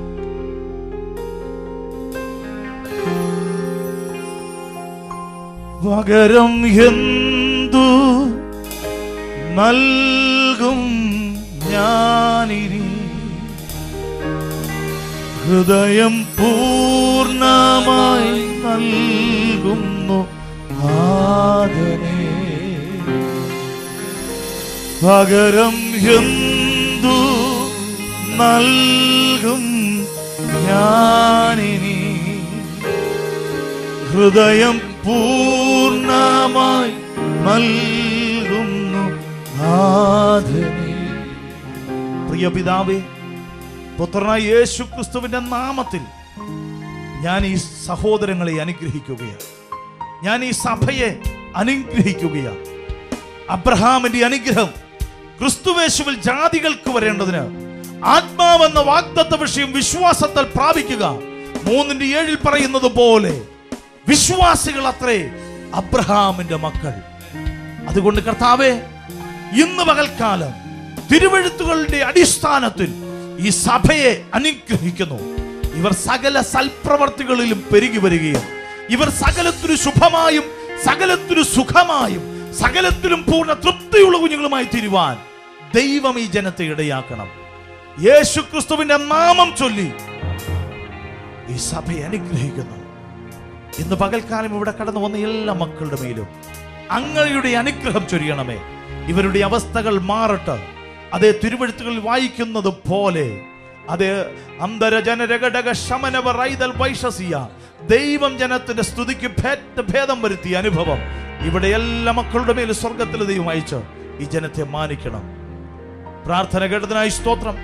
പകരം എന്തു നൽകും ഞാനിനി ഹൃദയം പൂർണ്ണമായി നൽകുന്നു ആദരേ പകരം എന്തു നൽകും ഞാനിനി ഹൃദയം പൂർണ്ണമായി നൽകുന്നു നാഥനേ പ്രിയ പിതാവേ പുത്രനായ യേശു ക്രിസ്തുവിന്റെ നാമത്തിൽ ഞാൻ ഈ സഹോദരങ്ങളെ അനുഗ്രഹിക്കുകയാണ് ഞാൻ ഈ സഭയെ അനുഗ്രഹിക്കുകയാണ് അബ്രഹാമിന്റെ അനുഗ്രഹം ക്രിസ്തുവേശുവിൽ ജാതികൾക്ക് വരേണ്ടതിന് ആത്മാവെന്ന വാഗ്ദത്ത വിഷയം വിശ്വാസത്താൽ പ്രാപിക്കുക മൂന്നിന്റെ ഏഴിൽ പറയുന്നത് പോലെ വിശ്വാസികൾ അത്രേ അബ്രഹാമിന്റെ മക്കൾ അതുകൊണ്ട് കർത്താവെ ഇന്ന് പകൽക്കാലം തിരുവഴുത്തുകളുടെ അടിസ്ഥാനത്തിൽ ഈ സഭയെ അനുഗ്രഹിക്കുന്നു ഇവർ സകല സൽപ്രവർത്തികളിലും പെരുകി വരികയും ഇവർ സകലത്തിനു ശുഭമായും സകലത്തിനു സുഖമായും സകലത്തിലും പൂർണ്ണ തൃപ്തിയുള്ള കുഞ്ഞുങ്ങളുമായി തീരുവാൻ ദൈവം ഈ ജനത്തെ ഇടയാക്കണം യേശു ക്രിസ്തുവിന്റെ നാമം ചൊല്ലി ഈ സഭയെ അനുഗ്രഹിക്കുന്നു ഇന്ന് പകൽക്കാലം ഇവിടെ കടന്നു വന്ന എല്ലാ മക്കളുടെ മേലും അങ്ങയുടെ അനുഗ്രഹം ചൊരിയണമേ ഇവരുടെ അവസ്ഥകൾ മാറട്ടെ അതേ തിരുവഴുത്തുകളിൽ വായിക്കുന്നത് പോലെ അത് അന്തരജനരകടക ശമനവ റൈതൽ വൈഷസിയ ദൈവം ജനത്തിന്റെ സ്തുതിക്ക് ഭേദ ഭേദം വരുത്തിയ അനുഭവം ഇവിടെ എല്ലാ മക്കളുടെ മേൽ സ്വർഗത്തിൽ ദൈവം അയച്ച് ഈ ജനത്തെ മാനിക്കണം പ്രാർത്ഥന കേട്ടതിനായി സ്തോത്രം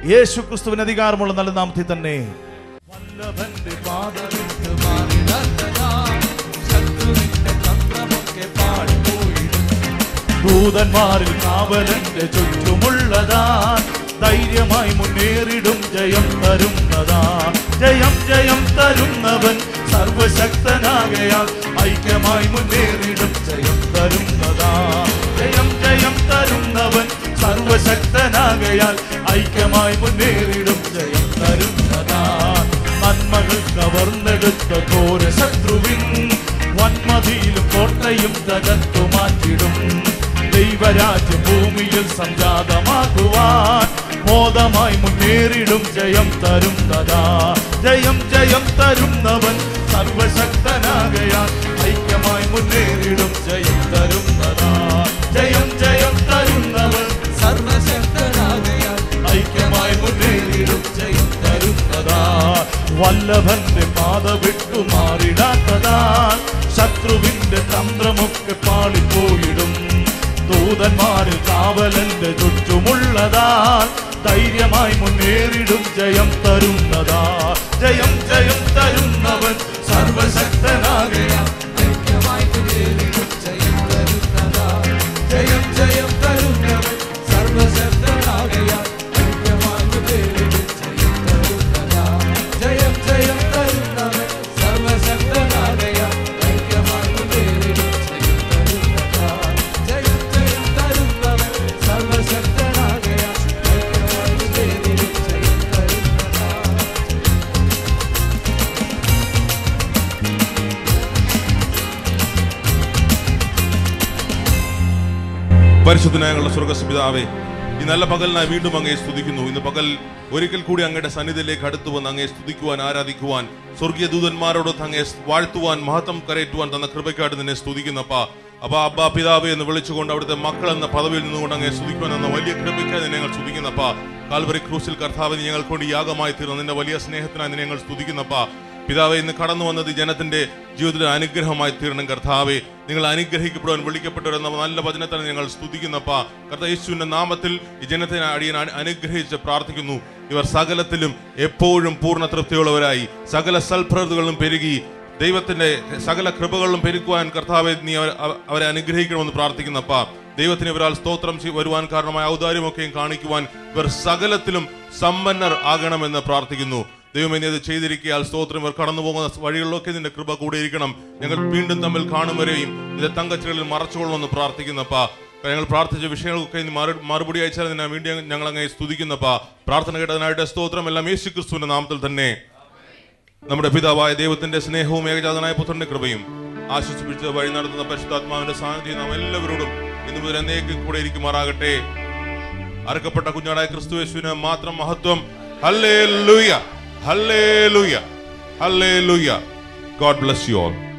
യേശു ക്രിസ്തുവിന് അധികാരമുള്ള നല്ല നാമത്തിൽ തന്നെ വല്ലഭന്റെ പാദവിട്ട് മാറിടത്തതാ ശത്രുവിന്റെ തന്ത്രമൊക്കെ പാടിപ്പോയിടും ദൂതന്മാരിൽ കാവലന്റെ ചുറ്റുമുള്ളതാ ധൈര്യമായി മുന്നേറിടും ജയം തരുന്നതാ ജയം ജയം തരുന്നവൻ സർവശക്തനാകയാൽ ഐക്യമായി മുന്നേറിടും ജയം തരുന്നതാ ജയം ജയം തരുന്നവൻ സർവശക്തനാകയാൽ ഐക്യമായി മുന്നേറിടും ജയം തരുന്നതാ നന്മകൾ കവർന്നെടുത്ത ഘോര ശത്രുവിൻ വന്മതിയിലും കോട്ടയും തകർത്തു മാറ്റിടും ദൈവരാജ്യം ഭൂമിയിൽ സംജാതമാക്കുവാൻ മോദമായി മുന്നേറിടും ജയം തരുന്നതാ ജയം ജയം തരുന്നവൻ സർവശക്തനാകയാൽ ഐക്യമായി മുന്നേറിടും ജയം തരുന്നതാ ജയം ജയം തരുന്നവൻ സർവശക്തനാകയാൽ ഐക്യമായി മുന്നേറിടും ജയം തരുന്നതാ വല്ലഭന്റെ പാത വിട്ടു മാറിടാത്തതാ ശത്രുവിന്റെ തന്ത്രമൊക്കെ പാളിപ്പോയിടും ദൂതന്മാരിൽ കാവലന്റെ ചുറ്റുമുള്ളതാ ധൈര്യമായി മുന്നേറിടും ജയം തരുന്നതാ ജയം ജയം തരുന്നവൻ സർവശക്തനാകയാൽ ഐക്യമായി മുന്നേറിടും ജയം തരുന്നതാ ജയം ജയം തരുന്നവൻ സർവശക്തനാകയാൽ ഐക്യമായി മുന്നേറിടും ജയം തരുന്നതാ ജയം ജയം തരുന്നവൻ സർവശക്തനാകയാൽ ഐക്യമായി മുന്നേറിടും ജയം തരുന്നതാ ജയം ജയം തരുന്നവൻ സർവശക്തനാകയാൽ ഐക്യമായി മുന്നേറിടും ജയം തരുന്നതാ പരിശുദ്ധനായ ഞങ്ങളുടെ സ്വർഗസ്പിതാവേ ഈ നല്ല പകലിനായി വീണ്ടും അങ്ങയെ സ്തുതിക്കുന്നു ഇന്ന് പകൽ ഒരിക്കൽ കൂടി അങ്ങയുടെ സന്നിധിയിലേക്ക് അടുത്തു വന്ന് അങ്ങയെ സ്തുതിക്കുവാൻ ആരാധിക്കുവാൻ സ്വർഗീയ ദൂതന്മാരോടൊത്ത് അങ്ങയെ വാഴ്ത്തുവാൻ മഹത്വം കരയറ്റുവാൻ തന്ന കൃപയ്ക്കായിട്ട് നിന്നെ സ്തുതിക്കുന്നപ്പാ അപ്പൊ അബ്ബാ പിതാവേ എന്ന് വിളിച്ചുകൊണ്ട് അവിടുത്തെ മക്കൾ എന്ന പദവിയിൽ നിന്നുകൊണ്ട് അങ്ങയെ സ്തുതിക്കുവാൻ എന്ന വലിയ കൃപയ്ക്കായി നിന്നെ ഞങ്ങൾ സ്തുതിക്കുന്നപ്പാ കാൽവറി ക്രൂസിൽ കർത്താവിന് ഞങ്ങൾക്ക് വേണ്ടി യാഗമായി തീർന്ന നിന്റെ വലിയ സ്നേഹത്തിനായി നിന്നെ ഞങ്ങൾ സ്തുതിക്കുന്നപ്പാ പിതാവെ ഇന്ന് കടന്നു വന്നത് ഈ ജനത്തിന്റെ ജീവിതത്തിൽ അനുഗ്രഹമായി തീരണം കർത്താവെ നിങ്ങൾ അനുഗ്രഹിക്കപ്പെടുവാൻ വിളിക്കപ്പെട്ടവരെന്ന നല്ല വചനത്തിന് ഞങ്ങൾ സ്തുതിക്കുന്നപ്പാ കർത്താവ് യേശുവിന്റെ നാമത്തിൽ ഈ ജനത്തെ അടിയൻ അനു- അനുഗ്രഹിച്ച് പ്രാർത്ഥിക്കുന്നു ഇവർ സകലത്തിലും എപ്പോഴും പൂർണ്ണ തൃപ്തിയുള്ളവരായി സകല സൽപ്രവൃത്തികളും പെരുകി ദൈവത്തിന്റെ സകല കൃപകളിലും പെരുക്കുവാൻ കർത്താവെ നീ അവ- അവ- അവരെ അനുഗ്രഹിക്കണമെന്ന് പ്രാർത്ഥിക്കുന്നപ്പാ ദൈവത്തിന് ഇവരാൽ സ്തോത്രം ചെയ്- വരുവാൻ കാരണമായ ഔദാര്യമൊക്കെയും കാണിക്കുവാൻ ഇവർ സകലത്തിലും സമ്പന്നർ ആകണമെന്ന് പ്രാർത്ഥിക്കുന്നു ദൈവമേ നീ അത് ചെയ്തിരിക്കയാൽ സ്തോത്രം ഇവർ കടന്നു പോകുന്ന വഴികളിലൊക്കെ നിന്റെ കൃപ കൂടെ ഇരിക്കണം ഞങ്ങൾ വീണ്ടും തമ്മിൽ കാണും വരെയും നിന്റെ തങ്കച്ചികളിൽ മറച്ചുകൊള്ളുമെന്ന് പ്രാർത്ഥിക്കുന്നപ്പാ ഞങ്ങൾ പ്രാർത്ഥിച്ച വിഷയങ്ങൾക്കൊക്കെ നീ മറു മറുപടി അയച്ചാൽ നിന്നെ വീണ്ടും ഞങ്ങൾ അങ്ങനെ സ്തുതിക്കുന്നപ്പാ പ്രാർത്ഥന കേട്ടതിനായിട്ട് സ്തോത്രം എല്ലാം യേശു ക്രിസ്തുവിന്റെ നാമത്തിൽ തന്നെ നമ്മുടെ പിതാവായ ദൈവത്തിന്റെ സ്നേഹവും ഏകജാതനായ പുത്രന്റെ കൃപയും ആശ്വസിപ്പിച്ച് വഴി നടത്തുന്ന പരിശുദ്ധാത്മാവിന്റെ സാന്നിധ്യം നാം എല്ലാവരോടും ഇന്നു മുതൽ എന്നേക്കും കൂടെ ഇരിക്കുമാറാകട്ടെ അറക്കപ്പെട്ട കുഞ്ഞാടായ ക്രിസ്തു യേശുവിന് മാത്രം മഹത്വം ഹല്ലേ ലൂയ ഹല്ലേ ലൂയ ഹല്ലേ ലൂയ ഗോഡ് ബ്ലസ് യു ഓൾ